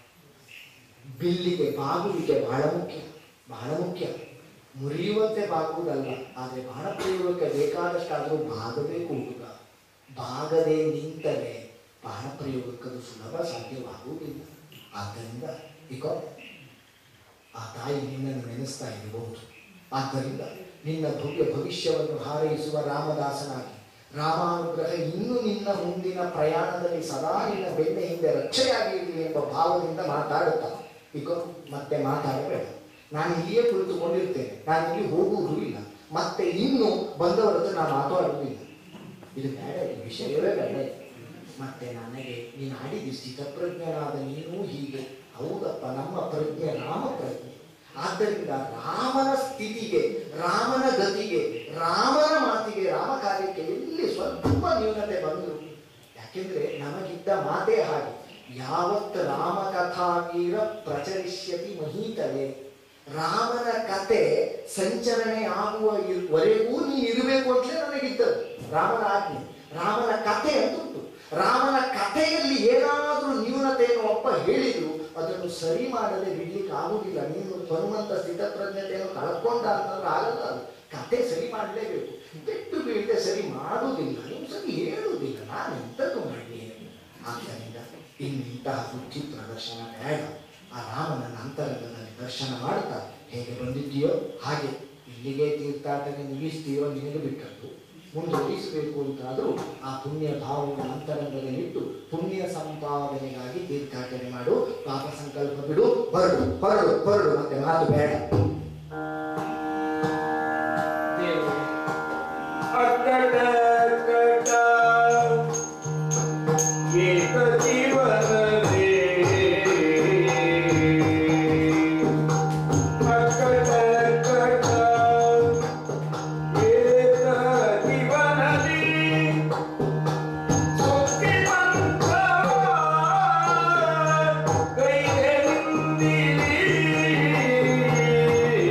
ಬಿಲ್ಲಿಗೆ ಬಾಗುವಿಕೆ ಬಹಳ ಮುಖ್ಯ ಬಹಳ ಮುಖ್ಯ ಮುರಿಯುವಂತೆ ಬಾಗುವುದಲ್ಲ ಆದರೆ ಬಾಣ ಪ್ರಯೋಗಕ್ಕೆ ಬೇಕಾದಷ್ಟಾದರೂ ಬಾಗಬೇಕು ಹುಡುಗ ಬಾಗದೆ ನಿಂತರೆ ಬಾಣ ಪ್ರಯೋಗಕ್ಕದು ಸುಲಭ ಸಾಧ್ಯವಾಗುವುದಿಲ್ಲ ಆದ್ದರಿಂದ ಈಗ ಆ ತಾಯಿ ನಿನ್ನನ್ನು ನೆನೆಸ್ತಾ ಇರಬಹುದು ಆದ್ದರಿಂದ ನಿನ್ನ ಭವ್ಯ ಭವಿಷ್ಯವನ್ನು ಹಾರೈಸುವ ರಾಮದಾಸನಾಗಿ ರಾಮಾನುಗ್ರಹ ಇನ್ನೂ ನಿನ್ನ ಮುಂದಿನ ಪ್ರಯಾಣದಲ್ಲಿ ಸದಾ ನಿನ್ನ ಬೆನ್ನ ಹಿಂದೆ ರಕ್ಷೆಯಾಗಿ ಇರಲಿ ಎಂಬ ಭಾವದಿಂದ ಮಾತಾಡುತ್ತಾ ಈಗ ಮತ್ತೆ ಮಾತಾಡಬೇಡ ನಾನು ಇಲ್ಲಿಯೇ ಕುಳಿತುಕೊಂಡಿರ್ತೇನೆ ನಾನು ಇಲ್ಲಿ ಹೋಗುವುದೂ ಇಲ್ಲ ಮತ್ತೆ ಇನ್ನು ಬಂದವರ ಹತ್ರ ನಾನು ಮಾತಾಡುವುದಿಲ್ಲ ಇದು ಬೇಡ ಈ ವಿಷಯವೇ ಬೇಡ ಇದು. ಮತ್ತೆ ನನಗೆ ನೀನು ಆಡಿದ ಸ್ಥಿತಪ್ರಜ್ಞನಾದ ನೀನು ಹೀಗೆ ಹೌದಪ್ಪ ನಮ್ಮ ಪ್ರಜ್ಞೆ ರಾಮ ಪ್ರಜ್ಞೆ ಆದ್ದರಿಂದ ರಾಮನ ಸ್ಥಿತಿಗೆ ರಾಮನ ಗತಿಗೆ ರಾಮನ ಮಾತಿಗೆ ರಾಮ ಕಾರ್ಯಕ್ಕೆ ಎಲ್ಲಿ ಸ್ವಲ್ಪ ನ್ಯೂನತೆ ಬಂದರು ಯಾಕೆಂದ್ರೆ ನಮಗಿದ್ದ ಮಾತೇ ಹಾಗೆ ಯಾವತ್ತು ರಾಮ ಕಥಾವೀರ ಪ್ರಚರಿಷ್ಯತಿ ಮಹೀತಲೆ ರಾಮನ ಕತೆ ಸಂಚರಣೆ ಆಗುವ ಇರ್- ವರೆಗೂ ನೀನು ಇರಬೇಕು ಅಂತಲೇ ನನಗಿದ್ದದ್ದು ರಾಮನ ಆಜ್ಞೆ ರಾಮನ ಕತೆ ಅಂತ ಉಂಟು ರಾಮನ ಕಥೆಯಲ್ಲಿ ಏನಾದರೂ ನ್ಯೂನತೆಯನ್ನು ಒಬ್ಬ ಹೇಳಿದ್ರು ಅದನ್ನು ಸರಿ ಮಾಡದೆ ಬಿಡ್ಲಿಕ್ಕೆ ಆಗುವುದಿಲ್ಲ ನೀನು ಹನುಮಂತ ಸ್ಥಿತಪ್ರಜ್ಞತೆಯನ್ನು ಕಳ್ಕೊಂಡ ಅಂತಂದ್ರೆ ಆಗಲ್ಲ ಅದು ಕತೆ ಸರಿ ಮಾಡಲೇಬೇಕು ಬಿಟ್ಟು ಬೀಳದೆ ಸರಿ ಮಾಡುವುದಿಲ್ಲ ನೀವು ಸರಿ ಹೇಳುವುದಿಲ್ಲ ನಾನು ಎಂಥದ್ದು ಮಾಡಲಿ ಆದ್ದರಿಂದ ಇನ್ನು ಇಂತಹ ಬುದ್ಧಿ ಪ್ರದರ್ಶನ ಬೇಡ ಆ ರಾಮನನ್ನ ಅಂತರಂಗದಲ್ಲಿ ದರ್ಶನ ಮಾಡ್ತಾ ಹೇಗೆ ಬಂದಿದ್ದೀಯೋ ಹಾಗೆ ಇಲ್ಲಿಗೆ ತೀರ್ಥಾಟನೆ ಮುಗಿಸ್ತೀಯೋ ನಿನಗೆ ಬಿಟ್ಟದ್ದು ಮುಂದುವರಿಸಬೇಕು ಅಂತಾದರೂ ಆ ಪುಣ್ಯ ಭಾವವನ್ನು ಅಂತರಂಗದಲ್ಲಿಟ್ಟು ಪುಣ್ಯ ಸಂಪಾದನೆಗಾಗಿ ತೀರ್ಥಾಟನೆ ಮಾಡು ಪಾಪ ಸಂಕಲ್ಪ ಬಿಡು ಹೊರಡು ಹೊರಡು ಹೊರಡು ಮತ್ತೆ ಮಾತು ಬೇಡ ದೇವರೇ ಅಕ್ಕಟ ಕಟ ಏಕ ಜೀವನದೇ ಅಕ್ಕಟ ಕಟ ಏಕ ಜೀವನದಿ ಸೊಕ್ಕಿಮಂತ ಕೈಗೆ ನಿಂದಿರಿ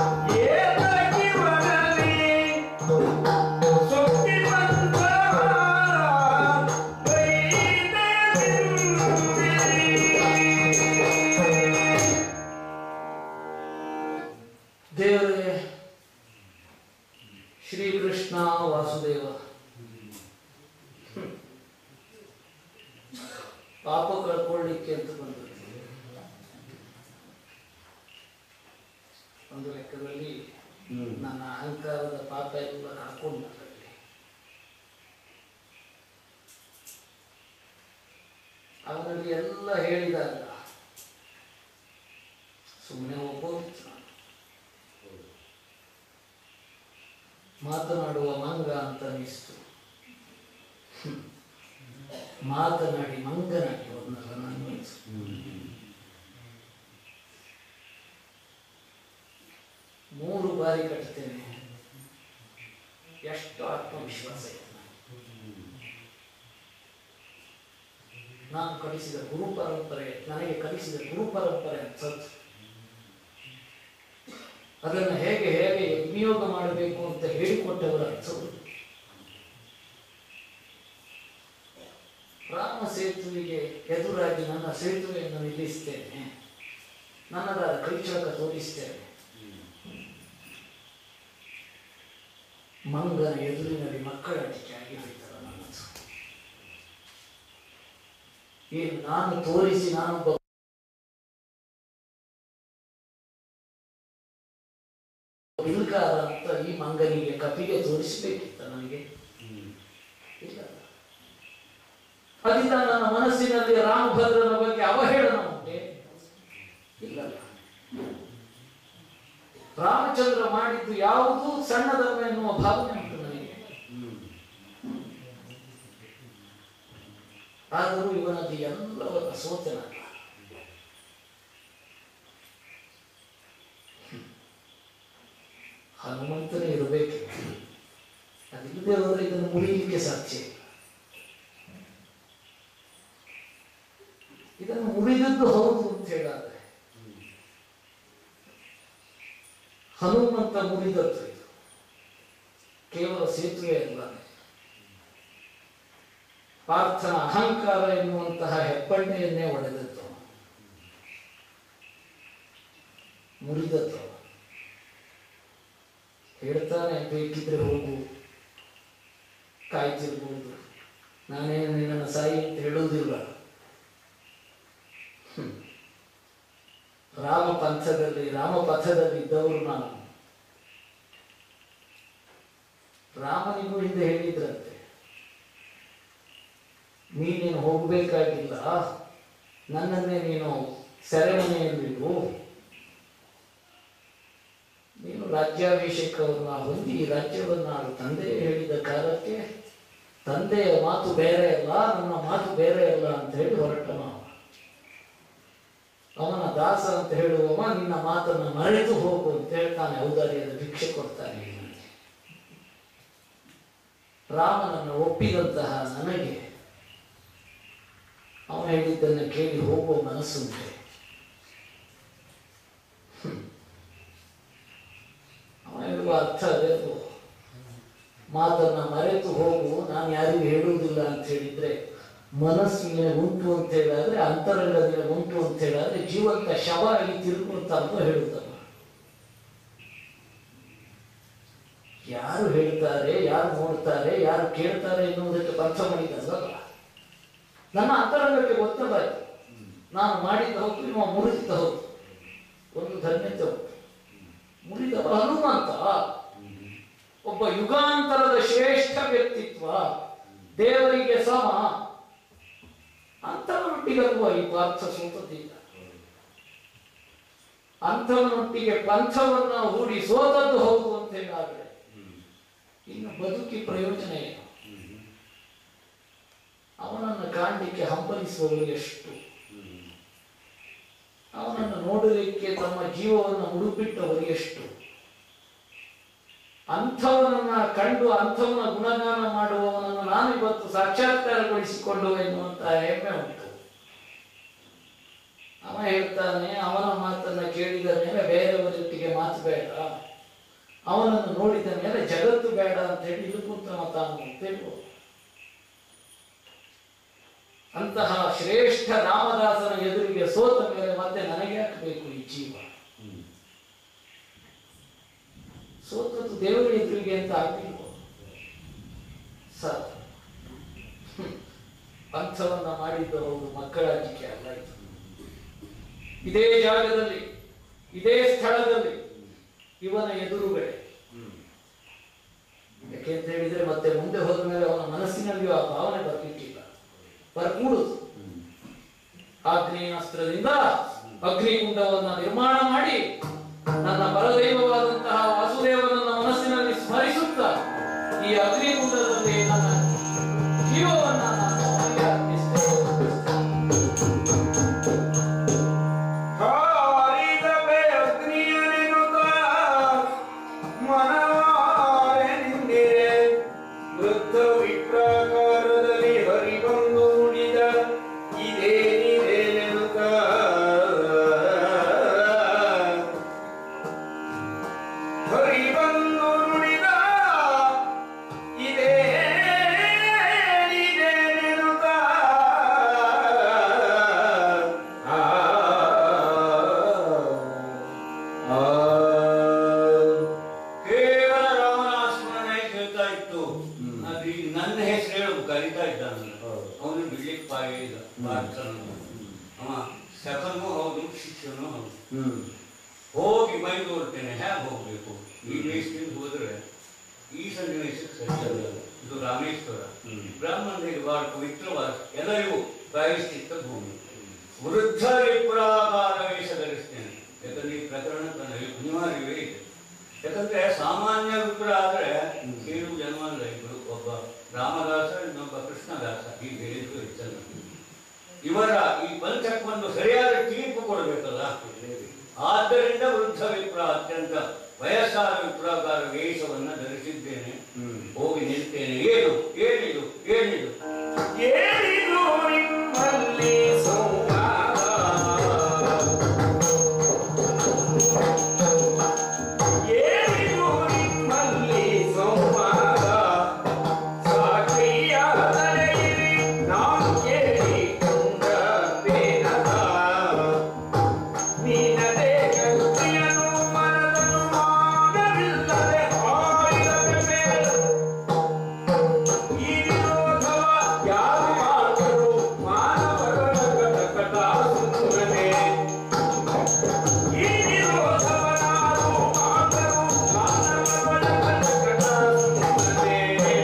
ದೇವರೇ ಶ್ರೀಕೃಷ್ಣ ವಾಸುದೇವ ಹ್ಮ್. ಪಾಪ ಕಳ್ಕೊಳ್ಳಿಕ್ಕೆ ಅಂತ ಬಂದದ್ದು ಒಂದು ಲೆಕ್ಕದಲ್ಲಿ ನನ್ನ ಅಹಂಕಾರದ ಪಾಪ ಎಲ್ಲ ಹಾಕೊಂಡು ಅದರಲ್ಲಿ ಅವನಲ್ಲಿ ಎಲ್ಲ ಹೇಳಿದಾಗ ಸುಮ್ಮನೆ ಒಪ್ಪೋದಿತ್ತು ನಾನು ಮಾತನಾಡುವ ಮಂಗ ಅಂತ ಅನಿಸ್ತು ಹ್ಮ್. ಮಾತನಾಡಿ ಮಂಗನಾಗಿ ಹೋದ್ನಲ್ಲ ನಾನು ಅನಿಸ್ತು ಮೂರು ಬಾರಿ ಕಟ್ತೇನೆ ಎಷ್ಟು ಆತ್ಮವಿಶ್ವಾಸ ಇದೆ ನನಗೆ. ನಾನು ಕಲಿಸಿದ ಗುರು ಪರಂಪರೆ ನನಗೆ ಕಲಿಸಿದ ಗುರು ಪರಂಪರೆ ಅನ್ಸತ್ತು ಅದನ್ನು ಹೇಗೆ ಹೇಗೆ ವಿನಿಯೋಗ ಮಾಡಬೇಕು ಅಂತ ಹೇಳಿಕೊಟ್ಟವರ ಅನ್ಸೋದು ರಾಮ ಸೇತುವೆಗೆ ಎದುರಾಗಿ ನನ್ನ ಸೇತುವೆಯನ್ನು ನಿಲ್ಲಿಸ್ತೇನೆ ನನ್ನದಾದ ಕೈಚಳಕ ತೋರಿಸ್ತೇನೆ ಮಂಗನ ಎದುರಿನಲ್ಲಿ ಮಕ್ಕಳಾಟಿಕೆ ಆಗಿ ಹೋಯ್ತಲ್ಲ ನನ್ನದು ಏನು ನಾನು ತೋರಿಸಿ ನಾನೊಬ್ಬ ಬಿಲ್ಗಾರ ಅಂತ ಈ ಮಂಗನಿಗೆ ಕಪಿಗೆ ತೋರಿಸಬೇಕಿತ್ತ ನನಗೆ ಇಲ್ಲ ಅದರಿಂದ ನನ್ನ ಮನಸ್ಸಿನಲ್ಲಿ ರಾಮಭದ್ರನ ಬಗ್ಗೆ ಅವಹೇಳನ ಉಂಟೆ ಇಲ್ಲ ರಾಮಚಂದ್ರ ಮಾಡಿದ್ದು ಯಾವುದು ಸಣ್ಣದಲ್ಲ ಎನ್ನುವ ಭಾವನೆ ಉಂಟು ನನಗೆ ಆದರೂ ಇವನಲ್ಲಿ ಎಲ್ಲವನ್ನ ಸೋತನಲ್ಲ ಹನುಮಂತನೇ ಇರಬೇಕು ಅದಿಲ್ಲದೆ ಹೋದ್ರೆ ಇದನ್ನು ಮುರಿಯಲಿಕ್ಕೆ ಸಾಧ್ಯ ಇಲ್ಲ ಇದನ್ನು ಮುರಿದದ್ದು ಹೌದು ಅಂತ ಹೇಳಾದ್ರೆ ಹನುಮಂತ ಮುರಿದದ್ದು ಇದು ಕೇವಲ ಸೇತುವೆ ಅಲ್ಲ ಪಾರ್ಥನ ಅಹಂಕಾರ ಎನ್ನುವಂತಹ ಹೆಬ್ಬಣ್ಣೆಯನ್ನೇ ಒಡೆದದ್ದು ಮುರಿದದ್ದು ಹೇಳ್ತಾನೆ ಬೇಕಿದ್ರೆ ಹೋಗು ಕಾಯ್ತಿರ್ಬೋದು ನಾನೇನು ನಿನ್ನನ್ನು ಸಾಯಿ ಅಂತ ಹೇಳುವುದಿಲ್ಲ ಹ್ಮ್. ರಾಮ ಪಂಥದಲ್ಲಿ ರಾಮ ಪಥದಲ್ಲಿ ಇದ್ದವರು ನಾನು ರಾಮನಿಗೂ ಹಿಂದೆ ಹೇಳಿದ್ರಂತೆ ನೀನೇನು ಹೋಗಬೇಕಾಗಿಲ್ಲ ನನ್ನನ್ನೇ ನೀನು ಸೆರೆಮನೆಯಲ್ಲಿಡು ನೀನು ರಾಜ್ಯಾಭಿಷೇಕವನ್ನ ಹೊಂದಿ ಈ ರಾಜ್ಯವನ್ನ ಆಳು. ತಂದೆ ಹೇಳಿದ ಕಾಲಕ್ಕೆ ತಂದೆಯ ಮಾತು ಬೇರೆ ಅಲ್ಲ ನನ್ನ ಮಾತು ಬೇರೆ ಅಲ್ಲ ಅಂತ ಹೇಳಿ ಹೊರಟನು ಅವ. ಅವನ ದಾಸ ಅಂತ ಹೇಳುವವ ನಿನ್ನ ಮಾತನ್ನ ಮರೆತು ಹೋಗು ಅಂತ ಹೇಳ್ತಾನೆ ಔದಾರ್ಯದ ಭಿಕ್ಷೆ ಕೊಡ್ತಾನೆ ಇವನಿಗೆ. ರಾಮನನ್ನು ಒಪ್ಪಿದಂತಹ ನನಗೆ ಅವನು ಹೇಳಿದ್ದನ್ನು ಕೇಳಿ ಹೋಗುವ ಮನಸ್ಸುಂಟೆ ಹ್ಮ್. ಅವನು ಹೇಳುವ ಅರ್ಥ ಅದೇ ಅದು. ಮಾತನ್ನ ಮರೆತು ಹೋಗು ನಾನು ಯಾರಿಗೂ ಹೇಳುವುದಿಲ್ಲ ಅಂತ ಹೇಳಿದ್ರೆ ಮನಸ್ಸಿನ ಉಂಟು ಅಂತ ಹೇಳಿದ್ರೆ ಅಂತರಂಗದಿಂದ ಉಂಟು ಅಂತ ಹೇಳಿದ್ರೆ ಜೀವಂತ ಶವ ಆಗಿ ತಿರುಗುವಂತ ಅಂತ ಹೇಳುತ್ತಲ್ಲ ಯಾರು ಹೇಳ್ತಾರೆ ಯಾರು ನೋಡ್ತಾರೆ ಯಾರು ಕೇಳ್ತಾರೆ ಎನ್ನುವುದಕ್ಕೆ ಪಂಥ ಮಾಡಿದ್ದಲ್ಲ ನನ್ನ ಅಂತರಂಗಕ್ಕೆ ಗೊತ್ತಲಾಯ್ತು ನಾನು ಮಾಡಿದ್ದ ಹೌದು ಇವ ಮುರಿದಿದ್ದ ಹೌದು ಒಂದು ಧನ್ಯತೆ ಉಂಟು ಮುರಿದವ ಹನುಮಂತ ಒಬ್ಬ ಯುಗಾಂತರದ ಶ್ರೇಷ್ಠ ವ್ಯಕ್ತಿತ್ವ ದೇವರಿಗೆ ಸಮ ಅಂಥವನೊಟ್ಟಿಗಲ್ವ ಈ ಪಾರ್ಥ ಸೋತದ್ದಿಲ್ಲ ಅಂಥವನೊಟ್ಟಿಗೆ ಪಂಥವನ್ನ ಹೂಡಿ ಸೋತದ್ದು ಹೌದು ಅಂತ ಹೇಳಾದ್ರೆ ಇನ್ನು ಬದುಕಿ ಪ್ರಯೋಜನ ಏನು ಅವನನ್ನು ಕಾಣಲಿಕ್ಕೆ ಹಂಬಲಿಸುವವರು ಎಷ್ಟು ಅವನನ್ನು ನೋಡಲಿಕ್ಕೆ ತಮ್ಮ ಜೀವವನ್ನು ಮುಡುಪಿಟ್ಟವರು ಎಷ್ಟು ಅಂಥವನನ್ನ ಕಂಡು ಅಂಥವನ ಗುಣಗಾನ ಮಾಡುವವನನ್ನು ನಾನು ಇವತ್ತು ಸಾಕ್ಷಾತ್ಕಾರಗೊಳಿಸಿಕೊಂಡು ಎನ್ನುವಂತಹ ಹೆಮ್ಮೆ ಉಂಟು ಅವ ಹೇಳ್ತಾನೆ ಅವನ ಮಾತನ್ನ ಕೇಳಿದ ಮೇಲೆ ಬೇರೆಯವರೊಟ್ಟಿಗೆ ಹೇಳಲಿಕ್ಕೆ ಮಾತು ಬೇಡ ಅವನನ್ನು ನೋಡಿದ ಮೇಲೆ ಜಗತ್ತು ಬೇಡ ಅಂತ ಹೇಳಿ ಇದು ಕುಂತನ ತಾನು ಅಂತ ಹೇಳ್ಬೋದು ಅಂತಹ ಶ್ರೇಷ್ಠ ರಾಮದಾಸನ ಎದುರಿಗೆ ಸೋತ ಮೇಲೆ ಮತ್ತೆ ನನಗೆ ಹಾಕಬೇಕು ಈ ಜೀವ ಸೋತದ್ದು ದೇವರ ಎದುರಿಗೆ ಅಂತ ಆಗ್ಲಿಲ್ವೋ ಸರ್ ಪಂಥವನ್ನ ಮಾಡಿದ್ದು ಹೌದು ಮಕ್ಕಳಾಗಿಕೆ ಅಲ್ಲ ಇದು ಇದೇ ಜಾಗದಲ್ಲಿ ಇದೇ ಸ್ಥಳದಲ್ಲಿ ಇವನ ಎದುರುಗಡೆ ಯಾಕೆ ಅಂತ ಹೇಳಿದ್ರೆ ಮತ್ತೆ ಮುಂದೆ ಹೋದ ಮೇಲೆ ಅವನ ಮನಸ್ಸಿನಲ್ಲಿಯೂ ಆ ಭಾವನೆ ಬರಲಿಕ್ಕಿಲ್ಲ ಬರ್ಕೂಡುದು ಆಗ್ನೇಯಾಸ್ತ್ರದಿಂದ ಅಗ್ನಿಕುಂಡವನ್ನ ನಿರ್ಮಾಣ ಮಾಡಿ ನನ್ನ ಬಲದೈವವಾದಂತಹ ವಾಸುದೇವನನ್ನ ಮನಸ್ಸಿನಲ್ಲಿ ಸ್ಮರಿಸುತ್ತಾ ಈ ಅಗ್ನಿಕುಂಡದಲ್ಲಿ ನನ್ನ ಜೀವವನ್ನ ನಾನು ಅವನಿಗೆ ಅರ್ಪಿಸ್ತೇನೆ. ಹಾರಿದ ಅಗ್ನಿಯನೆನುತ ಮನವಾರೆ ನಿಂದಿರೆ ವೃದ್ಧ ವಿಪ್ರಾಕಾರದಲ್ಲಿ ಹರಿಬಂದು ನುಡಿದ ಇದೇನಿದೇನೆನುತ ಹರಿಬಂದು ನುಡಿದ ಇದೇನಿದೇನೆನುತ ಆ ಆ ಕೇವಲ ರಾಮನ ಸ್ಮರಣೆ ಕೇಳ್ತಾ ಇತ್ತು ಅದು ಈಗ ನನ್ನ ಹೆಸರು ಹೇಳು ಕರಿತಾ ಇದ್ದಾನಲ್ಲ ಅವನು ಬಿಡ್ಲಿಕ್ಕೆ ಪಾಯ ಇಲ್ಲ ಮಾಡ್ತಾನ ಅವ ಸಕನೂ ಹೌದು ಶಿಕ್ಷಣೂ ಹೌದು ಹೋಗಿ ಮೈ ತೋರ್ತೇನೆ ಹೇಗೆ ಹೋಗ್ಬೇಕು ಈ ದೇಶದಿಂದ ಹೋದ್ರೆ ಈ ಸನ್ನಿವೇಶಕ್ಕೆ ಸರಿ ಆಗಲ್ಲ ಇದು ರಾಮೇಶ್ವರ ಬ್ರಾಹ್ಮಣರಿಗೆ ಬಹಳ ಪವಿತ್ರವಾದ ಎಲ್ಲರಿಗೂ ಪ್ರಾಯಶ್ಚಿತ್ತ ಭೂಮಿ ವೃದ್ಧ ವಿಪ್ರಾಕಾರ ವೇಷ ಧರಿಸ್ತೇನೆ ಯಾಕಂದ್ರೆ ಈ ಪ್ರಕರಣ ನನಗೆ ಅನಿವಾರ್ಯವೇ ಇದೆ ಯಾಕಂದ್ರೆ ಸಾಮಾನ್ಯ ವಿಪ್ರ ಆದ್ರೆ ಏಳು ಜನ್ಮ ಅಲ್ಲ ಇಬ್ರು ಒಬ್ಬ ರಾಮದಾಸ ಇನ್ನೊಬ್ಬ ಕೃಷ್ಣದಾಸ ಹೀಗೆ ಹೇಳಿದ್ರು ಹೆಚ್ಚಲ್ಲ ಇವರ ಈ ಪಂಚಕ್ಕೊಂದು ಸರಿಯಾದ ತೀರ್ಪು ಕೊಡಬೇಕಲ್ಲ ಆದ್ದರಿಂದ ವೃದ್ಧ ವಿಪ್ರ ಅತ್ಯಂತ ವಯಸ್ಸಾದ ವಿಪ್ರಾಕಾರ ವೇಷವನ್ನ ಧರಿಸಿದ್ದೇನೆ ಹೋಗಿ ನಿಲ್ತೇನೆ ಏನು ಏನಿದು ಏನಿದು ಏನಿದು ನಿಮ್ಮಲ್ಲಿ ಸಂವಾದ ಏನಿದು ನಿಮ್ಮಲ್ಲಿ ಸಂವಾದ ಸಾಕ್ಷಿಯಾದರೆ ಇರಿ, ನಾನು ಕೇಳಿಕೊಂಡದ್ದೇನದ ನಿನ್ನದೇ ಗತಿಯನ್ನು ಮನದನು ಮಾಡವಿಲ್ಲದೆ ಹಾರಿದ ಮೇಲೆ ಈ ವಿರೋಧವ ಯಾರು ಮಾಡಿದರು ಮಾನವರ ಕಟಕಟ ಸುಮ್ಮನೆ ಈ ವಿರೋಧವ ಯಾರು ಮಾಡಿದರು ಮಾನವರ ಕಟಕಟ ಸುಮ್ಮನೆ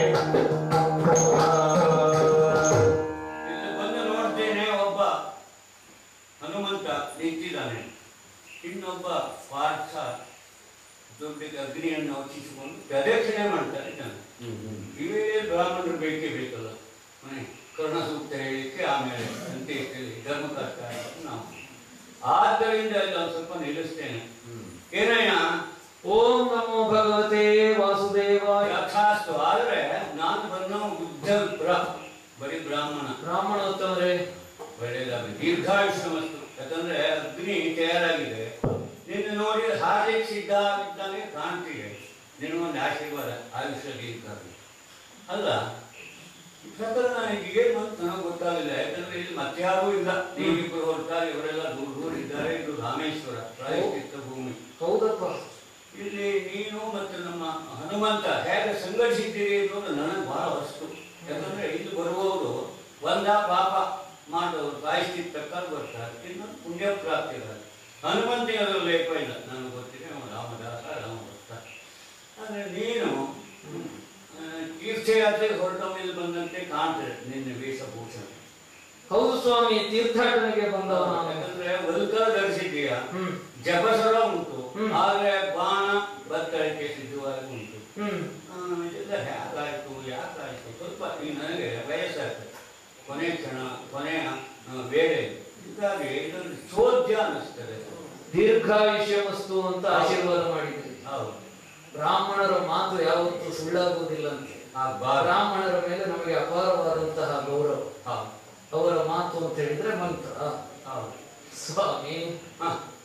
ಇಲ್ಲಿ ಬಂದು ನೋಡ್ತೇನೆ ಒಬ್ಬ ಹನುಮಂತ ನಿಂತಿದ್ದಾನೆ ಇನ್ನೊಬ್ಬ ಪಾರ್ಥ ದೊಡ್ಡ ಅಗ್ನಿಯನ್ನು ಔಚಿಸಿಕೊಂಡು ಪ್ರದಕ್ಷಿಣೆ ಮಾಡ್ತಾರೆ ಜನ ಇವೇ ಬ್ರಾಹ್ಮಣರು ಬೇಕೇ ಬೇಕಲ್ಲ ಮನೆ ಕರ್ಣ ಸೂಕ್ತ ಹೇಳಿಕ್ಕೆ ಆಮೇಲೆ ಅಂತ್ಯಕ್ರಿಯೆ ಧರ್ಮಕರ್ತ ಆಯ್ತು ನಾವು ಆದ್ದರಿಂದ ಇಲ್ಲಿ ಒಂದು ಸ್ವಲ್ಪ ನಿಲ್ಲಿಸ್ತೇನೆ ಏನಯ್ಯ ಓಂ ನಮೋ ಭಗವತೆ ವಾಸುದೇವಾಯ ಯಥಾಸ್ತು ಆದ್ರೆ ನಾನು ಬಂದು ಬುದ್ಧ ವಿಪ್ರ ಬರೀ ಬ್ರಾಹ್ಮಣ ಬ್ರಾಹ್ಮಣೋತ್ತಮರೇ ಒಳ್ಳೆಯದಾಗಲಿ ದೀರ್ಘಾಯುಷ್ಯವಸ್ತು ಯಾಕಂದ್ರೆ ಅಗ್ನಿ ತಯಾರಾಗಿದೆ ನಿನ್ನ ನೋಡಿ ಹಾರ್ಲಿಕ್ಕೆ ಸಿದ್ಧ ಇದ್ದಂಗೆ ಕಾಣ್ತಿದೆ ನಿನ್ನ ಒಂದು ಆಶೀರ್ವಾದ ಆಯುಷ್ಯ ದೀರ್ಘ ಅಲ್ಲ ಈ ಪ್ರಕರಣ ನನಗೆ ಏನು ಅಂತ ನನಗೆ ಗೊತ್ತಾಗಲಿಲ್ಲ ಯಾಕಂದ್ರೆ ಇಲ್ಲಿ ಮತ್ಯಾರೂ ಇಲ್ಲ ನೀವಿಬ್ಬರು ಹೊರತಾರೆ ಇವರೆಲ್ಲ ದೂರ ದೂರ ಇದ್ದಾರೆ ಇದು ರಾಮೇಶ್ವರ ಪ್ರಾಯಶ್ಚಿತ್ತ ಭೂಮಿ ಹೌದಪ್ಪ ಇಲ್ಲಿ ನೀನು ಮತ್ತು ನಮ್ಮ ಹನುಮಂತ ಹೇಗೆ ಸಂಘಟಿಸಿದ್ದೀರಿ ಅನ್ನೋದು ನನಗೆ ಬಹಳ ವಸ್ತು ಯಾಕಂದ್ರೆ ಇಲ್ಲಿ ಬರುವವರು ಒಂದ ಪಾಪ ಮಾಡೋರು ಪ್ರಾಯಶ್ಚಿತ್ತಕ್ಕಾಗಿ ಬರ್ತಾರೆ ಇನ್ನೊಂದು ಪುಣ್ಯ ಪ್ರಾಪ್ತಿಗಾಗಿ ಹನುಮಂತಿಗೆ ಅದರ ಲೇಪ ಇಲ್ಲ ನನಗೆ ಗೊತ್ತಿದೆ ಅವನು ರಾಮದಾಸ ರಾಮಭಕ್ತ ಆದರೆ ನೀನು ಆ, ತೀರ್ಥಯಾತ್ರೆಗೆ ಹೊರಟ ಮೇಲೆ ಬಂದಂತೆ ಕಾಣ್ತದೆ ನಿನ್ನ ವೇಷಭೂಷಣ ಹೌದು ಸ್ವಾಮಿ ತೀರ್ಥಾಟನೆಗೆ ಬಂದವ ನಾನು ಯಾಕಂದ್ರೆ ವಲ್ಕ ಧರಿಸಿದೀಯ ಹ್ಮ್ ಜಪಸರ ಉಂಟು ಹ್ಮ್. ಆದ್ರೆ ಬಾಣ ಬತ್ತಳಿಕೆ ಸಿದ್ಧವಾಗಿ ಉಂಟು ಹ್ಮ್ ಆ, ಇದೆಲ್ಲ ಹೇಗಾಯ್ತು ಯಾಕಾಯ್ತು ಸ್ವಲ್ಪ ಈ ನನಗೆ ವಯಸ್ಸಾಗ್ತದೆ ಕೊನೆ ಕ್ಷಣ ಕೊನೆಯ ಆ, ವೇಳೆ ಹೀಗಾಗಿ ಇದೊಂದು ಚೋದ್ಯ ಅನ್ನಿಸ್ತದೆ ದೀರ್ಘಾಯುಷ್ಯ ವಸ್ತು ಅಂತ ಆಶೀರ್ವಾದ ಮಾಡಿದ್ರಿ ಹೌದು ಬ್ರಾಹ್ಮಣರ ಮಾತು ಯಾವತ್ತೂ ಸುಳ್ಳಾಗುವುದಿಲ್ಲ ಅಂತೆ ಆ ಬಾರ ಬ್ರಾಹ್ಮಣರ ಮೇಲೆ ನಮಗೆ ಅಪಾರವಾದಂತಹ ಗೌರವ ಹೌದು ಅವರ ಮಾತು ಅಂತ ಹೇಳಿದ್ರೆ ಮಂತ್ರ ಹೌದು ಸ್ವಾಮಿ ಹ.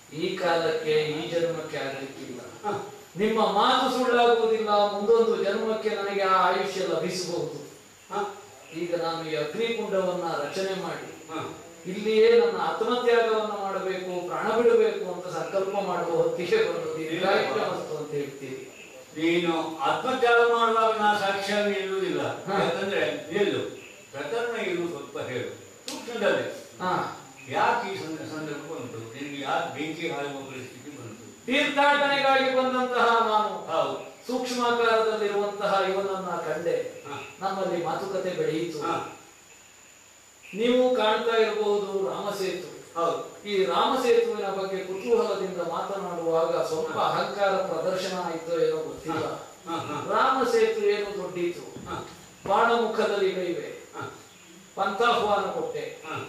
ಈ ಕಾಲಕ್ಕೆ ಈ ಜನ್ಮಕ್ಕೆ ಆಗಲಿಕ್ಕಿಲ್ಲ ಹ. ನಿಮ್ಮ ಮಾತು ಸುಳ್ಳಾಗುವುದಿಲ್ಲ ಮುಂದೊಂದು ಜನ್ಮಕ್ಕೆ ನನಗೆ ಆ ಆಯುಷ್ಯ ಲಭಿಸಬಹುದು ಹ. ಈಗ ನಾನು ಈ ಅಗ್ನಿಕುಂಡವನ್ನ ರಚನೆ ಮಾಡಿ ಹ. ಇಲ್ಲಿಯೇ ನನ್ನ ಆತ್ಮತ್ಯಾಗವನ್ನು ಮಾಡಬೇಕು ಪ್ರಾಣ ಬಿಡಬೇಕು ಅಂತ ಸಂಕಲ್ಪ ಮಾಡುವ ಹೊತ್ತಿಗೆ ಬಂದು ದೀರ್ಘಾಯುಷ್ಯವಸ್ತು ಅಂತ ಹೇಳ್ತೀರಿ ನೀನು ಆತ್ಮತ್ಯಾಗ ಮಾಡುವಾಗ ನಾ ಸಾಕ್ಷಿಯಾಗಿ ನಿಲ್ಲುವುದಿಲ್ಲ ಹ. ಯಾಕಂದ್ರೆ ನಿಲ್ಲು ಪ್ರಕರಣ ಇರು ಸ್ವಲ್ಪ ಹೇಳು ಸೂಕ್ಷ್ಮದಲ್ಲಿ ಹಾ ಯಾಕೆ ಈ ಸಂದ- ಸಂದರ್ಭ ಬಂತು ನಿನಗೆ ಯಾಕೆ ಬೆಂಕಿ ಹಾಯುವ ಪರಿಸ್ಥಿತಿ ಬಂತು ತೀರ್ಥಾಟನೆಗಾಗಿ ಬಂದಂತಹ ನಾನು ಹೌದು ಸೂಕ್ಷ್ಮಾಕಾರದಲ್ಲಿರುವಂತಹ ಇವನನ್ನ ಕಂಡೆ ಹ. ನಮ್ಮಲ್ಲಿ ಮಾತುಕತೆ ಬೆಳೆಯಿತು ಹ. ನೀವು ಕಾಣ್ತಾ ಇರಬಹುದು ರಾಮಸೇತು ಹೌದು ಈ ರಾಮಸೇತುವಿನ ಬಗ್ಗೆ ಕುತೂಹಲದಿಂದ ಮಾತನಾಡುವಾಗ ಸ್ವಲ್ಪ ಅಹಂಕಾರ ಪ್ರದರ್ಶನ ಆಯ್ತೋ ಏನೋ ಗೊತ್ತಿಲ್ಲ ಹ, ಹ. ರಾಮಸೇತು ಏನು ದೊಡ್ಡಿತು ಹ. ಬಾಣಮುಖದಲ್ಲಿ ಇವೆ ಹ. ಪಂಥಾಹ್ವಾನ ಕೊಟ್ಟೆ ಹ.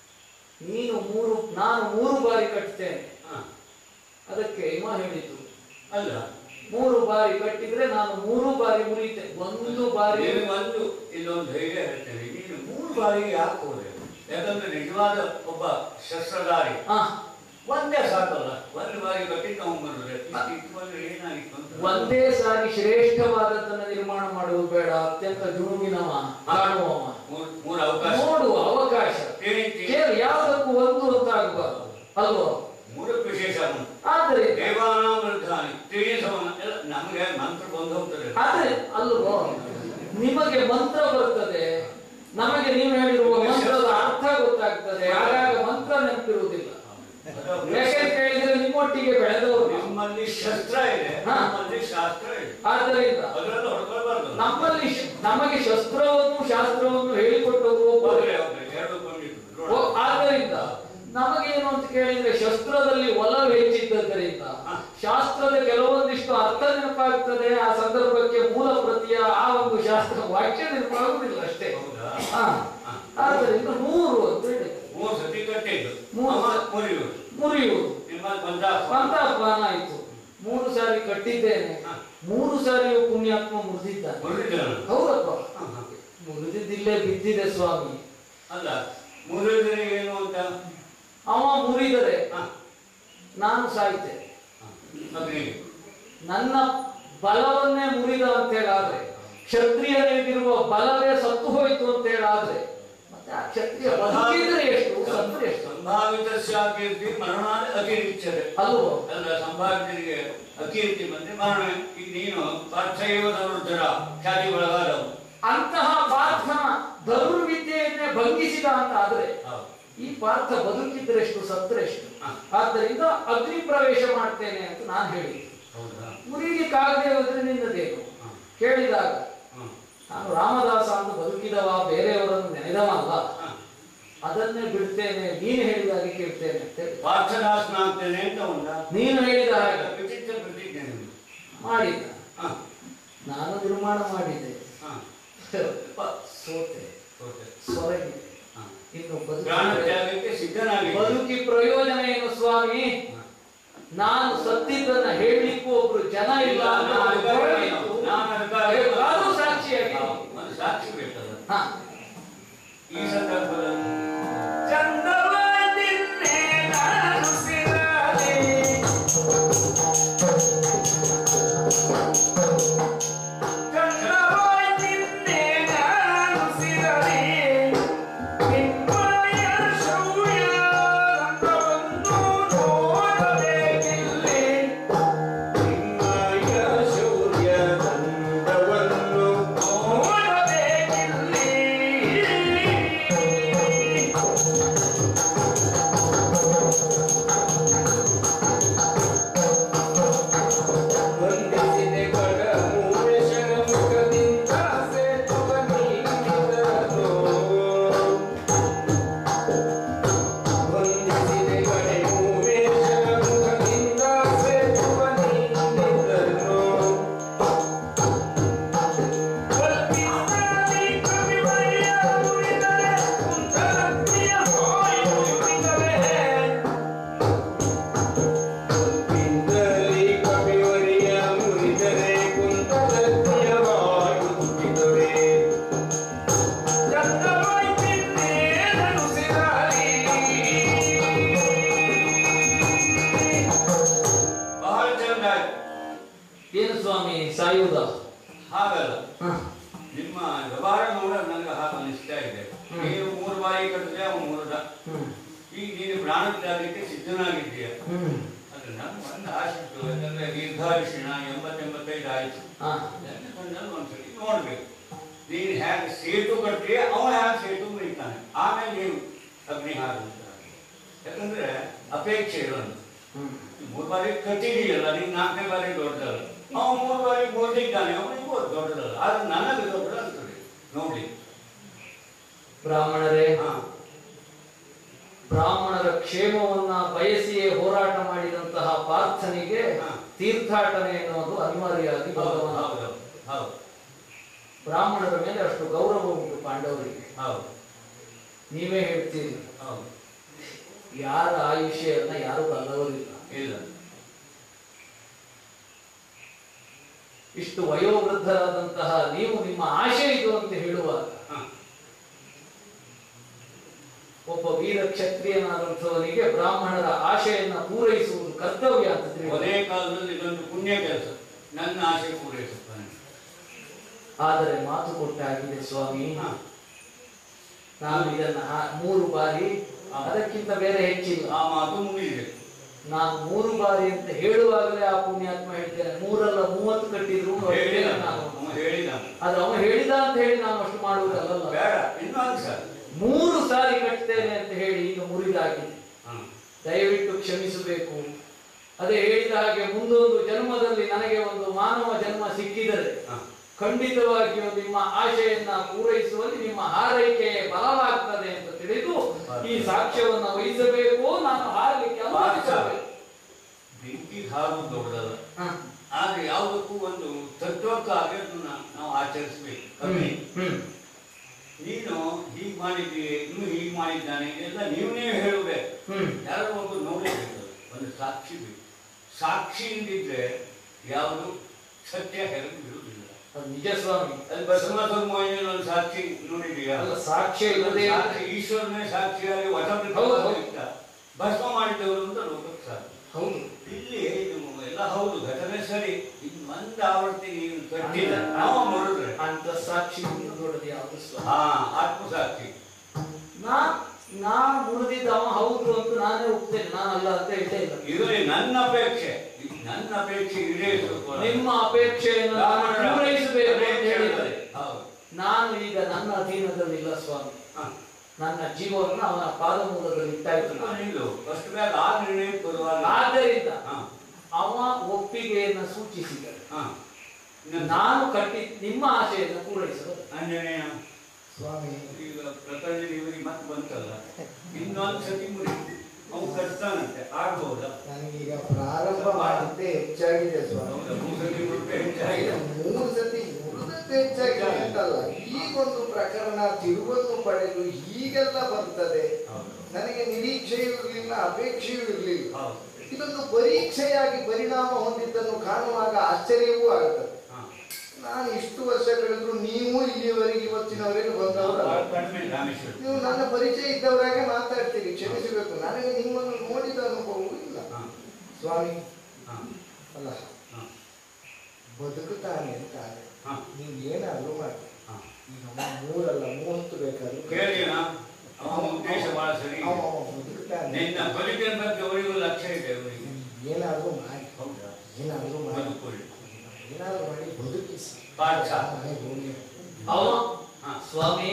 ನೀನು ಮೂರು ನಾನು ಮೂರು ಬಾರಿ ಕಟ್ತೇನೆ ಹ. ಅದಕ್ಕೆ ಹಿಮ ಹೇಳಿತು ಅಲ್ಲ ಮೂರು ಬಾರಿ ಕಟ್ಟಿದ್ರೆ ನಾನು ಮೂರು ಬಾರಿ ಮುರಿತೆ ಒಂದು ಬಾರಿ ನಿನಗೆ ಒಂದು ಇಲ್ಲೊಂದು ಧೈರ್ಯ ಹೇಳ್ತೇನೆ ನೀನು ಮೂರು ಬಾರಿ ಯಾಕೆ ಹೋದೆ ಯಾಕಂದ್ರೆ ನಿಜವಾದ ಒಬ್ಬ ಶಸ್ತ್ರಧಾರಿ ಹಾ ಒಂದೇ ಸಾಕಲ್ಲ ಒಂದು ಬಾರಿ ಕಟ್ಟಿ ನಾವು ಬಂದ್ರೆ ಇಷ್ಟು ಬಂದ್ರೆ ಏನಾಗಿತ್ತು ಅಂತ ಒಂದೇ ಸಾರಿ ಶ್ರೇಷ್ಠವಾದದ್ದನ್ನ ನಿರ್ಮಾಣ ಮಾಡುವುದು ಬೇಡ ಅತ್ಯಂತ ಜುಣುಗಿನವ ಕಾಣುವವ ಮೂರು ಮೂರು ಅವಕಾಶ ನೋಡುವ ಅವಕಾಶ ತಿಳಿತಿ ಕೇಳು ಯಾವುದಕ್ಕೂ ಒಂದು ಅಂತ ಆಗಬಾರ್ದು ಅಲ್ವೋ ಮೂರಕ್ಕೆ ವಿಶೇಷ ಉಂಟು ಆದರೆ ದೇವಾನಾಮೃತಾನಿ ತಿಳಿಸವನ ಎಲ್ಲ ನಮಗೆ ಮಂತ್ರ ಬಂದು ಹೋಗ್ತದೆ ಆದ್ರೆ ಅಲ್ವೋ ನಿಮಗೆ ಮಂತ್ರ ಬರ್ತದೆ ನಮಗೆ ನೀವು ಹೇಳಿರುವ ಮಂತ್ರದ ಅರ್ಥ ಗೊತ್ತಾಗ್ತದೆ ಆಗಾಗ ಮಂತ್ರ ನೆನಪಿರುವುದಿಲ್ಲ ಯಾಕೆ ಕೇಳಿದ್ರೆ ನಿಮ್ಮೊಟ್ಟಿಗೆ ಬೆಳೆದವರು ನಾವು. ನಮ್ಮಲ್ಲಿ ಶಸ್ತ್ರ ಇದೆ ಹಾ. ನಮ್ಮಲ್ಲಿ ಶಾಸ್ತ್ರ ಇದೆ ಆದ್ದರಿಂದ ಅದರಲ್ಲಿ ಹೊಡ್ಕೊಳ್ಬಾರ್ದು ನಮ್ಮಲ್ಲಿ ಶ- ನಮಗೆ ಶಸ್ತ್ರವನ್ನು ಶಾಸ್ತ್ರವನ್ನು ಹೇಳಿಕೊಟ್ಟವರು ಒಬ್ಬರೇ. ಒಬ್ಬರೇ ಒಬ್ಬರೇ ಎರಡು ಕೊಂಡಿದ್ದು ಓ, ಆದ್ದರಿಂದ ನಮಗೇನು ಅಂತ ಕೇಳಿದ್ರೆ ಶಸ್ತ್ರದಲ್ಲಿ ಒಲವು ಹೆಚ್ಚಿದ್ದರಿಂದ ಶಾಸ್ತ್ರದ ಕೆಲವೊಂದಿಷ್ಟು ಅರ್ಥ ನೆನಪಾಗ್ತದೆ ಆ ಸಂದರ್ಭಕ್ಕೆ ಮೂಲ ಪ್ರತಿಯ ಆ ಒಂದು ಶಾಸ್ತ್ರ ವಾಕ್ಯ ನೆನಪಾಗುವುದಿಲ್ಲ ಅಷ್ಟೇ ಹೌದಾ ಹಾ. ಆದ್ದರಿಂದ ಮೂರು ಅಂತ ಹೇಳಿ ಮೂರು ಸತಿ ಕಟ್ಟಿದ್ದು ಮೂರು ಅವ ಸತಿ. ಮುರಿಯುವುದು ಮುರಿಯುವುದು ನಿಮ್ಮ ಬಂದ ಪಂಥಾಹ್ವಾನ ಆಯ್ತು ಮೂರು ಸಾರಿ ಕಟ್ಟಿದ್ದೇನೆ ಹಾ. ಮೂರು ಸಾರಿಯೂ ಪುಣ್ಯಾತ್ಮ ಮುರಿದಿದ್ದಾನೆ ಮುರಿದ ಹೌದಪ್ಪ ಮುರಿದಿದ್ದಿಲ್ಲೇ ಬಿದ್ದಿದೆ ಸ್ವಾಮಿ ಅಲ್ಲ ಮುರಿದ್ರೆ ಏನು ಅಂತ ಅವ ಮುರಿದರೆ ಹ, ನಾನು ಸಾಯ್ತೆ ಹ. ಅಗ್ನಿಗೆ ನನ್ನ ಬಲವನ್ನೇ ಮುರಿದ ಅಂತ ಹೇಳಾದ್ರೆ ಕ್ಷತ್ರಿಯನಿಗಿರುವ ಬಲವೇ ಸತ್ತು ಹೋಯ್ತು ಅಂತ ಹೇಳಾದ್ರೆ ಮತ್ತೆ ಆ ಕ್ಷತ್ರಿಯ ಬದುಕಿದ್ರೆ ಎಷ್ಟು ಸತ್ರೆ ಎಷ್ಟು ಸಂಭಾವಿತ ಕೀರ್ತಿ ಮರಣಾದ ಅತಿರಿಚ್ಯತೆ ಅಲ್ವೋ ಅಲ್ಲ ಸಂಭಾವಿತರಿಗೆ ಅಕೀರ್ತಿ ಬಂದ್ರೆ ಮರಣ ಈಗ ನೀನು ಪಾರ್ಥೈವದವೃದ್ಧರ ಖ್ಯಾತಿ ಒಳಗಾದವು ಅಂತಹ ಪಾರ್ಥನ ಧನುರ್ವಿದ್ಯೆಯನ್ನೇ ಭಂಗಿಸಿದ ಅಂತ ಆದ್ರೆ ಹೌದು ಈ ಪಾರ್ಥ ಬದುಕಿದ್ರೆಷ್ಟು ಸತ್ರೆಷ್ಟು ಹ. ಆದ್ದರಿಂದ ಅಗ್ನಿ ಪ್ರವೇಶ ಮಾಡ್ತೇನೆ ಅಂತ ನಾನು ಹೇಳಿದ್ದೆ ಹೌದಾ ಮುರಿಲಿಕ್ಕಾಗದೆ ಹೋದ್ರೆ ನಿನ್ನದೇನು ಹ. ಕೇಳಿದಾಗ ಹ್ಮ್. ನಾನು ರಾಮದಾಸ ಅಂತ ಬದುಕಿದವ ಬೇರೆಯವರನ್ನು ನೆನೆದವ ಅಲ್ಲ ಹ. ಅದನ್ನೇ ಬಿಡ್ತೇನೆ ನೀನು ಹೇಳಿದಾಗೆ ಕೇಳ್ತೇನೆ ಅಂತ ಹೇಳಿ. ಪಾರ್ಥದಾಸನಾಗ್ತೇನೆ ಅಂತ ಉಂಟ ನೀನು ಹೇಳಿದ ಹಾಗೆ ವಿಚಿತ್ರ ಪ್ರತಿಜ್ಞೆ ನಿಮ್ದು. ಮಾಡಿದ ಹ. ನಾನು ನಿರ್ಮಾಣ ಮಾಡಿದೆ ಹ. ಸೋತೆ ಓಕೆ. ಸೊರಗಿದೆ ಹ. ಇನ್ನು ಪ್ರಾಣ ಬದುಕಿ ತ್ಯಾಗಕ್ಕೆ ಸಿದ್ಧನಾಗಿ ಬದುಕಿ ಪ್ರಯೋಜನ ಏನು ಸ್ವಾಮಿ ನಾನು ಸತ್ತಿದ್ದನ್ನ ಹೇಳಲಿಕ್ಕೂ ಒಬ್ರು ಜನ ಇಲ್ಲ ಅಂತ ಒಂದು ಗೋಡೆ ಇತ್ತು. ಎಲ್ಲರೂ ಸಾಕ್ಷಿಯಾಗಿ ಒಂದು ಸಾಕ್ಷಿ ಬೇಕಲ್ಲ ಹಾ ಈ ಸಂದರ್ಭದಲ್ಲಿ ಚಂದವದಿನ್ನೇ ನಾನು ಸಿರಲಿ ಚಂದವದಿನ್ನೇ ನಾನು ಸಿರಲಿ ನಿಮ್ಮಯ ಶೌರ್ಯ ರಂಗವನ್ನು ನೋಡಬೇಕಿಲ್ಲಿ ನಿಮ್ಮಯ ಶೌರ್ಯ ದಂಡವನ್ನು ನೋಡಬೇಕಿಲ್ಲಿ ಏನು ಸ್ವಾಮಿ ಸಾಯುವುದ ಹಾಗಲ್ಲ ಹ. ನಿಮ್ಮ ವ್ಯವಹಾರ ನೋಡ ನನಗೆ ಹಾಗೆ ಅನಿಸ್ತಾ ಇದೆ ಹ್ಮ್. ನೀನು ಮೂರು ಬಾರಿ ಕಟ್ಟಿದ್ರೆ ಅವನು ಮೂರದ ಹ್ಮ್. ಈಗ ನೀನು ಪ್ರಾಣತ್ಯಾಗಕ್ಕೆ ಸಿದ್ಧನಾಗಿದ್ದೀಯ ಹ್ಮ್. ಅದು ನನ್ನ ಒಂದು ಆಸೆ ಇತ್ತು ಯಾಕಂದ್ರೆ ದೀರ್ಘಾಯುಷಿನ ಎಂಬತ್ತೆಂಬತ್ತೈದು ಆಯ್ತು ಹ. ನನ್ನ ಕಣ್ಣಲ್ಲಿ ಒಂದ್ಸರಿ ನೋಡ್ಬೇಕು ನೀನು ಹೇಗೆ ಸೇತು ಕಟ್ತೀಯ ಅವ ಹೇಗೆ ಸೇತು ಮುರಿತಾನೆ ಆಮೇಲೆ ನೀನು ಅಗ್ನಿ ಹಾರುವಂತ ಯಾಕಂದ್ರೆ ಅಪೇಕ್ಷೆ ಇರೋದು ಹ್ಮ್. ಮೂರು ಬಾರಿ ಕಟ್ಟಿದೀಯಲ್ಲ ನೀನು ನಾಲ್ಕನೇ ಬಾರಿ ದೊಡ್ಡದಲ್ಲ ಅವ ಮೂರು ಬಾರಿ ಮುರಿದಿದ್ದಾನೆ ಅವನಿಗೂ ಅದು ದೊಡ್ಡದಲ್ಲ ಆದ್ರೆ ನನಗೆ ದೊಡ್ಡ ಅಂತದೆ ನೋಡಿ ಬ್ರಾಹ್ಮಣರೇ ಹಾ ಬ್ರಾಹ್ಮಣರ ಕ್ಷೇಮವನ್ನ ಬಯಸಿಯೇ ಹೋರಾಟ ಮಾಡಿದಂತಹ ಪಾರ್ಥನಿಗೆ ಹ. ತೀರ್ಥಾಟನೆ ಎನ್ನುವುದು ಅನಿವಾರ್ಯವಾಗಿ ಹೌದು ಭಗವಂತ ಹೌದು ಹೌದು ಬ್ರಾಹ್ಮಣರ ಮೇಲೆ ಅಷ್ಟು ಗೌರವ ಉಂಟು ಪಾಂಡವರಿಗೆ ಹೌದು ನೀವೇ ಹೇಳ್ತೀರಿ ಹೌದು ಯಾರ ಆಯುಷ್ಯನ್ನ ಯಾರು ಬಲ್ಲವರಿಲ್ಲ ಇಲ್ಲ ಇಷ್ಟು ವಯೋವೃದ್ಧರಾದಂತಹ ನೀವು ನಿಮ್ಮ ಆಶೆ ಇದು ಅಂತ ಹೇಳುವಾಗ ಹಾ ಒಬ್ಬ ವೀರ ಕ್ಷತ್ರಿಯನಾದಂಥವನಿಗೆ ಬ್ರಾಹ್ಮಣರ ಆಶೆಯನ್ನ ಪೂರೈಸುವುದು ಕರ್ತವ್ಯ ಅಂತ ತಿಳಿಯುವುದು ಕೊನೆ ಕಾಲದಲ್ಲಿ ಇದೊಂದು ಪುಣ್ಯ ಕೆಲಸ ನನ್ನ ಆಸೆ ಪೂರೈಸುತ್ತಾನೆ ಆದರೆ ಮಾತು ಕೊಟ್ಟಾಗಿದೆ ಸ್ವಾಮಿ ಹಾ ನಾನು ಇದನ್ನ ಹಾ- ಮೂರು ಬಾರಿ ಅದಕ್ಕಿಂತ ಬೇರೆ ಹೆಚ್ಚಿಲ್ಲ ಆ ಮಾತು ಮುಗಿದಿದೆ ನಾನು ಮೂರು ಬಾರಿ ಅಂತ ಹೇಳುವಾಗಲೇ ಆ ಪುಣ್ಯಾತ್ಮ ಹೇಳ್ತೇನೆ ಮೂರಲ್ಲ ಮೂವತ್ತು ಕಟ್ಟಿದ್ರು ಹೇಳಿದ ನಾನು ಅವ ಹೇಳಿದ ಅದು ಅವನು ಹೇಳಿದ ಅಂತ ಹೇಳಿ ನಾನು ಅಷ್ಟು ಮಾಡುವುದಲ್ಲ ಬೇಡ ಇನ್ನೊಂದು ಸರ್ ಮೂರು ಸಾರಿ ಕಟ್ತೇನೆ ಅಂತ ಹೇಳಿ ಈಗ ಮುರಿದಾಗಿದೆ ಹಾ ದಯವಿಟ್ಟು ಕ್ಷಮಿಸಬೇಕು ಅದೇ ಹೇಳಿದ ಹಾಗೆ ಮುಂದೊಂದು ಜನ್ಮದಲ್ಲಿ ನನಗೆ ಒಂದು ಮಾನವ ಜನ್ಮ ಸಿಕ್ಕಿದರೆ ಹಾ ಖಂಡಿತವಾಗಿಯೂ ನಿಮ್ಮ ಆಶೆಯನ್ನ ಪೂರೈಸುವಲ್ಲಿ ನಿಮ್ಮ ಹಾರೈಕೆ ಬಲವಾಗ್ತದೆ ಅಂತ ತಿಳಿದು ಈ ಸಾಕ್ಷ್ಯವನ್ನ ವಹಿಸಬೇಕು ನಾನು ಹಾರಲಿಕ್ಕೆ ಅನುಮತಿಸಬೇಕು ಬೆಂಕಿ ಹಾರು ದೊಡ್ಡದಲ್ಲ ಹ. ಆದ್ರೆ ಯಾವುದಕ್ಕೂ ಒಂದು ತತ್ವಕ್ಕಾಗಿ ಅದನ್ನ ನಾವು ಆಚರಿಸ್ಬೇಕು ಹ್ಮ್. ಕಮ್ಮಿ ಹ್ಮ್. ನೀನು ಹೀಗ್ ಮಾಡಿದ್ದೀವಿ ಇನ್ನು ಹೀಗ್ ಮಾಡಿದ್ದಾನೆ ಎಲ್ಲ ನೀವು ನೀವು ಹೇಳಬೇಕು ಹ್ಮ್. ಯಾರೋ ಒಬ್ಬರು ನೋಡಲೇಬೇಕು ಒಂದು ಸಾಕ್ಷಿ ಬೇಕು ಸಾಕ್ಷಿ ಇಲ್ದಿದ್ರೆ ಯಾವುದು ಸತ್ಯ ಹೆರಗು ಬಿಡುವುದಿಲ್ಲ ಅದು ನಿಜ ಸ್ವಾಮಿ ಅಲ್ಲಿ ಬಸವನಾಥ ಮೋಹಿನಿ ಒಂದು ಸಾಕ್ಷಿ ನೋಡಿದೀಯಾ ಅಲ್ಲ ಸಾಕ್ಷ್ಯ ಇಲ್ಲದೆ ಸಾಕ್ಷಿ ಈಶ್ವರನೇ ಸಾಕ್ಷಿಯಾಗಿ ವಟ ಹೌದು, ಹೌದು. ಭಸ್ಮ ಮಾಡಿದವರು ಅಂತ ಲೋಕಕ್ಕೆ ಸಾಕು ಹೌದು ಇಲ್ಲಿ ಇದು ಎಲ್ಲ ಹೌದು ಘಟನೆ ಸರಿ ಇನ್ನು ಒಂದು ಆವೃತ್ತಿ ನೀನು ಕಟ್ಟಿಲ್ಲ ನಾವು ಮಾಡಿದ್ರೆ ಅಂತ ಸಾಕ್ಷಿ ಇನ್ನು ದೊಡ್ಡದು ಯಾವುದು ಸ್ವಾಮಿ ಹಾ ಆತ್ಮಸಾಕ್ಷಿ ನಾ ನಾ ಮುರಿದಿದ್ದ ಅವ ಹೌದು ಅಂತ ನಾನೇ ಒಪ್ತೇನೆ ನಾನಲ್ಲ ಅಂತ ಹೇಳ್ತೇ ಇಲ್ಲ ಇದು ನನ್ನ ಅಪೇಕ್ಷೆ ಇದು ನನ್ನ ಅಪೇಕ್ಷೆ ಈಡೇರಿಸಬೇಕು ನಿಮ್ಮ ಅಪೇಕ್ಷೆಯನ್ನು ನಾನು ಪೂರೈಸಬೇಕು ಅಂತ ಅಪೇಕ್ಷೆ ಹೇಳಿದರೆ ಹೌದು ನಾನು ಈಗ ನನ್ನ ಅಧೀನದಲ್ಲಿಲ್ಲ ಸ್ವಾಮಿ ಹಾ. ನನ್ನ ಜೀವವನ್ನು ಅವನ ಪಾದಮೂಲದಲ್ಲಿ ಇಟ್ಟಾಯ್ತು ಸ್ವಲ್ಪ ನಾನು. ನಿಲ್ಲು ಫಸ್ಟ್ ಬ್ಯಾಗ್ ಆ ನಿರ್ಣಯಕ್ಕೆ ಬರುವಾಗ ಆದ್ದರಿಂದ ಹಾ ಅವ ಒಪ್ಪಿಗೆಯನ್ನು ಸೂಚಿಸಿದರೆ ಹಾ ಇನ್ನೊಂದು ನಾನು ಕಟ್ಟಿ ನಿಮ್ಮ ಆಶೆಯನ್ನು ಪೂರೈಸಲು ಆಂಜನೇಯ ಸ್ವಾಮಿ ಈಗ ಪ್ರಕರಣ ಇವರಿಗೆ ಮತ್ತೆ ಬಂತಲ್ಲ ಇನ್ನೊಂದು ಸತಿ ಮುರಿ ಅವ್ನು ಕಟ್ತಾನಂತೆ ಆಗ್ಬಹುದಾ ನನಗೀಗ ಪ್ರಾರಂಭ ಮಾಡಿದ್ದೆ ಹೆಚ್ಚಾಗಿದೆ ಸ್ವಾಮಿ ಹೌದಾ ಮೂರು ಸತಿ ಮುಟ್ರೆ ಹೆಚ್ಚಾಗಿದೆ ಮೂರು ಸತಿ ಮುರಿದದ್ದು ಹೆಚ್ಚಾಗಿದೆ ಅಂತಲ್ಲ ಈಗೊಂದು ಪ್ರಕರಣ ತಿರುವನ್ನು ಪಡೆದು ಹೀಗೆಲ್ಲ ಬರ್ತದೆ ಹೌದು ನನಗೆ ನಿರೀಕ್ಷೆಯೂ ಇರಲಿಲ್ಲ ಅಪೇಕ್ಷೆಯೂ ಇರಲಿಲ್ಲ ಹೌದು ಇದೊಂದು ಪರೀಕ್ಷೆಯಾಗಿ ಪರಿಣಾಮ ಹೊಂದಿದ್ದನ್ನು ಕಾಣುವಾಗ ಆಶ್ಚರ್ಯವೂ ಆಗುತ್ತದೆ ಹಾ ನಾನು ಇಷ್ಟು ವರ್ಷ ಕಳೆದ್ರು ನೀವು ಇಲ್ಲಿಯವರೆಗೆ ಇವತ್ತಿನವರೆಗೆ ಬಂದವರಲ್ಲ ಬಹಳ ಕಡಿಮೆ ರಾಮೇಶ್ವರ ನೀವು ನನ್ನ ಪರಿಚಯ ಇದ್ದವರಾಗೆ ಮಾತಾಡ್ತೀರಿ ಕ್ಷಮಿಸಬೇಕು ನನಗೆ ನಿಮ್ಮನ್ನು ನೋಡಿದ ಅನುಭವವೂ ಇಲ್ಲ ಹಾ ಸ್ವಾಮಿ ಹಾ ಅಲ್ಲ ಹಾ ಬದುಕುತ್ತಾನೆ ಅಂತ ಆದ್ರೆ ಹಾ ನೀವು ಏನಾದ್ರೂ ಮಾಡಿ ಹಾ ಈಗ ಅವ ಮೂರಲ್ಲ ಮೂವತ್ತು ಬೇಕಾದ್ರೂ ಕೇಳಿನ ಅವನ ಉದ್ದೇಶ ಬಹಳ ಸರಿ ಅವ ಅವ ಬದುಕುತ್ತಾನೆ ನಿನ್ನ ಬದುಕಿನ ಬಗ್ಗೆ ಅವರಿಗೂ ಲಕ್ಷ್ಯ ಇದೆ ಅವರಿಗೆ ಏನಾದ್ರೂ ಮಾಡಿ ಹೌದಾ ಏನಾದ್ರೂ ಮಾಡಿ ಬದುಕೊಳ್ಳಿ ಏನಾದ್ರೂ ಮಾಡಿ ಬದುಕಿಸಿ ಪಾಠ. ಮನೆ ಹೋಗಿ. ಅವ ಹಾ. ಸ್ವಾಮಿ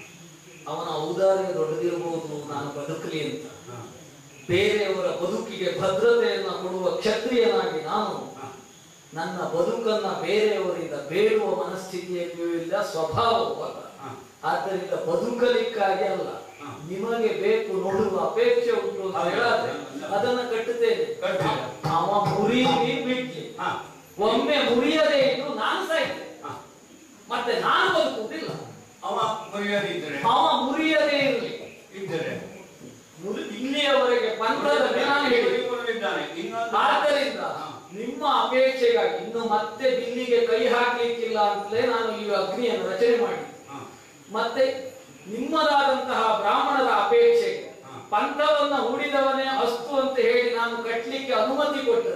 ಅವನ ಔದಾರ್ಯ ದೊಡ್ಡದಿರಬಹುದು ನಾನು ಬದುಕಲಿ ಅಂತ ಹಾ ಬೇರೆಯವರ ಬದುಕಿಗೆ ಭದ್ರತೆಯನ್ನು ಕೊಡುವ ಕ್ಷತ್ರಿಯನಾಗಿ ನಾನು ಹಾ ನನ್ನ ಬದುಕನ್ನ ಬೇರೆಯವರಿಂದ ಬೇಡುವ ಮನಸ್ಥಿತಿಯಲ್ಲಿಯೂ ಇಲ್ಲ ಸ್ವಭಾವವೂ ಅಲ್ಲ ಹಾ ಆದ್ದರಿಂದ ಬದುಕಲಿಕ್ಕಾಗಿ ಅಲ್ಲ ಹಾ. ನಿಮಗೆ ಬೇಕು ನೋಡುವ ಅಪೇಕ್ಷೆ ಉಂಟು ಅಂತ ಹೌದು. ಹೇಳಿದ್ರೆ ಅದನ್ನ ಕಟ್ಟುತ್ತೇನೆ ಕಟ್ಟಿ. ಅವ ಮುರಿಲಿ ಬಿಡ್ಲಿ ಹಾ ಒಮ್ಮೆ ಮುರಿಯದೇ ಇದ್ದು ನಾನು ಸಾಯ್ತೇನೆ ಹಾ ಮತ್ತೆ ನಾನು ಬದುಕುವುದಿಲ್ಲ ಅವ ಮರ್ಯಾದೆ ಇದ್ದರೆ ಅವ ಮುರಿಯದೇ ಇರಲಿ ಇದ್ದರೆ ಮುರಿ ಇಲ್ಲಿಯವರೆಗೆ ಪಂಥದ ನಾನು ಹೇಳಿ ಇದ್ದಾನೆ ಇನ್ನೊಂದು ಆದ್ದರಿಂದ ಹಾ. ನಿಮ್ಮ ಅಪೇಕ್ಷೆಗಾಗಿ ಇನ್ನು ಮತ್ತೆ ಬಿಲ್ಲಿಗೆ ಕೈ ಹಾಕ್ಲಿಕ್ಕಿಲ್ಲ ಅಂತಲೇ ನಾನು ಈ ಅಗ್ನಿಯನ್ನು ರಚನೆ ಮಾಡಿ ಹಾ ಮತ್ತೆ ನಿಮ್ಮದಾದಂತಹ ಬ್ರಾಹ್ಮಣರ ಅಪೇಕ್ಷೆಗೆ ಹಾ. ಪಂಥವನ್ನ ಹೂಡಿದವನೇ ಅಸ್ತು ಅಂತ ಹೇಳಿ ನಾನು ಕಟ್ಟಲಿಕ್ಕೆ ಅನುಮತಿ ಕೊಟ್ಟರೆ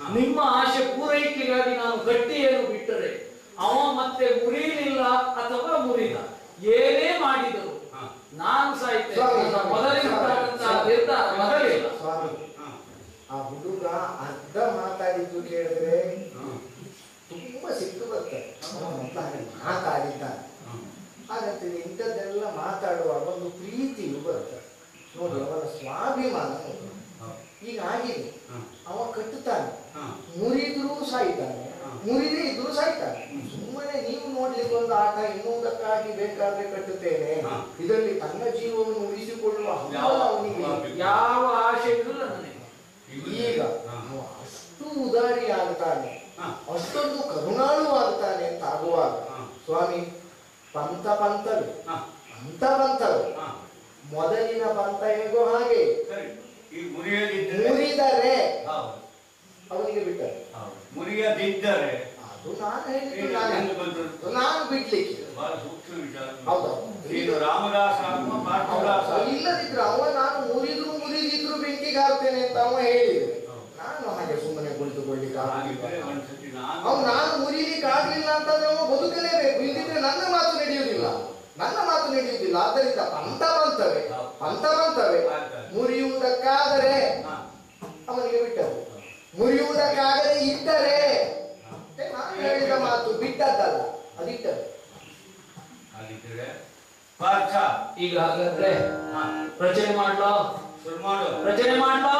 ನಿಮ್ಮ ಆಶೆ ಪೂರೈಕೆಗಾಗಿ ನಾನು ಗಟ್ಟಿಯನ್ನು ಬಿಟ್ಟರೆ ಅವ ಮತ್ತೆ ಮುರಿಲಿಲ್ಲ ಅಥವಾ ಮುರಿದ ಏನೇ ಮಾಡಿದರು ಹಾ. ನಾನು ಸಾಯ್ತೇನೆ ಸ್ವಾಮಿ, ನನ್ನ ಸ್ವಾಮಿ, ಮೊದಲಿನಂತಹ ಸ್ವಾಮಿ. ನಿರ್ಧಾರ ಮೊದಲಿಲ್ಲ ಸ್ವಾಮಿ ಹಾ. ಆ ಹುಡುಗ ಅರ್ಧ ಮಾತಾಡಿದ್ದು ಕೇಳಿದ್ರೆ ಹಾ. ತುಂಬಾ ಸಿಟ್ಟು ಬರ್ತದೆ ಅವನ ಮೊದ್ಲು ಹಾಗೆ ಮಾತಾಡಿದ್ದಾನೆ ಹಾ. ಹಾಗಂತೇಳಿ ಇಂಥದ್ದೆಲ್ಲ ಮಾತಾಡುವಾಗ ಒಂದು ಪ್ರೀತಿಯು ಬರ್ತದೆ ನೋಡಿ ಅವನ ಸ್ವಾಭಿಮಾನ ನೋಡಿ. ಹಾ. ಈಗ ಆಗಿದೆ ಹಾ. ಅವ ಕಟ್ಟುತ್ತಾನೆ ಹಾ. ಮುರಿದ್ರೂ ಸಾಯ್ತಾನೆ ಹಾ. ಮುರಿದೇ ಇದ್ರೂ ಸಾಯ್ತಾನೆ ಸುಮ್ಮನೆ ನೀವು ನೋಡ್ಲಿಕ್ಕೆ ಒಂದು ಆಟ ಇನ್ನೊಂದಕ್ಕಾಗಿ ಬೇಕಾದ್ರೆ ಕಟ್ಟುತ್ತೇನೆ ಹಾ. ಇದರಲ್ಲಿ ತನ್ನ ಜೀವವನ್ನು ಉಳಿಸಿಕೊಳ್ಳುವ ಹಂಬಲ ಯಾವ- ಅವನಿಗೆ ಯಾವ ಆಶೆ ಇಲ್ಲ ನನಗೆ ಈಗ ಹಾ. ಅವ ಅಷ್ಟು ಉದಾರಿ ಆಗ್ತಾನೆ ಹಾ. ಅಷ್ಟೊಂದು ಕರುಣಾಳು ಆಗ್ತಾನೆ ಅಂತ ಆಗುವಾಗ ಹಾ. ಸ್ವಾಮಿ ಪಂಥ ಪಂಥವೇ ಹಾ. ಪಂಥ ಪಂಥವೇ ಹಾ. ಮೊದಲಿನ ಪಂಥ ಹೇಗೋ ಹಾಗೆ ಸರಿ ಈ ಮುರಿಯದಿದ್ದರೆ ಮುರಿದರೆ ಹೌದು ಅವನಿಗೆ ಬಿಟ್ಟರೆ ಹೌದು ಮುರಿಯದಿದ್ದರೆ ಅದು ನಾನು ಹೇಳಿದ್ದು ಈಗ ನಾನು ಎಂದು ಬಂದದ್ದು? ನಾನು ಬಿಡ್ಲಿಕ್ಕೆ ಬಹಳ ಸೂಕ್ಷ್ಮ ವಿಚಾರ ಹೌದು. ನೀನು ರಾಮದಾಸ ಅಥವಾ ಪಾರ್ಥದಾಸ ಇಲ್ಲದಿದ್ರು ಅವ ನಾನು ಮುರಿದ್ರು ಮುರಿದಿದ್ರು ಬೆಂಕಿಗೆ ಹಾಕ್ತೇನೆ ಅಂತ ಅವ ಹೇಳಿದ್ರು ಹೌದು. ನಾನು ಹಾಗೆ ಸುಮ್ಮನೆ ಕುಳಿತುಕೊಳ್ಳಿಕ್ಕೆ ಹಾಗಿದ್ರೆ ಆಗಿಲ್ಲ ಒಂದ್ಸತಿ ಅವ್ ನಾನು ನಾನು ಮುರಿಲಿಕ್ಕೆ ಆಗ್ಲಿಲ್ಲ ಅಂತಂದ್ರೆ ಅವ ಬದುಕಲೇಬೇಕು ಇಲ್ಲದಿದ್ರೆ ನನ್ನ ಮಾತು ನಡೆಯುವುದಿಲ್ಲ ನನ್ನ ಮಾತು ನಡೆಯುವುದಿಲ್ಲ ಆದ್ದರಿಂದ ಪಂಥ ಪಂಥವೇ ಪಂಥ ಪಂಥವೇ ಮುರಿಯುವುದಕ್ಕಾದರೆ ಹಾ. ಅವನಿಗೆ ಬಿಟ್ಟರು ಮುರಿಯುವುದಕ್ಕಾಗದೆ ಇಟ್ಟರೆ ಮತ್ತೆ ನಾನು ಹೇಳಿದ ಮಾತು ಬಿಟ್ಟದ್ದಲ್ಲ ಅದಿಟ್ಟರು ಹಾಗಿದ್ರೆ ಪಾರ್ಥ ಈಗ ಹಾಗಾದ್ರೆ ಹಾ. ರಚನೆ ಮಾಡ್ಲೋ ಶುರು ಮಾಡು ರಚನೆ ಮಾಡ್ಲೋ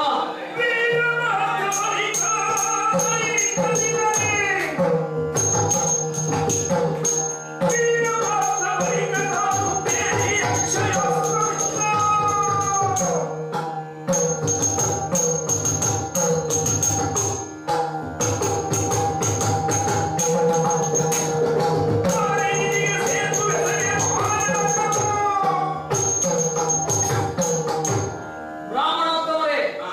ಬ್ರಾಹ್ಮಣೋತ್ತಮರೇ ಹಾ.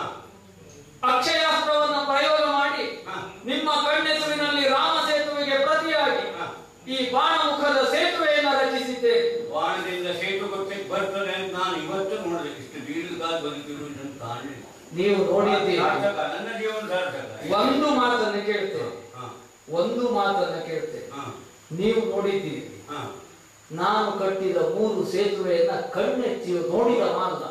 ಅಕ್ಷಯಾಸ್ತ್ರವನ್ನು ಪ್ರಯೋಗ ಮಾಡಿ ಹಾ. ನಿಮ್ಮ ಕಣ್ಣೆದುರಿನಲ್ಲಿ ರಾಮ ಸೇತುವೆಗೆ ಪ್ರತಿಯಾಗಿ ಹಾ. ಈ ಬಾಣಮುಖದ ಸೇತುವೆಯನ್ನು ರಚಿಸಿದ್ದೇನೆ ಬಾಣದಿಂದ ಸೇತು ಗೊತ್ತಿಗೆ ಬರ್ತದೆ ಅಂತ ನಾನು ಇವತ್ತು ನೋಡಿದೆ ಇಷ್ಟು ದೀರ್ಘಕಾಲ ಬದುಕಿರುವುದನ್ನು ಕಾಣಲಿಲ್ಲ ನೀವು ನೋಡಿದ್ದೀರಿ ಸಾರ್ಥಕ ನನ್ನ ಜೀವನ ಸಾರ್ಥಕ ಒಂದು ಮಾತನ್ನು ಕೇಳ್ತೇನೆ ಹಾ. ಒಂದು ಮಾತನ್ನು ಕೇಳ್ತೇನೆ ಹಾ. ನೀವು ನೋಡಿದ್ದೀರಿ ಹಾ. ನಾನು ಕಟ್ಟಿದ ಮೂರು ಸೇತುವೆಯನ್ನ ಕಣ್ಣೆತ್ತಿ ನೋಡಿದ ಮಾಲ್ಲ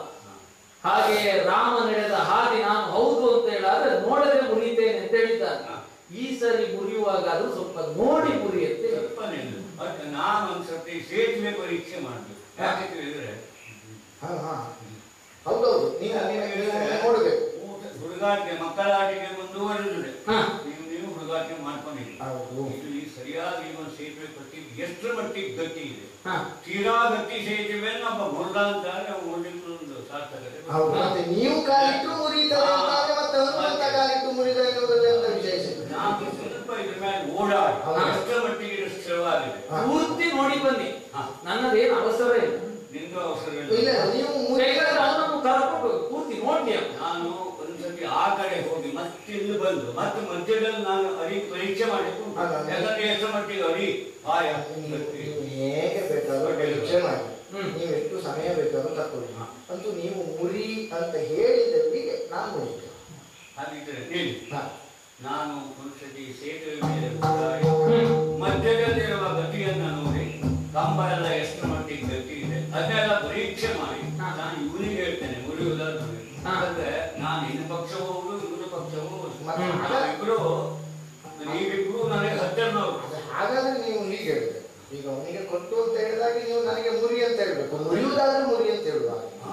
ಹಾಗೆಯೇ ರಾಮ ನಡೆದ ಹಾದಿ ನಾನು ಹೌದು ಅಂತ ಹೇಳಿದ್ರೆ ನೋಡದೆ ಮುರಿತೇನೆ ಅಂತ ಹೇಳಿದ್ದಾನೆ ಹಾ. ಈ ಸರಿ ಮುರಿಯುವಾಗ ಅದು ಸ್ವಲ್ಪ ನೋಡಿ ಮುರಿಯುತ್ತೆ ಸ್ವಲ್ಪ ನಿಲ್ಲು. ಮತ್ತೆ ನಾನು ಒಂದ್ಸತಿ ಸೇತುವೆ ಪರೀಕ್ಷೆ ಮಾಡ್ಬೇಕು ಯಾಕೆ ಹೇಳಿದ್ರೆ ಹಾ ಹಾ ಹೌದೌದು ನೀವು ನೀವು- ನೀವು ನೋಡ್ಬೇಕು ಊಟ ಹುಡುಗಾಟಿಕೆ ಮಕ್ಕಳ ಆಟಿಕೆ ಮುಂದುವರೆದಿದೆ ಹಾ. ನೀವು ನೀವು ಹುಡುಗಾಟಿಕೆ ಮಾಡ್ಕೊಂಡಿದ್ದೀರಿ ಹೌದು ಇದು ಈ ಸರಿಯಾದ ಈ ಒಂದು ಸೇತುವೆ ಪಟ್ಟಿ ಎಷ್ಟರ ಮಟ್ಟಿಗೆ ಗಟ್ಟಿ ಇದೆ ಹಾ. ತೀರಾ ಗಟ್ಟಿ ಸೇತುವೆ ಒಬ್ಬ ಮುರ್ದ ಅಂತ ನಾವು ನೋಡ್ಲಿಕ್ಕೆ ಒಂದು ಸಾರ್ಥಕತೆ ಹೌದು ಮತ್ತೆ ನೀವು ಕಾಲಿಟ್ಟು ಮುರಿತಾರೆ ಅಂತಾದ್ರೆ ಮತ್ತೆ ಹನುಮಂತ ಕಾಲಿಟ್ಟು ಮುರಿದ ಎನ್ನುವುದರಲ್ಲಿ ಎಂತ ವಿಶೇಷ ನಾನು ಸ್ವಲ್ಪ ಇದ್ರ ಮೇಲೆ ಓಡಾಡಿ ಹೌದು. ಎಷ್ಟರ ಮಟ್ಟಿಗೆ ಇದು ಸ್ಥಿರವಾಗಿದೆ ಹಾ. ಪೂರ್ತಿ ನೋಡಿ ಬನ್ನಿ ಹಾ. ನನ್ನದೇನು ಅವಸರ ಇಲ್ಲ ನಿಂದು ಅವಸರ ಇಲ್ಲ ಇಲ್ಲ ನೀವು ಮುರಿ ಬೇಕಾದ್ರೆ ಅವನನ್ನು ಕರ್ಕೊಂಡು ಪೂರ್ತಿ ನೋಡಿ ಅವ್ನು. ನಾನು ಒಂದ್ಸತಿ ಆ ಕಡೆ ಹೋಗಿ ಮತ್ತೆ ಇಲ್ಲಿ ಬಂದು ಮತ್ತೆ ಮಧ್ಯದಲ್ಲಿ ನಾನು ಅರಿ ಪರೀಕ್ಷೆ ಮಾಡಿದ್ದು ಉಂಟು. ಅಲ್ಲ, ಅಲ್ಲ. ಯಾಕಂದ್ರೆ ಎಷ್ಟು ಮಟ್ಟಿಗೆ ಅರಿ ಆಯ ನೀವು ನೀವು ಹೇಗೆ ಬೇಕಾದ್ರೂ ಪರೀಕ್ಷೆ ಮಾಡಿ ಹ್ಮ್. ನೀವು ಎಷ್ಟು ಸಮಯ ಬೇಕಾದ್ರೂ ತಕೊಳ್ಳಿ ಹಾ. ಅಂತೂ ನೀವು ಮುರಿ ಅಂತ ಹೇಳಿದಲ್ಲಿ ನಾನು ಮುರಿತೇನೆ ಹಾಗಿದ್ರೆ ಹೇಳಿ ಹಾ. ನಾನು ಒಂದ್ಸತಿ ಸೇತುವೆ ಮೇಲೆ ಓಡಾಡಿ ಹ್ಮ್. ಮಧ್ಯದಲ್ಲಿರುವ ಗತಿಯನ್ನ ನೋಡಿ ಕಂಬ ಎಲ್ಲ ಎಷ್ಟು ಮಟ್ಟಿಗೆ ಗತಿ ಇದೆ ಅದನ್ನೆಲ್ಲ ಪರೀಕ್ಷೆ ಮಾಡಿ ಹಾ. ನಾನು ಇವನಿಗೆ ಹೇಳ್ತೇನೆ ಮುರಿಯುವುದಾದ್ರೆ ಹಾ. ಅಂದ್ರೆ ನಾನು ಇನ್ನ ಪಕ್ಷವೂ ಹೌದು ಇವನ ಪಕ್ಷವೂ ಹೌದು. ಮತ್ತೆ ಹ್ಮ್. ನಾವಿಬ್ರು ನೀವಿಬ್ರು ನನಗೆ ಹತ್ತಿರನವರು ಅದು ಹಾಗಾದ್ರೆ ನೀವು ಹೀಗೆ ಹೇಳಿದ್ರೆ ಈಗ ಅವನಿಗೆ ಕೊಟ್ಟು ಅಂತ ಹೇಳಿದಾಗ ನೀವು ನನಗೆ ಮುರಿ ಅಂತ ಹೇಳ್ಬೇಕು ಮುರಿಯುವುದಾದ್ರೆ ಮುರಿ ಅಂತ ಹೇಳುವ ಹಾ?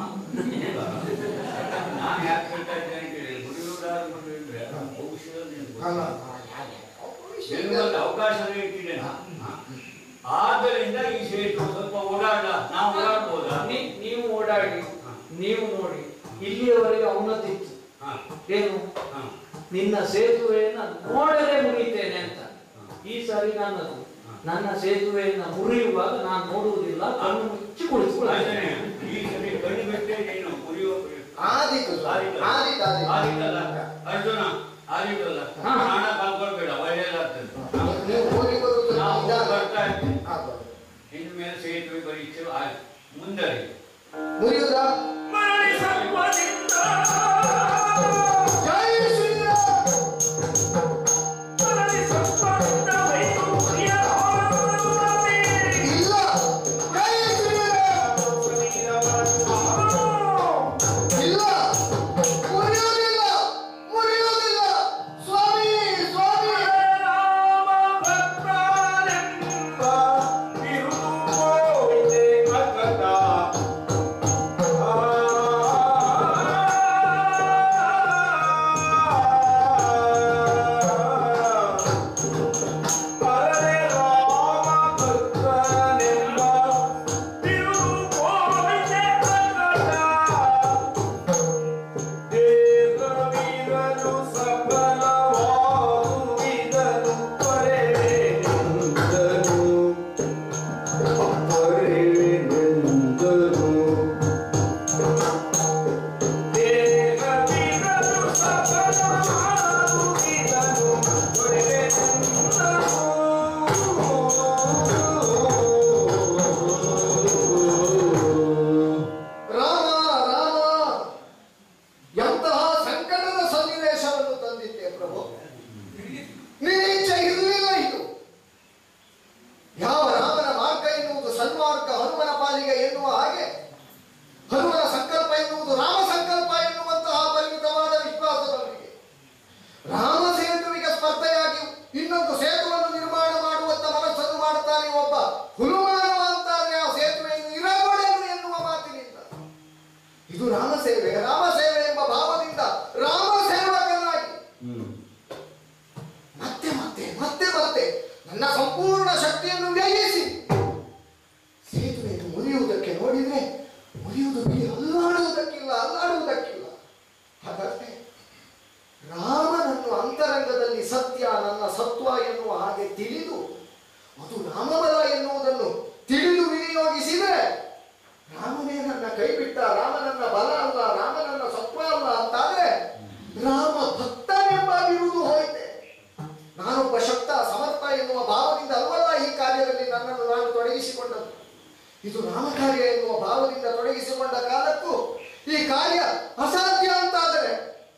ನಾನು ಯಾಕೆ ಹೇಳ್ತಾ ಇದ್ದೇನೆ ಅಂತ ಹೇಳಿ ಮುರಿಯುವುದಾದ್ರೆ ಮುರಿಯುವುದ್ರೆ ಬಹುಶಃ ನಿನಗೆ ಅಲ್ಲ, ಗೊತ್ತಿಲ್ಲ. ಹಾಗೆ. ನಿನಗೊಂದು ಅವಕಾಶವೇ ಇಟ್ಟಿದ್ದೇನೆ ಹಾ. ಆದ್ದರಿಂದ ಈ ಸೇತು ಸ್ವಲ್ಪ ಓಡಾಡ ನಾವು ಓಡಾಡ್ಬೋದಾ ನೀ- ನೀವು ಓಡಾಡಿ ಹಾ. ನೀವು ನೋಡಿ ಇಲ್ಲಿಯವರೆಗೆ ಅವನದಿತ್ತು ಹಾ. ಏನು ಹಾ. ನಿನ್ನ ಸೇತುವೆಯನ್ನ ನೋಡದೆ ಮುರಿತೇನೆ ಅಂತ ಈ ಸಾರಿ ನನ್ನದು ಹಾ. ನನ್ನ ಸೇತುವೆಯನ್ನ ಮುರಿಯುವಾಗ ನಾನು ನೋಡುವುದಿಲ್ಲ ಕಣ್ಣು ಮುಚ್ಚಿ ಕುಳಿತುಕೊಳ್ಳುತ್ತೇನೆ ಆಯ್ತಾನೆ. ಈ ಸರಿ ಕಣ್ಣು ಬಿಟ್ಟೆ ನೀನು ಮುರಿಯುವ ಆದೀತು ಸ್ವಾಮಿ. ಆದೀತು ಆದೀತು ಆದಿತ್ತಲ್ಲ ಅರ್ಜುನ ಆದಿತ್ತಲ್ಲ ಹಾ. ಹಣ ಕಳ್ಕೊಳ್ಬೇಡ ಒಳ್ಳೆಯದಾಗ್ತದೆ ನೀವು- ನೀವು ಹೋಗಿ ಬರುವುದು ನಾವು ನಿಧಾನ. ಬರ್ತಾ ಇದ್ದೀವಿ ಹಾ, ಬನ್ನಿ. ಇನ್ಮೇಲೆ ಸೇತುವೆ ಪರೀಕ್ಷೆ ಆಯ್ತು ಮುಂದರಿ ಮುರಿಯುವುದಾ ಮರಳಿ ಸತ್ವದಿಂದ ಜೈ ಶ್ರೀರಾಮ್ ನನ್ನ ಸಂಪೂರ್ಣ ಶಕ್ತಿಯನ್ನು ವ್ಯಯಿಸಿ ಸೇತುವೆಯನ್ನು ಮುರಿಯುವುದಕ್ಕೆ ನೋಡಿದ್ರೆ ಮುರಿಯುವುದು ಬಿಡಿ ಅಲ್ಲಾಡುವುದಕ್ಕಿಲ್ಲ ಅಲ್ಲಾಡುವುದಕ್ಕಿಲ್ಲ ಹಾಗಾದ್ರೆ ರಾಮನನ್ನು ಅಂತರಂಗದಲ್ಲಿ ಸತ್ಯ ನನ್ನ ಸತ್ವ ಎನ್ನುವ ಹಾಗೆ ತಿಳಿದು ಅದು ರಾಮಬಲ ಎನ್ನುವುದನ್ನು ತಿಳಿದು ವಿನಿಯೋಗಿಸಿದರೆ ರಾಮನೇ ನನ್ನ ಕೈ ಬಿಟ್ಟ ರಾಮನನ್ನ ಬಲ ಅಲ್ಲ ರಾಮನನ್ನ ಸತ್ವ ಅಲ್ಲ ಅಂತಾದ್ರೆ ರಾಮ ಭಕ್ತನೆಂಬಾಗಿರುವುದು ಹೋಯ್ತೆ ನಾನೊಬ್ಬ ಶಕ್ತ ಸಮರ್ಥ ಎನ್ನುವ ಭಾವದಿಂದ ಅಲ್ವಲ್ಲ ಈ ಕಾರ್ಯದಲ್ಲಿ ನನ್ನನ್ನು ನಾನು ತೊಡಗಿಸಿಕೊಂಡದ್ದು ಇದು ರಾಮ ಕಾರ್ಯ ಎನ್ನುವ ಭಾವದಿಂದ ತೊಡಗಿಸಿಕೊಂಡ ಕಾಲಕ್ಕೂ ಈ ಕಾರ್ಯ ಅಸಾಧ್ಯ ಅಂತಾದರೆ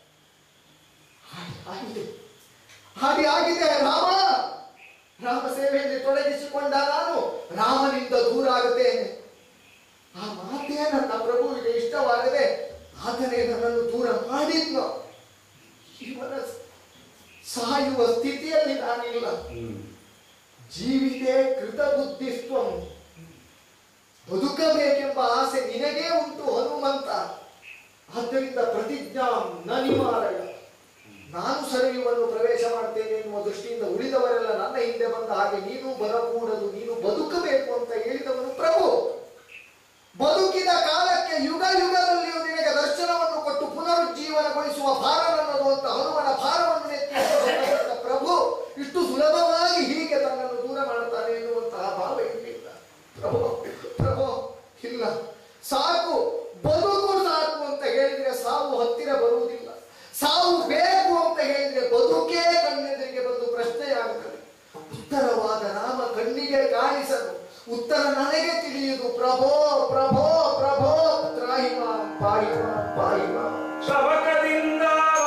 ಹಾಗೆ ಆಗಿದೆ ಹಾಗೆ ಆಗಿದೆ ರಾಮ ರಾಮ ಸೇವೆಯಲ್ಲಿ ತೊಡಗಿಸಿಕೊಂಡ ನಾನು ರಾಮನಿಂದ ದೂರ ಆಗುತ್ತೇನೆ ಆ ಮಾತೇ ನನ್ನ ಪ್ರಭುವಿಗೆ ಇಷ್ಟವಾಗದೆ ಆತನೇ ನನ್ನನ್ನು ದೂರ ಮಾಡಿದ್ನು ಇವನ ಸಾಯುವ ಸ್ಥಿತಿಯಲ್ಲಿ ನಾನಿಲ್ಲ ಜೀವಿತೆ ಕೃತ ಬುದ್ಧಿಸ್ತ್ವಂ ಬದುಕಬೇಕೆಂಬ ಆಸೆ ನಿನಗೇ ಉಂಟು ಹನುಮಂತ ಆದ್ದರಿಂದ ಪ್ರತಿಜ್ಞಾ ನನಿಮಾರಯ ನಾನು ಸರಯುವನ್ನು ಪ್ರವೇಶ ಮಾಡ್ತೇನೆ ಎನ್ನುವ ದೃಷ್ಟಿಯಿಂದ ಉಳಿದವರೆಲ್ಲ ನನ್ನ ಹಿಂದೆ ಬಂದ ಹಾಗೆ ನೀನು ಬರಕೂಡದು ನೀನು ಬದುಕಬೇಕು ಅಂತ ಹೇಳಿದವನು ಪ್ರಭು ಬದುಕಿದ ಕಾಲಕ್ಕೆ ಯುಗ ಯುಗದಲ್ಲಿಯೂ ನಿನಗೆ ದರ್ಶನವನ್ನು ಕೊಟ್ಟು ಪುನರುಜ್ಜೀವನಗೊಳಿಸುವ ಭಾರ ನನ್ನದು ಅಂತ ಹನುಮನ ಭಾರವನ್ನು ಎತ್ತಿ ಪ್ರಭು ಇಷ್ಟು ಸುಲಭವಾಗಿ ಹೀಗೆ ತನ್ನನ್ನು ದೂರ ಮಾಡುತ್ತಾನೆ ಎನ್ನುವಂತಹ ಭಾವ ಇರಲಿಲ್ಲ ಪ್ರಭು ಪ್ರಭು ಇಲ್ಲ ಸಾಕು ಬದುಕು ಸಾಕು ಅಂತ ಹೇಳಿದ್ರೆ ಸಾವು ಹತ್ತಿರ ಬರುವುದಿಲ್ಲ ಸಾವು ಬೇಕು ಅಂತ ಹೇಳಿದ್ರೆ ಬದುಕೇ ಕಣ್ಣೆದುರಿಗೆ ಬಂದು ಪ್ರಶ್ನೆಯಾಗುತ್ತದೆ ಉತ್ತರವಾದ ರಾಮ ಕಣ್ಣಿಗೆ ಕಾಣಿಸಲು ಉತ್ತರ ನನಗೆ ತಿಳಿಯುವುದು ಪ್ರಭೋ ಪ್ರಭೋ ಪ್ರಭೋ ತ್ರಾಹಿಮ ಪಾಹಿಮ ಪಾಹಿಮ ಶವಕದಿಂದ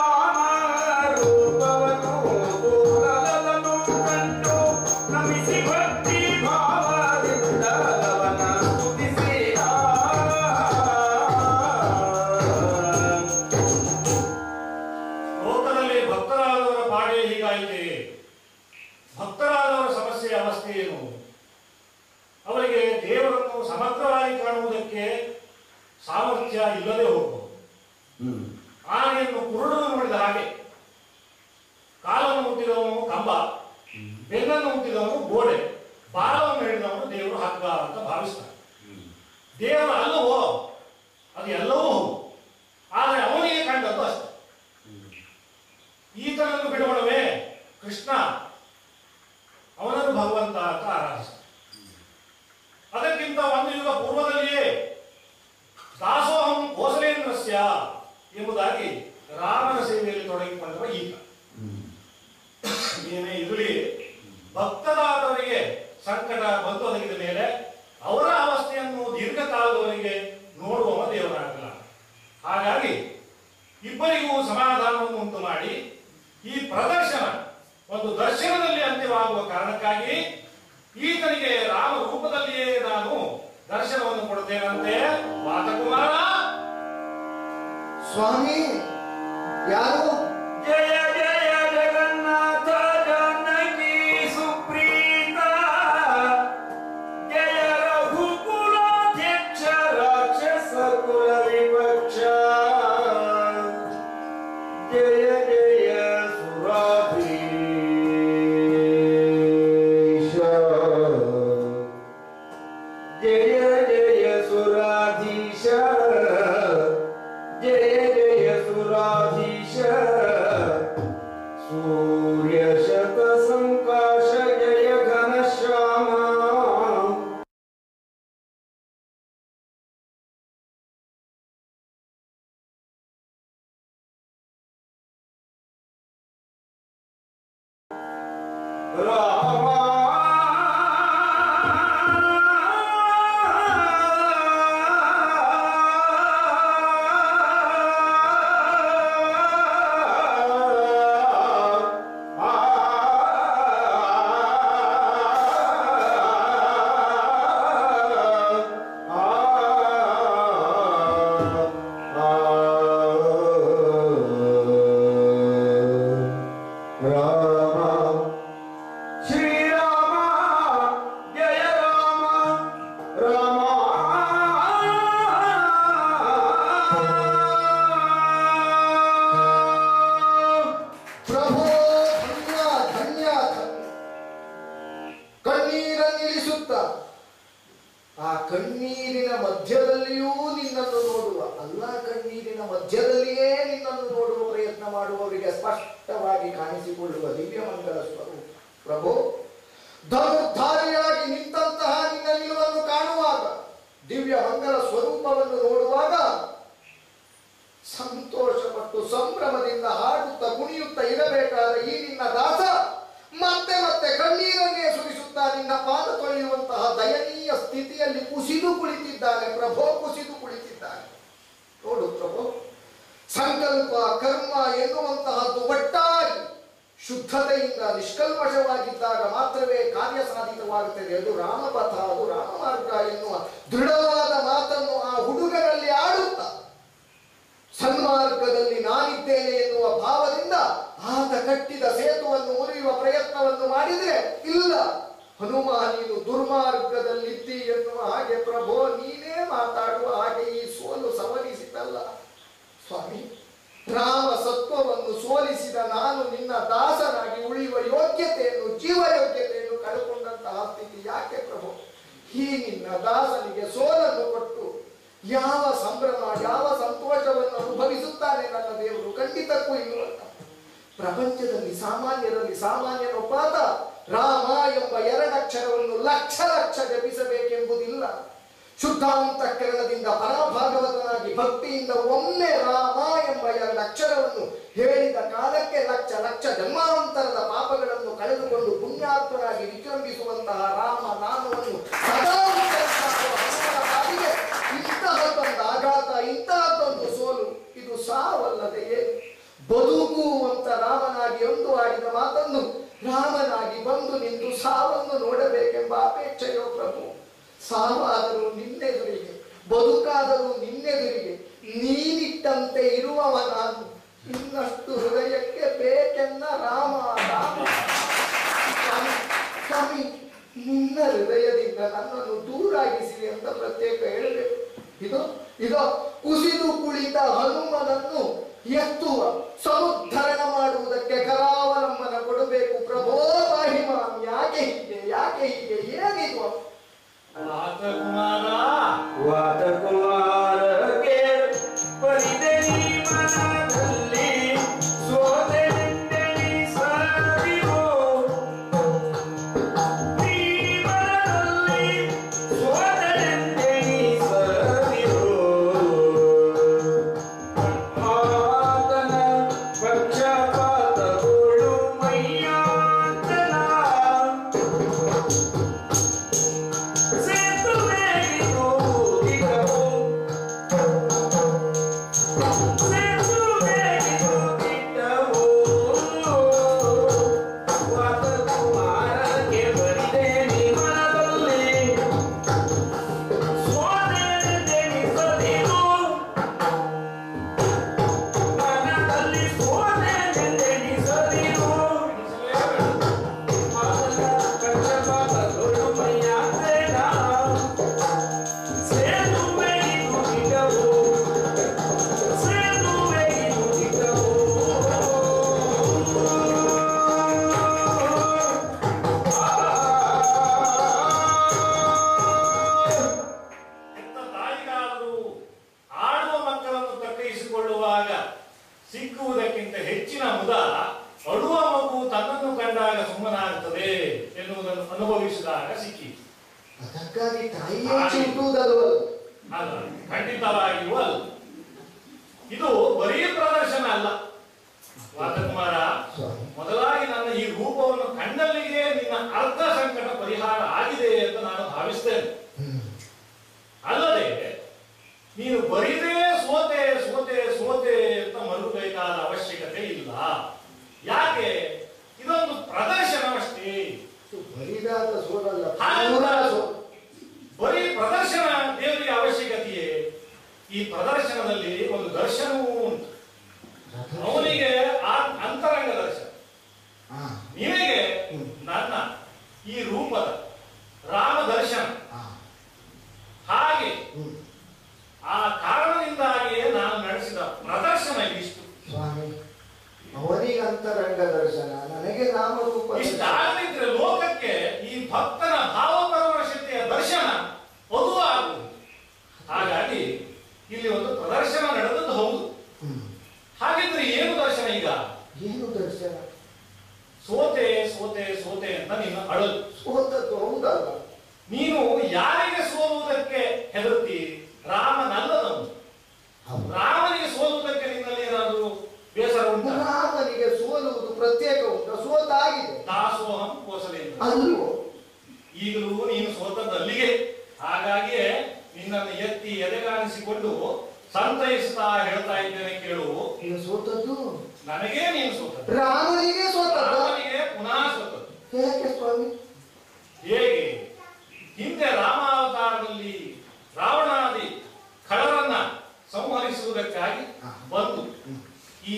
ರೂಪವನ್ನು ಕೂಡಲನ್ನು ಕಂಡು ನಮಿಸಿ ಭಕ್ತಿ ಭಾವದಿಂದ ಲವನ ಸ್ತುತಿಸಿದ. ಲೋಕದಲ್ಲಿ ಭಕ್ತರಾದವರ ಪಾಡೇ ಹೀಗಾಯಿತೆ ಭಕ್ತರಾದವರ ಸಮಸ್ಯೆ ಅವಸ್ಥೆ ಏನು ಅವರಿಗೆ ದೇವರನ್ನು ಸಮಗ್ರವಾಗಿ ಕಾಣುವುದಕ್ಕೆ ಸಾಮರ್ಥ್ಯ ಇಲ್ಲದೆ ಹೋಗಬಹುದು ಆನೆಯನ್ನು ಕುರುಡನು ನೋಡಿದ ಹಾಗೆ ಕಾಲನ್ನು ಹುಟ್ಟಿದವನು ಕಂಬ ಬೆನ್ನನ್ನು ಹುಟ್ಟಿದವನು ಗೋಡೆ ಬಾಲವನ್ನು ಹಿಡಿದವನು ದೇವರು ಹಗ್ಗ ಅಂತ ಭಾವಿಸ್ತಾನೆ ದೇವರು ಅಲ್ಲವೋ ಅದು ಎಲ್ಲವೂ ಹೌದು. ಆದರೆ ಅವನಿಗೆ ಕಂಡದ್ದು ಅಷ್ಟೇ ಈತನನ್ನು ಬಿಡೋಣವೇ ಕೃಷ್ಣ ಅವನನ್ನು ಭಗವಂತ ಅಂತ ಆರಾಧಿಸ್ತಾನೆ ಅದಕ್ಕಿಂತ ಒಂದು ಯುಗ ಪೂರ್ವದಲ್ಲಿಯೇ ದಾಸೋಹಂ ಕೋಸಲೇಂದ್ರಸ್ಯ ಎಂಬುದಾಗಿ ರಾಮನ ಸೇವೆಯಲ್ಲಿ ತೊಡಗಿಕೊಂಡವ ಈತ ಏನೇ ಇರಲಿ ಭಕ್ತರಾದವರಿಗೆ ಸಂಕಟ ಬಂದು ಒದಗಿದ ಮೇಲೆ ಅವರ ಅವಸ್ಥೆಯನ್ನು ದೀರ್ಘಕಾಲದವರೆಗೆ ನೋಡುವವ ದೇವರಾಗಲ್ಲ ಹಾಗಾಗಿ ಇಬ್ಬರಿಗೂ ಸಮಾಧಾನವನ್ನು ಉಂಟು ಮಾಡಿ ಈ ಪ್ರದರ್ಶನ ಒಂದು ದರ್ಶನದಲ್ಲಿ ಅಂತ್ಯವಾಗುವ ಕಾರಣಕ್ಕಾಗಿ ಈತನಿಗೆ ರಾಮ ರೂಪದಲ್ಲಿಯೇ ನಾನು ದರ್ಶನವನ್ನು ಕೊಡುತ್ತೇನಂತೆ ವಾತಕುಮಾರ ಸ್ವಾಮಿ ಯಾರು ಜಯ ಜಯ ಜಗನ್ನಾಥ ಜಾನಕಿ ಸುಪ್ರೀತ ಜಯ ರಘುಕುಲಾಧ್ಯಕ್ಷ ರಾಕ್ಷಸ ಕುಲ ವಿಪಕ್ಷ ಜಯ ಜಯ ಸುರಾಧೀಶ ಜಯ ಜಯ ಸುರಾಧೀಶ ಜಯ ಜಯ ಸುರಾಧೀಶ ಸುರಿಸುತ್ತ ಆ ಕಣ್ಣೀರಿನ ಮಧ್ಯದಲ್ಲಿಯೂ ನಿನ್ನನ್ನು ನೋಡುವ ಅಲ್ಲ ಕಣ್ಣೀರಿನ ಮಧ್ಯದಲ್ಲಿಯೇ ನಿನ್ನನ್ನು ನೋಡುವ ಪ್ರಯತ್ನ ಮಾಡುವವರಿಗೆ ಸ್ಪಷ್ಟವಾಗಿ ಕಾಣಿಸಿಕೊಳ್ಳುವ ದಿವ್ಯ ಮಂಗಲ ಸ್ವರೂಪ ಪ್ರಭು ಧನುರ್ಧಾರಿಯಾಗಿ ನಿಂತಹ ನಿನ್ನ ನಿಲುವನ್ನು ಕಾಣುವಾಗ ದಿವ್ಯ ಮಂಗಲ ಸ್ವರೂಪವನ್ನು ನೋಡುವಾಗ ಸಂತೋಷಪಟ್ಟು ಸಂಭ್ರಮದಿಂದ ಹಾಡುತ್ತಾ ಕುಣಿಯುತ್ತಾ ಇರಬೇಕಾದ ಈ ನಿನ್ನ ದಾಸ ಮತ್ತೆ ಮತ್ತೆ ಕಣ್ಣೀರನ್ನೇ ಸುರಿಸುತ್ತಾ ನಿನ್ನ ಪಾದ ತೊಳೆಯುವಂತಹ ದಯನೀಯ ಸ್ಥಿತಿಯಲ್ಲಿ ಕುಸಿದು ಕುಳಿತಿದ್ದಾನೆ ಪ್ರಭೋ ಕುಸಿದು ಕುಳಿತಿದ್ದಾನೆ ನೋಡು ಪ್ರಭು ಸಂಕಲ್ಪ ಕರ್ಮ ಎನ್ನುವಂತಹದ್ದು ಒಟ್ಟಾಗಿ ಶುದ್ಧತೆಯಿಂದ ನಿಷ್ಕಲ್ಮಶವಾಗಿದ್ದಾಗ ಮಾತ್ರವೇ ಕಾರ್ಯ ಸಾಧಿತವಾಗುತ್ತದೆ ಅದು ರಾಮಪಥ ಅದು ರಾಮಮಾರ್ಗ ಎನ್ನುವ ದೃಢವಾದ ಮಾತನ್ನು ಆ ಹುಡುಗರಲ್ಲಿ ಆಡುತ್ತಾ ಸನ್ಮಾರ್ಗದಲ್ಲಿ ನಾನಿದ್ದೇನೆ ಎನ್ನುವ ಭಾವದಿಂದ ಆತ ಕಟ್ಟಿದ ಸೇತುವನ್ನು ಮುರಿಯುವ ಪ್ರಯತ್ನವನ್ನು ಮಾಡಿದ್ರೆ ಇಲ್ಲ ಹನುಮ ನೀನು ದುರ್ಮಾರ್ಗದಲ್ಲಿದ್ದಿ ಎನ್ನುವ ಹಾಗೆ ಪ್ರಭೋ ನೀನೇ ಮಾತಾಡುವ ಹಾಗೆ ಈ ಸೋಲು ಸವರಿಸಿದಲ್ಲ ಸ್ವಾಮಿ ರಾಮ ಸತ್ವವನ್ನು ಸೋಲಿಸಿದ ನಾನು ನಿನ್ನ ದಾಸನಾಗಿ ಉಳಿಯುವ ಯೋಗ್ಯತೆಯನ್ನು ಜೀವ ಯೋಗ್ಯತೆಯನ್ನು ಕಳೆದುಕೊಂಡಂತಹ ಸ್ಥಿತಿ ಯಾಕೆ ಪ್ರಭು ಈ ನಿನ್ನ ದಾಸನಿಗೆ ಸೋಲನ್ನು ಕೊಟ್ಟು ಯಾವ ಸಂಭ್ರಮ ಯಾವ ಸಂತೋಷವನ್ನು ಅನುಭವಿಸುತ್ತಾನೆ ನನ್ನ ದೇವರು ಖಂಡಿತಕ್ಕೂ ಇರುವಲ್ಲ ಪ್ರಪಂಚದಲ್ಲಿ ಸಾಮಾನ್ಯರಲ್ಲಿ ಸಾಮಾನ್ಯನೊಬ್ಬಾತ ರಾಮ ಎಂಬ ಎರಡಕ್ಷರವನ್ನು ಲಕ್ಷ ಲಕ್ಷ ಜಪಿಸಬೇಕೆಂಬುದಿಲ್ಲ ಶುದ್ಧಾಂತಕರಣದಿಂದ ಪರಾಭಾಗವತನಾಗಿ ಭಕ್ತಿಯಿಂದ ಒಮ್ಮೆ ರಾಮ ಎಂಬ ಎರಡು ಅಕ್ಷರವನ್ನು ಹೇಳಿದ ಕಾಲಕ್ಕೆ ಲಕ್ಷ ಲಕ್ಷ ಜನ್ಮಾಂತರದ ಪಾಪಗಳನ್ನು ಕಳೆದುಕೊಂಡು ಪುಣ್ಯಾತ್ಮನಾಗಿ ವಿಜೃಂಭಿಸುವಂತಹ ರಾಮ ನಾಮವನ್ನು ಸದಾ ಉಚ್ಚರಿಸುವ ಹನುಮನ ಪಾಲಿಗೆ ಇಂತಹದ್ದೊಂದು ಆಘಾತ ಇಂತಹದ್ದೊಂದು ಸೋಲು ಇದು ಸಾವಲ್ಲದೆ ಏನು ಬದುಕುವಂತ ರಾಮನಾಗಿ ಒಂದು ಆಡಿದ ಮಾತನ್ನು ರಾಮನಾಗಿ ಬಂದು ನಿಂತು ಸಾವನ್ನು ನೋಡಬೇಕೆಂಬ ಅಪೇಕ್ಷೆಯೋ ಪ್ರಭು ಸಾವಾದರೂ ನಿನ್ನೆದುರಿಗೆ ಬದುಕಾದರೂ ನಿನ್ನೆದುರಿಗೆ ನೀನಿಟ್ಟಂತೆ ಇರುವವ ನಾನು ಇನ್ನಷ್ಟು ಹೃದಯಕ್ಕೆ ಬೇಕೆನ್ನ ರಾಮ ರಾಮ ಸ್ವಾಮಿ, ಸ್ವಾಮಿ ನಿನ್ನ ಹೃದಯದಿಂದ ನನ್ನನ್ನು ದೂರಾಗಿಸಿ ಅಂತ ಪ್ರತ್ಯೇಕ ಹೇಳಬೇಕು ಇದು ಇದೋ ಕುಸಿದು ಕುಳಿತ ಹನುಮನನ್ನು ಎತ್ತುವ ಸಮುದ್ಧರಣ ಮಾಡುವುದಕ್ಕೆ ಕರಾವಲಂಬನ ಕೊಡಬೇಕು ಪ್ರಭೋ ಪಾಹಿಮಾನ್ ಯಾಕೆ ಹೀಗೆ ಯಾಕೆ ಹೀಗೆ ಏನಿದು ರಾಜಕುಮಾರ ವಾತಕುಮಾರಗೆ ಪರಿದೆ ನೀ ಮನದಲ್ಲಿ ಸೋತೆನೆಂದೆನಿ ಸಾರಿರೋ ನೀ ಮನದಲ್ಲಿ ಸೋತೆನೆಂದೆನಿ ಸಾರಿರೋ ಮಾತನ ಪಕ್ಷಪಾತಗಳು ಮೈಯಾಂತನ ಸೇತುವೆಗಿದು ದಿಗವು ಸೇತುವೆಗಿದು ದಿಟ್ಟವು ವಾತಕುಮಾರಗೆ ಬರಿದೆ ನಿಮನದಲ್ಲಿ ಸೋದೆನೆನಿಸದಿರು ಮನದಲ್ಲಿ ಸೋದೆನೆನಿಸದಿರು ಎಂತ ತಾಯಿಗಾದರೂ ಆಡುವ ಮಕ್ಕಳನ್ನು ತಕ್ಕಯಿಸಿಕೊಳ್ಳುವಾಗ ಸಿಕ್ಕುವುದಕ್ಕಿಂತ ಹೆಚ್ಚಿನ ಮುದ ಅಳುವ ಮಗು ತನ್ನನ್ನು ಕಂಡಾಗ ಸುಮ್ಮನಾಗುತ್ತದೆ ಎನ್ನುವುದನ್ನು ಅನುಭವಿಸಿದಾಗ ಸಿಕ್ಕಿತು ಅದಕ್ಕಾಗಿ ತಾಯಿಯೇ ಚಿಂತುವುದಲ್ವಲ್ಲ ಅಲ್ಲ ಖಂಡಿತವಾಗಿಯೂ ಅಲ್ಲ ಇದು ಬರೀ ಪ್ರದರ್ಶನ ಅಲ್ಲ ವಾದಕುಮಾರ ಸ್ವಾಮಿ. ಮೊದಲಾಗಿ ನನ್ನ ಈ ರೂಪವನ್ನು ಕಂಡಲ್ಲಿಗೆ ನಿನ್ನ ಅರ್ಧ ಸಂಕಟ ಪರಿಹಾರ ಆಗಿದೆ ಅಂತ ನಾನು ಭಾವಿಸ್ತೇನೆ ಹ್ಮ್. ಅಲ್ಲದೆ ನೀನು ಬರಿದೇ ಸೋತೆ ಸೋತೆ ಸೋತೆ ಅಂತ ಮರುಗಬೇಕಾದ ಅವಶ್ಯಕತೆ ಇಲ್ಲ ಯಾಕೆ ಇದೊಂದು ಪ್ರದರ್ಶನವಷ್ಟೇ ಇದು ಬರಿದಾದ ಸೋಲಲ್ಲ ಹಾಗಲ್ಲ. ಪೂರ್ಣ ಸೋಲು. ಬರೀ ಪ್ರದರ್ಶನ ದೇವರಿಗೆ ಅವಶ್ಯಕತೆಯೇ ಈ ಪ್ರದರ್ಶನದಲ್ಲಿ ಒಂದು ದರ್ಶನವೂ ಉಂಟು ಅವನಿಗೆ ಆ ಅಂತರಂಗ ದರ್ಶನ ಹಾ, ನಿನಗೆ ಹ್ಮ್. ನನ್ನ ಈ ರೂಪದ ರಾಮ ದರ್ಶನ ಹಾ, ಹಾಗೆ ಹ್ಮ್. ಆ ಕಾರಣದಿಂದಾಗಿಯೇ ನಾನು ನಡೆಸಿದ ಪ್ರದರ್ಶನ ಇಷ್ಟು ಸ್ವಾಮಿ ಅವನಿಗೆ ಅಂತರಂಗ ದರ್ಶನ ನನಗೆ ನಾಮರೂಪ ದರ್ಶನ. ಇಷ್ಟಾಗದಿದ್ರೆ ಲೋಕಕ್ಕೆ ಈ ಭಕ್ತನ ಭಾವ ಪರವಶತೆ ಗೆದ್ದದ್ದು ಸೋತದ್ದು ಹೌದಲ್ಲ ನೀನು ಯಾರಿಗೆ ಸೋಲುವುದಕ್ಕೆ ಹೆದರುತ್ತಿ ರಾಮನಲ್ಲದವನು ಹೌದು. ರಾಮನಿಗೆ ಸೋಲುವುದಕ್ಕೆ ನಿನ್ನಲ್ಲಿ ಏನಾದರೂ ಬೇಸರ ಉಂಟಾ ರಾಮನಿಗೆ ಸೋಲುವುದು ಪ್ರತ್ಯೇಕ ಉಂಟು ಸೋತಾಗಿದೆ ದಾಸೋಹಂ ಕೋಸಲೇಂದ್ರ ಅಲ್ವೋ ಈಗಲೂ ನೀನು ಸೋತದ್ದು ಅಲ್ಲಿಗೆ ಹಾಗಾಗಿಯೇ ನಿನ್ನನ್ನು ಎತ್ತಿ ಎದೆಗಾಣಿಸಿಕೊಂಡು ಸಂತೈಸ್ತಾ ಹೇಳ್ತಾ ಇದ್ದೇನೆ ಕೇಳು ಈಗ ಸೋತದ್ದು ನನಗೇ ನೀನು ಸೋತದ್ದು ರಾಮನಿಗೆ ಸೋತದ್ದು ರಾಮನಿಗೆ ಪುನಃ ಸೋತದ್ದು ಯಾಕೆ ಸ್ವಾಮಿ ಹೇಗೆ ಹಿಂದೆ ರಾಮಾವತಾರದಲ್ಲಿ ರಾವಣಾದಿ ಖಳರನ್ನ ಸಂಹರಿಸುವುದಕ್ಕಾಗಿ ಬಂದು ಈ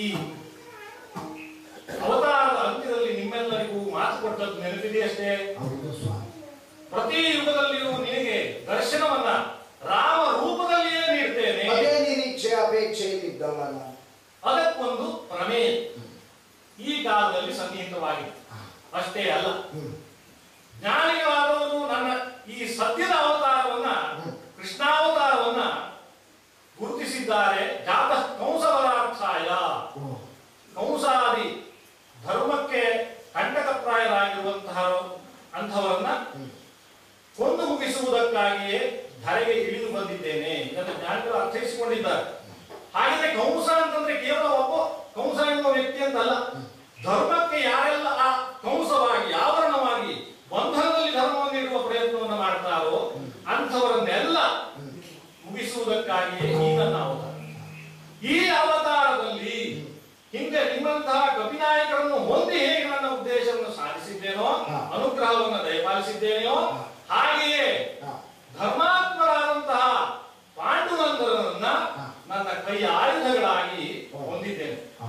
ಅವತಾರದ ಅಂತ್ಯದಲ್ಲಿ ನಿಮ್ಮೆಲ್ಲರಿಗೂ ಮಾತು ಕೊಟ್ಟದ್ದು ನೆನಪಿದೆಯಷ್ಟೇ ಹೌದು ಸ್ವಾಮಿ ಪ್ರತಿ ಯುಗದಲ್ಲಿಯೂ ನಿನಗೆ ದರ್ಶನವನ್ನ ರಾಮ ರೂಪದಲ್ಲಿಯೇ ನೀಡ್ತೇನೆ ಅದೇ ನಿರೀಕ್ಷೆ ಅಪೇಕ್ಷೆಯಲ್ಲಿದ್ದವ ನಾನು ಅದಕ್ಕೊಂದು ಪ್ರಮೇಯ ಈ ಕಾಲದಲ್ಲಿ ಸನ್ನಿಹಿತವಾಗಿದೆ ಅಷ್ಟೇ ಅಲ್ಲ ಹ್ಮ್. ಜ್ಞಾನಿಗಳಾದವರು ನನ್ನ ಈ ಸತ್ಯದ ಅವತಾರವನ್ನ ಕೃಷ್ಣಾವತಾರವನ್ನ ಗುರುತಿಸಿದ್ದಾರೆ ಜಾತ ಕಂಸವರಾರ್ಥಾಯ ಓ, ಕಂಸಾದಿ ಧರ್ಮಕ್ಕೆ ಕಂಟಕಪ್ರಾಯರಾಗಿರುವಂತಹ ಅಂಥವರನ್ನ ಹ್ಮ್. ಕೊಂದು ಮುಗಿಸುವುದಕ್ಕಾಗಿಯೇ ಧರೆಗೆ ಇಳಿದು ಬಂದಿದ್ದೇನೆ ಇದನ್ನು ಜ್ಞಾನಿಗಳು ಅರ್ಥೈಸಿಕೊಂಡಿದ್ದಾರೆ ಹಾಗೆಯೇ ಕಂಸ ಅಂತಂದ್ರೆ ಕೇವಲ ಒಬ್ಬ ಕಂಸ ಎನ್ನುವ ವ್ಯಕ್ತಿ ಅಂತಲ್ಲ ಧರ್ಮಕ್ಕೆ ಯಾರೆಲ್ಲ ಆ ಕಂಸವಾಗಿ ಆವರಣವಾಗಿ ಬಂಧನದಲ್ಲಿ ಧರ್ಮವನ್ನು ಇಡುವ ಪ್ರಯತ್ನವನ್ನು ಮಾಡ್ತಾರೋ ಅಂಥವರನ್ನೆಲ್ಲ ಮುಗಿಸುವುದಕ್ಕಾಗಿಯೇ ಈ ನನ್ನ ಅವತಾರ ಈ ಅವತಾರದಲ್ಲಿ ಹಿಂದೆ ನಿಮ್ಮಂತಹ ಕಪಿನಾಯಕರನ್ನು ಹೊಂದಿ ಹೇಗೆ ನನ್ನ ಉದ್ದೇಶವನ್ನು ಸಾಧಿಸಿದ್ದೇನೋ ಹಾ. ಅನುಗ್ರಹವನ್ನು ದಯಪಾಲಿಸಿದ್ದೇನೆಯೋ ಹಾಗೆಯೇ ಹಾ. ಧರ್ಮಾತ್ಮರಾದಂತಹ ಪಾಂಡುನಂದರನ್ನ ಹಾ. ನನ್ನ ಕೈ ಆಯುಧಗಳಾಗಿ ಹೊಂದಿದ್ದೇನೆ ಆ,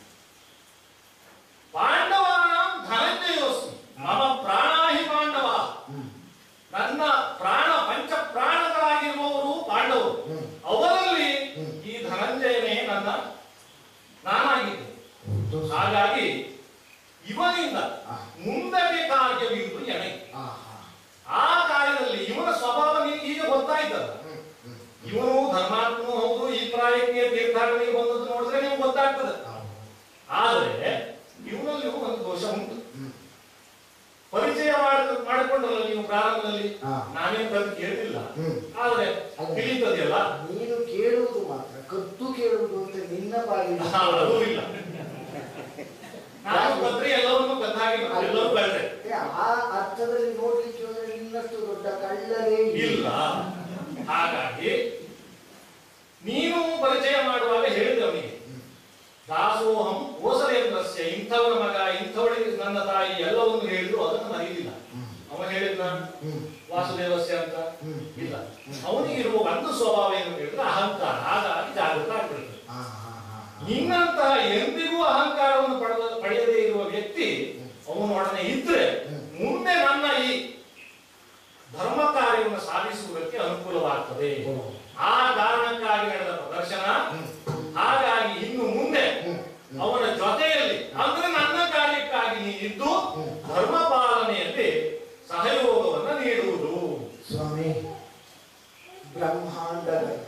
ಪಾಂಡವಾನಾಂ ಧನಂಜಯೋಸ್ಮಿ ಮಮ ಪ್ರಾಣಾಹಿ ಪಾಂಡವ ಹ್ಮ್. ನನ್ನ ಪ್ರಾಣ ಪಂಚ ಪ್ರಾಣಗಳಾಗಿರುವವರು ಪಾಂಡವರು ಹ್ಮ್. ಅವರಲ್ಲಿ ಹ್ಮ್. ಈ ಧನಂಜಯನೇ ನನ್ನ ನಾನಾಗಿದ್ದೆ ಹೌದು ಸ್ವಾಮಿ. ಹಾಗಾಗಿ ಇವನಿಂದ ಆ. ಮುಂದಕ್ಕೆ ಕಾರ್ಯವಿರುವುದು ನನಗೆ ಆ, ಆ. ಆ ಕಾರ್ಯದಲ್ಲಿ ಇವನ ಸ್ವಭಾವ ನಿನಗೆ ಈಗ ಗೊತ್ತಾಯ್ತಲ್ಲ ಹ್ಮ್, ಹ್ಮ್. ಇವನು ಧರ್ಮಾತ್ಮನು ಹೌದು ಈ ಪ್ರಾಯಕ್ಕೆ ತೀರ್ಥಾಟನೆಗೆ ಬಂದದ್ದು ನೋಡಿದ್ರೆ ನಿಮ್ಗೆ ಗೊತ್ತಾಗ್ತದೆ ಹೌದು. ಆದರೆ ಇವನಲ್ಲಿ ಒಂದು ದೋಷ ಉಂಟು ಹ್ಮ್. ಪರಿಚಯ ಮಾಡ ಮಾಡಿಕೊಂಡಲ್ಲ ನೀವು ಪ್ರಾರಂಭದಲ್ಲಿ ಹಾ. ನಾನೇನು ಕಲ್ತು ಕೇಳಿಲ್ಲ ಹ್ಮ್. ಆದ್ರೆ ಅದು- ತಿಳಿತದೆಯಲ್ಲ ನೀನು ಕೇಳುವುದು ಮಾತ್ರ ಕದ್ದು ಕೇಳುವುದು ಅಂತ ನಿನ್ನ ಬಾಯಿಗೆ ಹಾ, ಅದೂ ಇಲ್ಲ ನಾನು ಕದ್ರೆ ಎಲ್ಲವನ್ನೂ ಕದ್ದಾಗಿ ಎಲ್ಲರೂ ಕಳ್ರೆ ಏ, ಆ ಅರ್ಥದಲ್ಲಿ ನೋಡ್ಲಿಕ್ಕೆ ಹೋದ್ರೆ ನಿನ್ನಷ್ಟು ದೊಡ್ಡ ಕಳ್ಳರೇ ಇಲ್ಲ ಹಾಗಾಗಿ ನೀನು ಪರಿಚಯ ಮಾಡುವಾಗ ಹೇಳಿದೆ ಅವನಿಗೆ ದಾಸೋಹಂ ಕೋಸಲೇಂದ್ರಸ್ಯ ಇಂಥವನ ಮಗ ಇಂಥವಳಿಗೆ ನನ್ನ ತಾಯಿ ಎಲ್ಲವನ್ನು ಹೇಳಿದ್ರು ಅದನ್ನು ಮರೆಯಲಿಲ್ಲ ಅವನು ಹೇಳಿದ್ನ ಹ್ಮ್. ವಾಸುದೇವಸ್ಯ ಅಂತ ಹ್ಮ್. ಇಲ್ಲ ಅವನಿಗಿರುವ ಒಂದು ಸ್ವಭಾವ ಏನು ಹೇಳಿದ್ರೆ ಅಹಂಕಾರ ಹಾಗಾಗಿ ಜಾಗೃತ ಆಗ್ಬಿಡ್ತದೆ ಆ, ಆ, ಆ, ಆ. ನಿನ್ನಂತಹ ಎಂದಿಗೂ ಅಹಂಕಾರವನ್ನು ಪಡೆದ ಪಡೆಯದೇ ಇರುವ ವ್ಯಕ್ತಿ ಅವನೊಡನೆ ಇದ್ರೆ ಮುಂದೆ ನನ್ನ ಈ ಧರ್ಮ ಕಾರ್ಯವನ್ನು ಸಾಧಿಸುವುದಕ್ಕೆ ಅನುಕೂಲವಾಗ್ತದೆ ಆ ಕಾರಣಕ್ಕಾಗಿ ನಡೆದ ಪ್ರದರ್ಶನ ಹಾಗಾಗಿ ಇನ್ನು ಮುಂದೆ ಅವನ ಜೊತೆಯಲ್ಲಿ ಅಂದ್ರೆ ನನ್ನ ಕಾರ್ಯಕ್ಕಾಗಿ ನೀನಿದ್ದು ಧರ್ಮ ಪಾಲನೆಯಲ್ಲಿ ಸಹಯೋಗವನ್ನ ನೀಡುವುದು ಸ್ವಾಮಿ ಬ್ರಹ್ಮಾಂಡ ಗರ್ಭ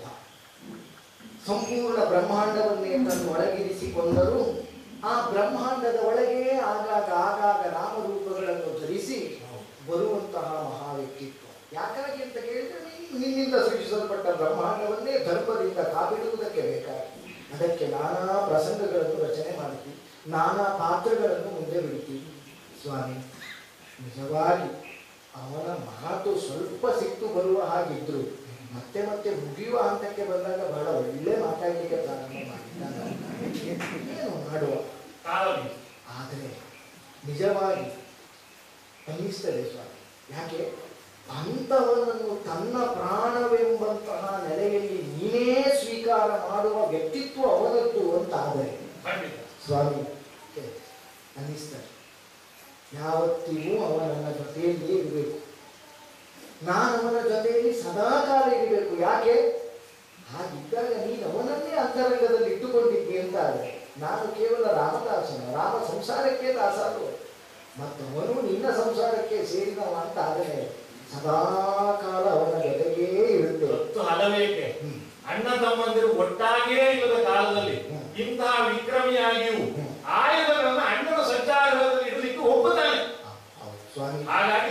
ಸಂಪೂರ್ಣ ಬ್ರಹ್ಮಾಂಡವನ್ನೇ ತನ್ನ ಒಳಗಿರಿಸಿಕೊಂಡರೂ ಆ ಬ್ರಹ್ಮಾಂಡದ ಒಳಗೆ ಆಗಾಗ ಆಗಾಗ ನಾಮರೂಪಗಳನ್ನು ಧರಿಸಿ ಬರುವಂತಹ ಮಹಾ ವ್ಯಕ್ತಿತ್ವ ಯಾಕಾಗಿ ಅಂತ ಕೇಳಿದ್ರೆ ನೀನು ನಿನ್ನಿಂದ ಸೃಷ್ಟಿಸಲ್ಪಟ್ಟ ಬ್ರಹ್ಮಾಂಡವನ್ನೇ ಧರ್ಮದಿಂದ ಕಾಪಿಡುವುದಕ್ಕೆ ಬೇಕಾಗಿ ಅದಕ್ಕೆ ನಾನಾ ಪ್ರಸಂಗಗಳನ್ನು ರಚನೆ ಮಾಡ್ತೀವಿ ನಾನಾ ಪಾತ್ರಗಳನ್ನು ಮುಂದೆ ಬಿಡ್ತೀವಿ ಸ್ವಾಮಿ ನಿಜವಾಗಿ ಅವನ ಮಾತು ಸ್ವಲ್ಪ ಸಿಟ್ಟು ಬರುವ ಹಾಗಿದ್ರು ಮತ್ತೆ ಮತ್ತೆ ಮುಗಿಯುವ ಹಂತಕ್ಕೆ ಬಂದಾಗ ಬಹಳ ಒಳ್ಳೆ ಮಾತಾಡಲಿಕ್ಕೆ ಪ್ರಾರಂಭ ಮಾಡಿದ್ದಾನೆ ಏನು ಮಾಡುವ ಕಾಲವಿ ಆದರೆ ನಿಜವಾಗಿ ಅನ್ನಿಸ್ತದೆ ಸ್ವಾಮಿ ಯಾಕೆ ಅಂಥವನನ್ನು ತನ್ನ ಪ್ರಾಣವೆಂಬಂತಹ ನೆಲೆಯಲ್ಲಿ ನೀನೇ ಸ್ವೀಕಾರ ಮಾಡುವ ವ್ಯಕ್ತಿತ್ವ ಅವನದ್ದು ಅಂತಾದರೆ ಖಂಡಿತ ಸ್ವಾಮಿ ಹೇ, ಅನ್ನಿಸ್ತದೆ ಯಾವತ್ತಿಗೂ ಅವನ ನನ್ನ ಜೊತೆಯಲ್ಲಿಯೇ ಇರಬೇಕು ನಾನು ಅವನ ಜೊತೆಯಲ್ಲಿ ಸದಾಕಾಲ ಇರಬೇಕು ಯಾಕೆ ಹಾಗಿದ್ದಾಗ ನೀನು ಅವನನ್ನೇ ಅಂತರಂಗದಲ್ಲಿ ಇಟ್ಟುಕೊಂಡಿದ್ದಿ ಅಂತ ಆದರೆ ನಾನು ಕೇವಲ ರಾಮದಾಸನ ರಾಮ ಸಂಸಾರಕ್ಕೆ ದಾಸ ಅಲ್ವ ಮತ್ತವನು ನಿನ್ನ ಸಂಸಾರಕ್ಕೆ ಸೇರಿದವ ಅಂತ ಆದರೆ ಸದಾಕಾಲ ಅವನ ಜೊತೆಗೇ ಇರುತ್ತೆ ಇವತ್ತು ಹಲವೇಕೆ ಹ್ಮ್. ಅಣ್ಣ ತಮ್ಮಂದಿರು ಒಟ್ಟಾಗಿಯೇ ಇಲ್ಲದ ಕಾಲದಲ್ಲಿ ಹ್ಮ್. ಇಂತಹ ವಿಕ್ರಮಿಯಾಗಿಯೂ ಹ್ಮ್. ಆಯುಧಗಳನ್ನು ಅಣ್ಣನ ಸಜ್ಜಾಗ್ರಹದಲ್ಲಿ ಇಡಲಿಕ್ಕೆ ಒಪ್ಪುತ್ತಾನೆ ಹೌದು ಸ್ವಾಮಿ ಹಾಗಾಗಿ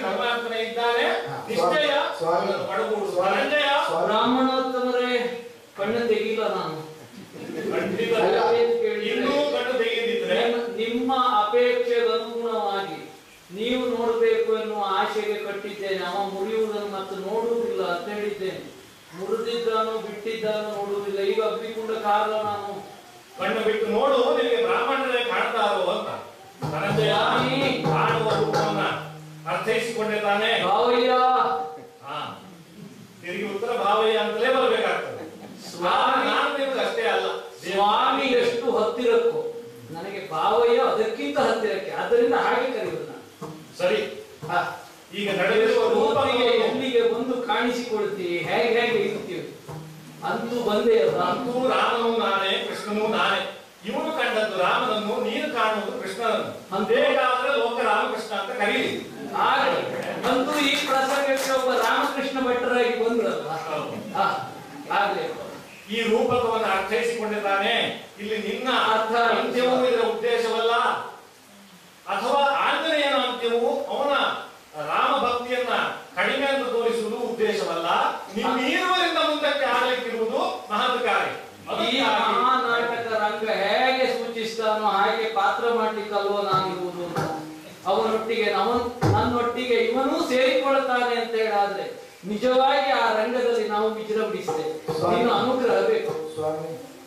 ಪರಮಾತ್ಮನೇ ಇದ್ದಾನೆ ಹಾ, ನಿಶ್ಚಯ ಸ್ವಾಮಿ, ಅವನನ್ನು ಪಡಗೂಡು ಸ್ವಾಮಿ, ಧನಂಜಯ ಸ್ವಾಮಿ. ಬ್ರಾಹ್ಮಣೋತ್ತಮರೇ ಕಣ್ಣು ತೆಗಿಲ್ಲ ನಾನು ಖಂಡಿತ ಅಲ್ಲ. ಇನ್ನೂ ಕಣ್ಣು ತೆಗೆದಿದ್ರೆ ನಿಮ್ಮ- ನಿಮ್ಮ ಅಪೇಕ್ಷೆಗೆ ಅನುಗುಣವಾಗಿ ನೀವು ನೋಡಬೇಕು ಎನ್ನುವ ಆಶೆಗೆ ಕಟ್ಟಿದ್ದೇನೆ ಅವ ಮುರಿಯುವುದನ್ನು ಮತ್ತು ನೋಡುವುದಿಲ್ಲ ಅಂತ ಹೇಳಿದ್ದೇನೆ ಮುರಿದಿದ್ದಾನೋ ಬಿಟ್ಟಿದ್ದಾನೋ ನೋಡುವುದಿಲ್ಲ ಈಗ ಅಗ್ನಿಕುಂಡ ಕಾರಣ ನಾನು ಕಣ್ಣು ಬಿಟ್ಟು ನೋಡು ನಿನಗೆ ಬ್ರಾಹ್ಮಣರೇ ಕಾಣ್ತಾರೋ ಅಂತ ಧನಂಜಯ ಸ್ವಾಮಿ. ಕಾಣುವ ರೂಪವನ್ನ ಅರ್ಥೈಸಿಕೊಂಡೆ ತಾನೆ ಭಾವಯ್ಯ ಹಾ ತಿರುಗಿ ಉತ್ತರ ಭಾವಯ್ಯ ಅಂತಲೇ ಬರಬೇಕಾಗ್ತದೆ ಸ್ವಾಮಿ. ನಾನು ನಿಮ್ಗೆ ಅಷ್ಟೇ ಅಲ್ಲ ಸ್ವಾಮಿ ಎಷ್ಟು ಹತ್ತಿರಕ್ಕೋ ನನಗೆ ಭಾವಯ್ಯ ಅದಕ್ಕಿಂತ ಹತ್ತಿರಕ್ಕೆ ಆದ್ದರಿಂದ ಹಾಗೆ ಕರೆಯುವುದು ನಾನು ಸರಿ ಹಾ. ಈಗ ನಡೆದಿರುವ ರೂಪನಿಗೆ ರೂಪವನ್ನು ಎಲ್ಲಿಗೆ ಬಂದು ಕಾಣಿಸಿಕೊಳ್ತೀವಿ ಹೇಗೆ ಹೇಗೆ ಇರ್ತೀವಿ ಅಂತೂ ಬಂದೇ ಅಲ್ಲ ಅಂತೂ ರಾಮನು ನಾನೇ ಕೃಷ್ಣನು ನಾನೇ ಇವನು ಕಂಡದ್ದು ರಾಮನನ್ನು ನೀನು ಕಾಣುವುದು ಕೃಷ್ಣನನ್ನು ಬೇಕಾದ್ರೆ ಲೋಕ ರಾಮಕೃಷ್ಣ ಅಂತ ಕರೀಲಿ ಆಗಲಿ ಅಂತೂ ಈ ಪ್ರಸಂಗಕ್ಕೆ ಒಬ್ಬ ರಾಮಕೃಷ್ಣ ಭಟ್ಟರಾಗಿ ಬಂದ್ರಲ್ಲ ಹೌದು. ಹಾ, ಆಗ್ಲಿ ಈ ರೂಪಕವನ್ನು ಅರ್ಥೈಸಿಕೊಂಡಿದ್ದಾನೆ ಇಲ್ಲಿ ನಿನ್ನ ಅರ್ಥ ಅಂತ್ಯವೂ ಇದರ ಉದ್ದೇಶವಲ್ಲ ಅಥವಾ ಆಂಜನೇಯನ ಅಂತ್ಯವು ಅವನ ರಾಮ ಭಕ್ತಿಯನ್ನ ಕಡಿಮೆ ಅಂತ ತೋರಿಸುವುದು ಉದ್ದೇಶವಲ್ಲ ನಿಮ್ಮೀರುವರಿಂದ ಮುಂದಕ್ಕೆ ಆಗಲಿಕ್ಕಿರುವುದು ಮಹತ್ ಕಾರ್ಯ ಈ ಅದಕ್ಕಾಗಿ ಮಹಾನಾಟಕ ರಂಗ ಹೇಗೆ ಸೂಚಿಸ್ತಾನೋ ಹಾಗೆ ಪಾತ್ರ ಮಾಡ್ಲಿಕ್ಕಲ್ವೋ ನಾನಿರುವುದು ಅಂತ ಅವನೊಟ್ಟಿಗೆ ಅವನು ನನ್ನೊಟ್ಟಿಗೆ ಇವನೂ ಸೇರಿಕೊಳ್ತಾನೆ ಅಂತ ಹೇಳಾದ್ರೆ ನಿಜವಾಗಿ ಆ ರಂಗದಲ್ಲಿ ನಾವು ವಿಜೃಂಭಿಸ್ತೇವೆ ನೀನು ಅನುಗ್ರಹ ಬೇಕು ಸ್ವಾಮಿ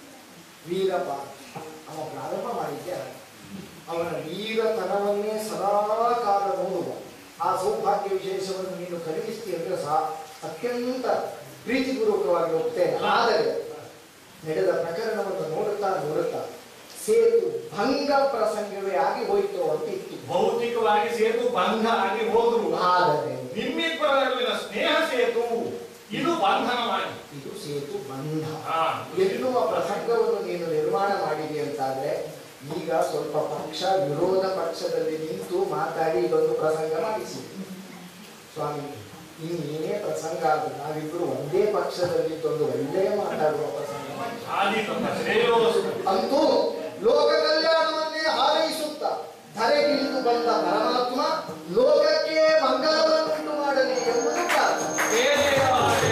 ವೀರಪ್ಪ ಅವ ಪ್ರಾರಂಭ ಮಾಡಿದ್ದೆ ಹಾಗೆ. ಅವನ ವೀರತನವನ್ನೇ ಸದಾ ಕಾಲ ನೋಡುವ ಆ ಸೌಭಾಗ್ಯ ವಿಶೇಷವನ್ನು ನೀನು ಕಲಿಸ್ತಿ ಅಂದ್ರೆ ಸಹ ಅತ್ಯಂತ ಪ್ರೀತಿಪೂರ್ವಕವಾಗಿ ಒಪ್ತೇನೆ ಆದರೆ ನಡೆದ ಪ್ರಕರಣವನ್ನು ನೋಡುತ್ತಾ ನೋಡುತ್ತಾ ಸೇತು ಭಂಗ ಪ್ರಸಂಗವೇ ಆಗಿ ಹೋಯಿತು ಅಂತ ಇತ್ತು ಭೌತಿಕವಾಗಿ ಸೇತು ಬಂಧ ಆಗಿ ಹೋದ್ರು ಆದರೆ ನಿಮ್ಮಿಬ್ಬರ ನಡುವಿನ ಸ್ನೇಹ ಸೇತು ಇದು ಬಂಧನವಾಗಿ ಇದು ಸೇತು ಬಂಧ ಹಾ. ಎನ್ನುವ ಪ್ರಸಂಗವನ್ನು ನೀನು ನಿರ್ಮಾಣ ಮಾಡಿದೆ ಅಂತಾದ್ರೆ ಈಗ ಸ್ವಲ್ಪ ಪಕ್ಷ ವಿರೋಧ ಪಕ್ಷದಲ್ಲಿ ನಿಂತು ಮಾತಾಡಿ ಇದೊಂದು ಪ್ರಸಂಗ ಮಾಡಿಸಿ ಸ್ವಾಮಿ ಇನ್ನೇನೇ ಪ್ರಸಂಗ ಆದ್ರೂ ನಾವಿಬ್ರು ಒಂದೇ ಪಕ್ಷದಲ್ಲಿ ಇದ್ದೊಂದು ಒಳ್ಳೆಯ ಮಾತಾಡುವ ಪ್ರಸಂಗ ಮಾಡಿ ಆದಿ ತಮ್ಮ ಶ್ರೇಯೋಸ್ತು ಅಂತೂ ಲೋಕ ಕಲ್ಯಾಣವನ್ನೇ ಹಾರೈಸುತ್ತ ಧರೆಗಿಳಿದು ಬಂದ ಪರಮಾತ್ಮ ಲೋಕಕ್ಕೆ ಮಂಗಲವನ್ನುಂಟು ಮಾಡಲಿ ಎಂಬುದು ಪ್ರಾರ್ಥನೆ ಹೇಗೆ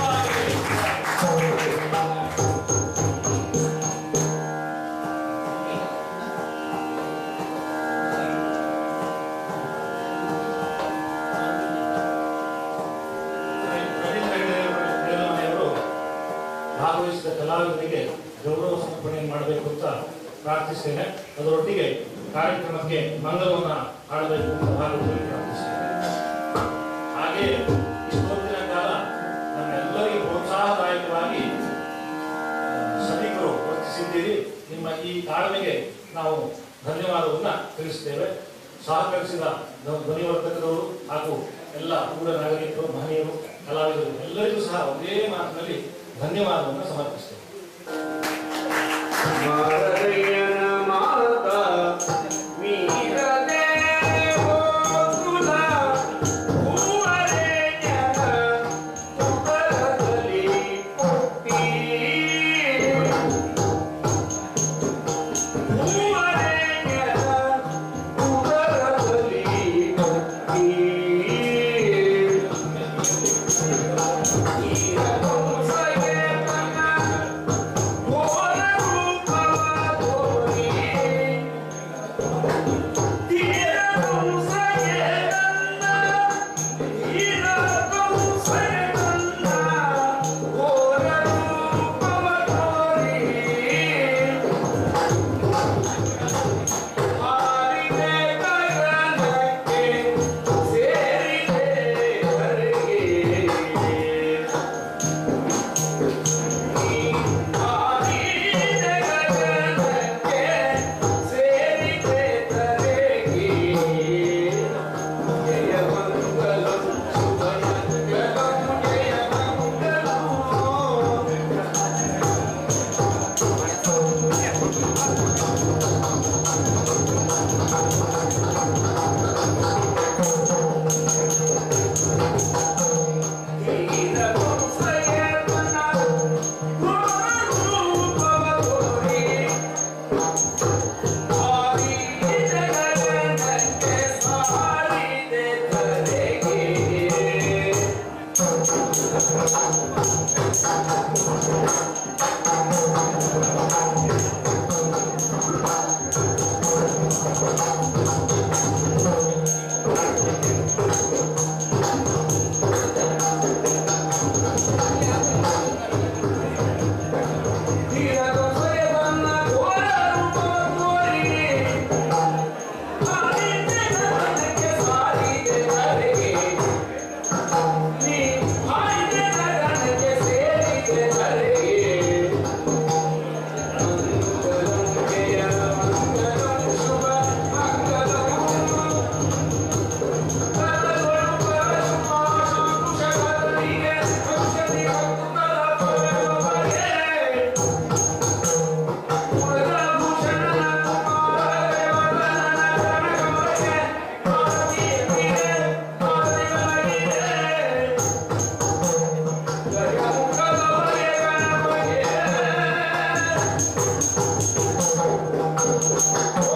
ನಿಜವಾಗಿ ಅವರು ಭಾಗವಹಿಸಿದ ಕಲಾವಿದರಿಗೆ ಗೌರವ ಸಮರ್ಪಣೆ ಮಾಡಬೇಕು ಅಂತ ಪ್ರಾರ್ಥಿಸ್ತೇನೆ ಅದರೊಟ್ಟಿಗೆ ಕಾರ್ಯಕ್ರಮಕ್ಕೆ ಮಂಗಲವನ್ನ ಹಾಡಬೇಕು ಅಂತ ಭಾಗವತರಿಗೆ ಪ್ರಾರ್ಥಿಸ್ತೇನೆ ಹಾಗೆ ಇಷ್ಟೊತ್ತಿನ ಕಾಲ ನಮ್ಮೆಲ್ಲರಿಗೂ ಪ್ರೋತ್ಸಾಹದಾಯಕವಾಗಿ ಆ, ಸಭಿಕರು ವರ್ತಿಸಿದ್ದೀರಿ ನಿಮ್ಮ ಈ ತಾಳ್ಮೆಗೆ ನಾವು ಧನ್ಯವಾದವನ್ನ ತಿಳಿಸ್ತೇವೆ ಸಹಕರಿಸಿದ ಧ್ವ- ಧ್ವನಿವರ್ಧಕರವರು ಹಾಗೂ ಎಲ್ಲ ಊರ ನಾಗರಿಕರು ಮಹನೀಯರು ಕಲಾವಿದರು ಎಲ್ಲರಿಗೂ ಸಹ ಒಂದೇ ಮಾತಿನಲ್ಲಿ ಧನ್ಯವಾದವನ್ನು ಸಮರ್ಪಿಸ್ತೇವೆ ಮಾರಯ್ಯನ ಮಾತ ವೀರನೇ ಹೋಗುಲ ಹೂವರೆಯನ ಉದರದಲ್ಲಿ ಹುಟ್ಟಿ ಹೂವರೆಯನ ಉದರದಲ್ಲಿ ಹುಟ್ಟಿ ಈರಗೊಂಸಗೆ ಮನ ಘೋರ ರೂಪವ ತೋರಿ ತೀರಗೊಂಸಗೆ ನನ್ನ ಈರಗೊಂಸಗೆ ನನ್ನ ಘೋರ ರೂಪವ ತೋರಿ ಹಾರಿದೆ ಗಗನಕ್ಕೆ ಸೇರಿದೆ ಧರೆಗೆ ಓ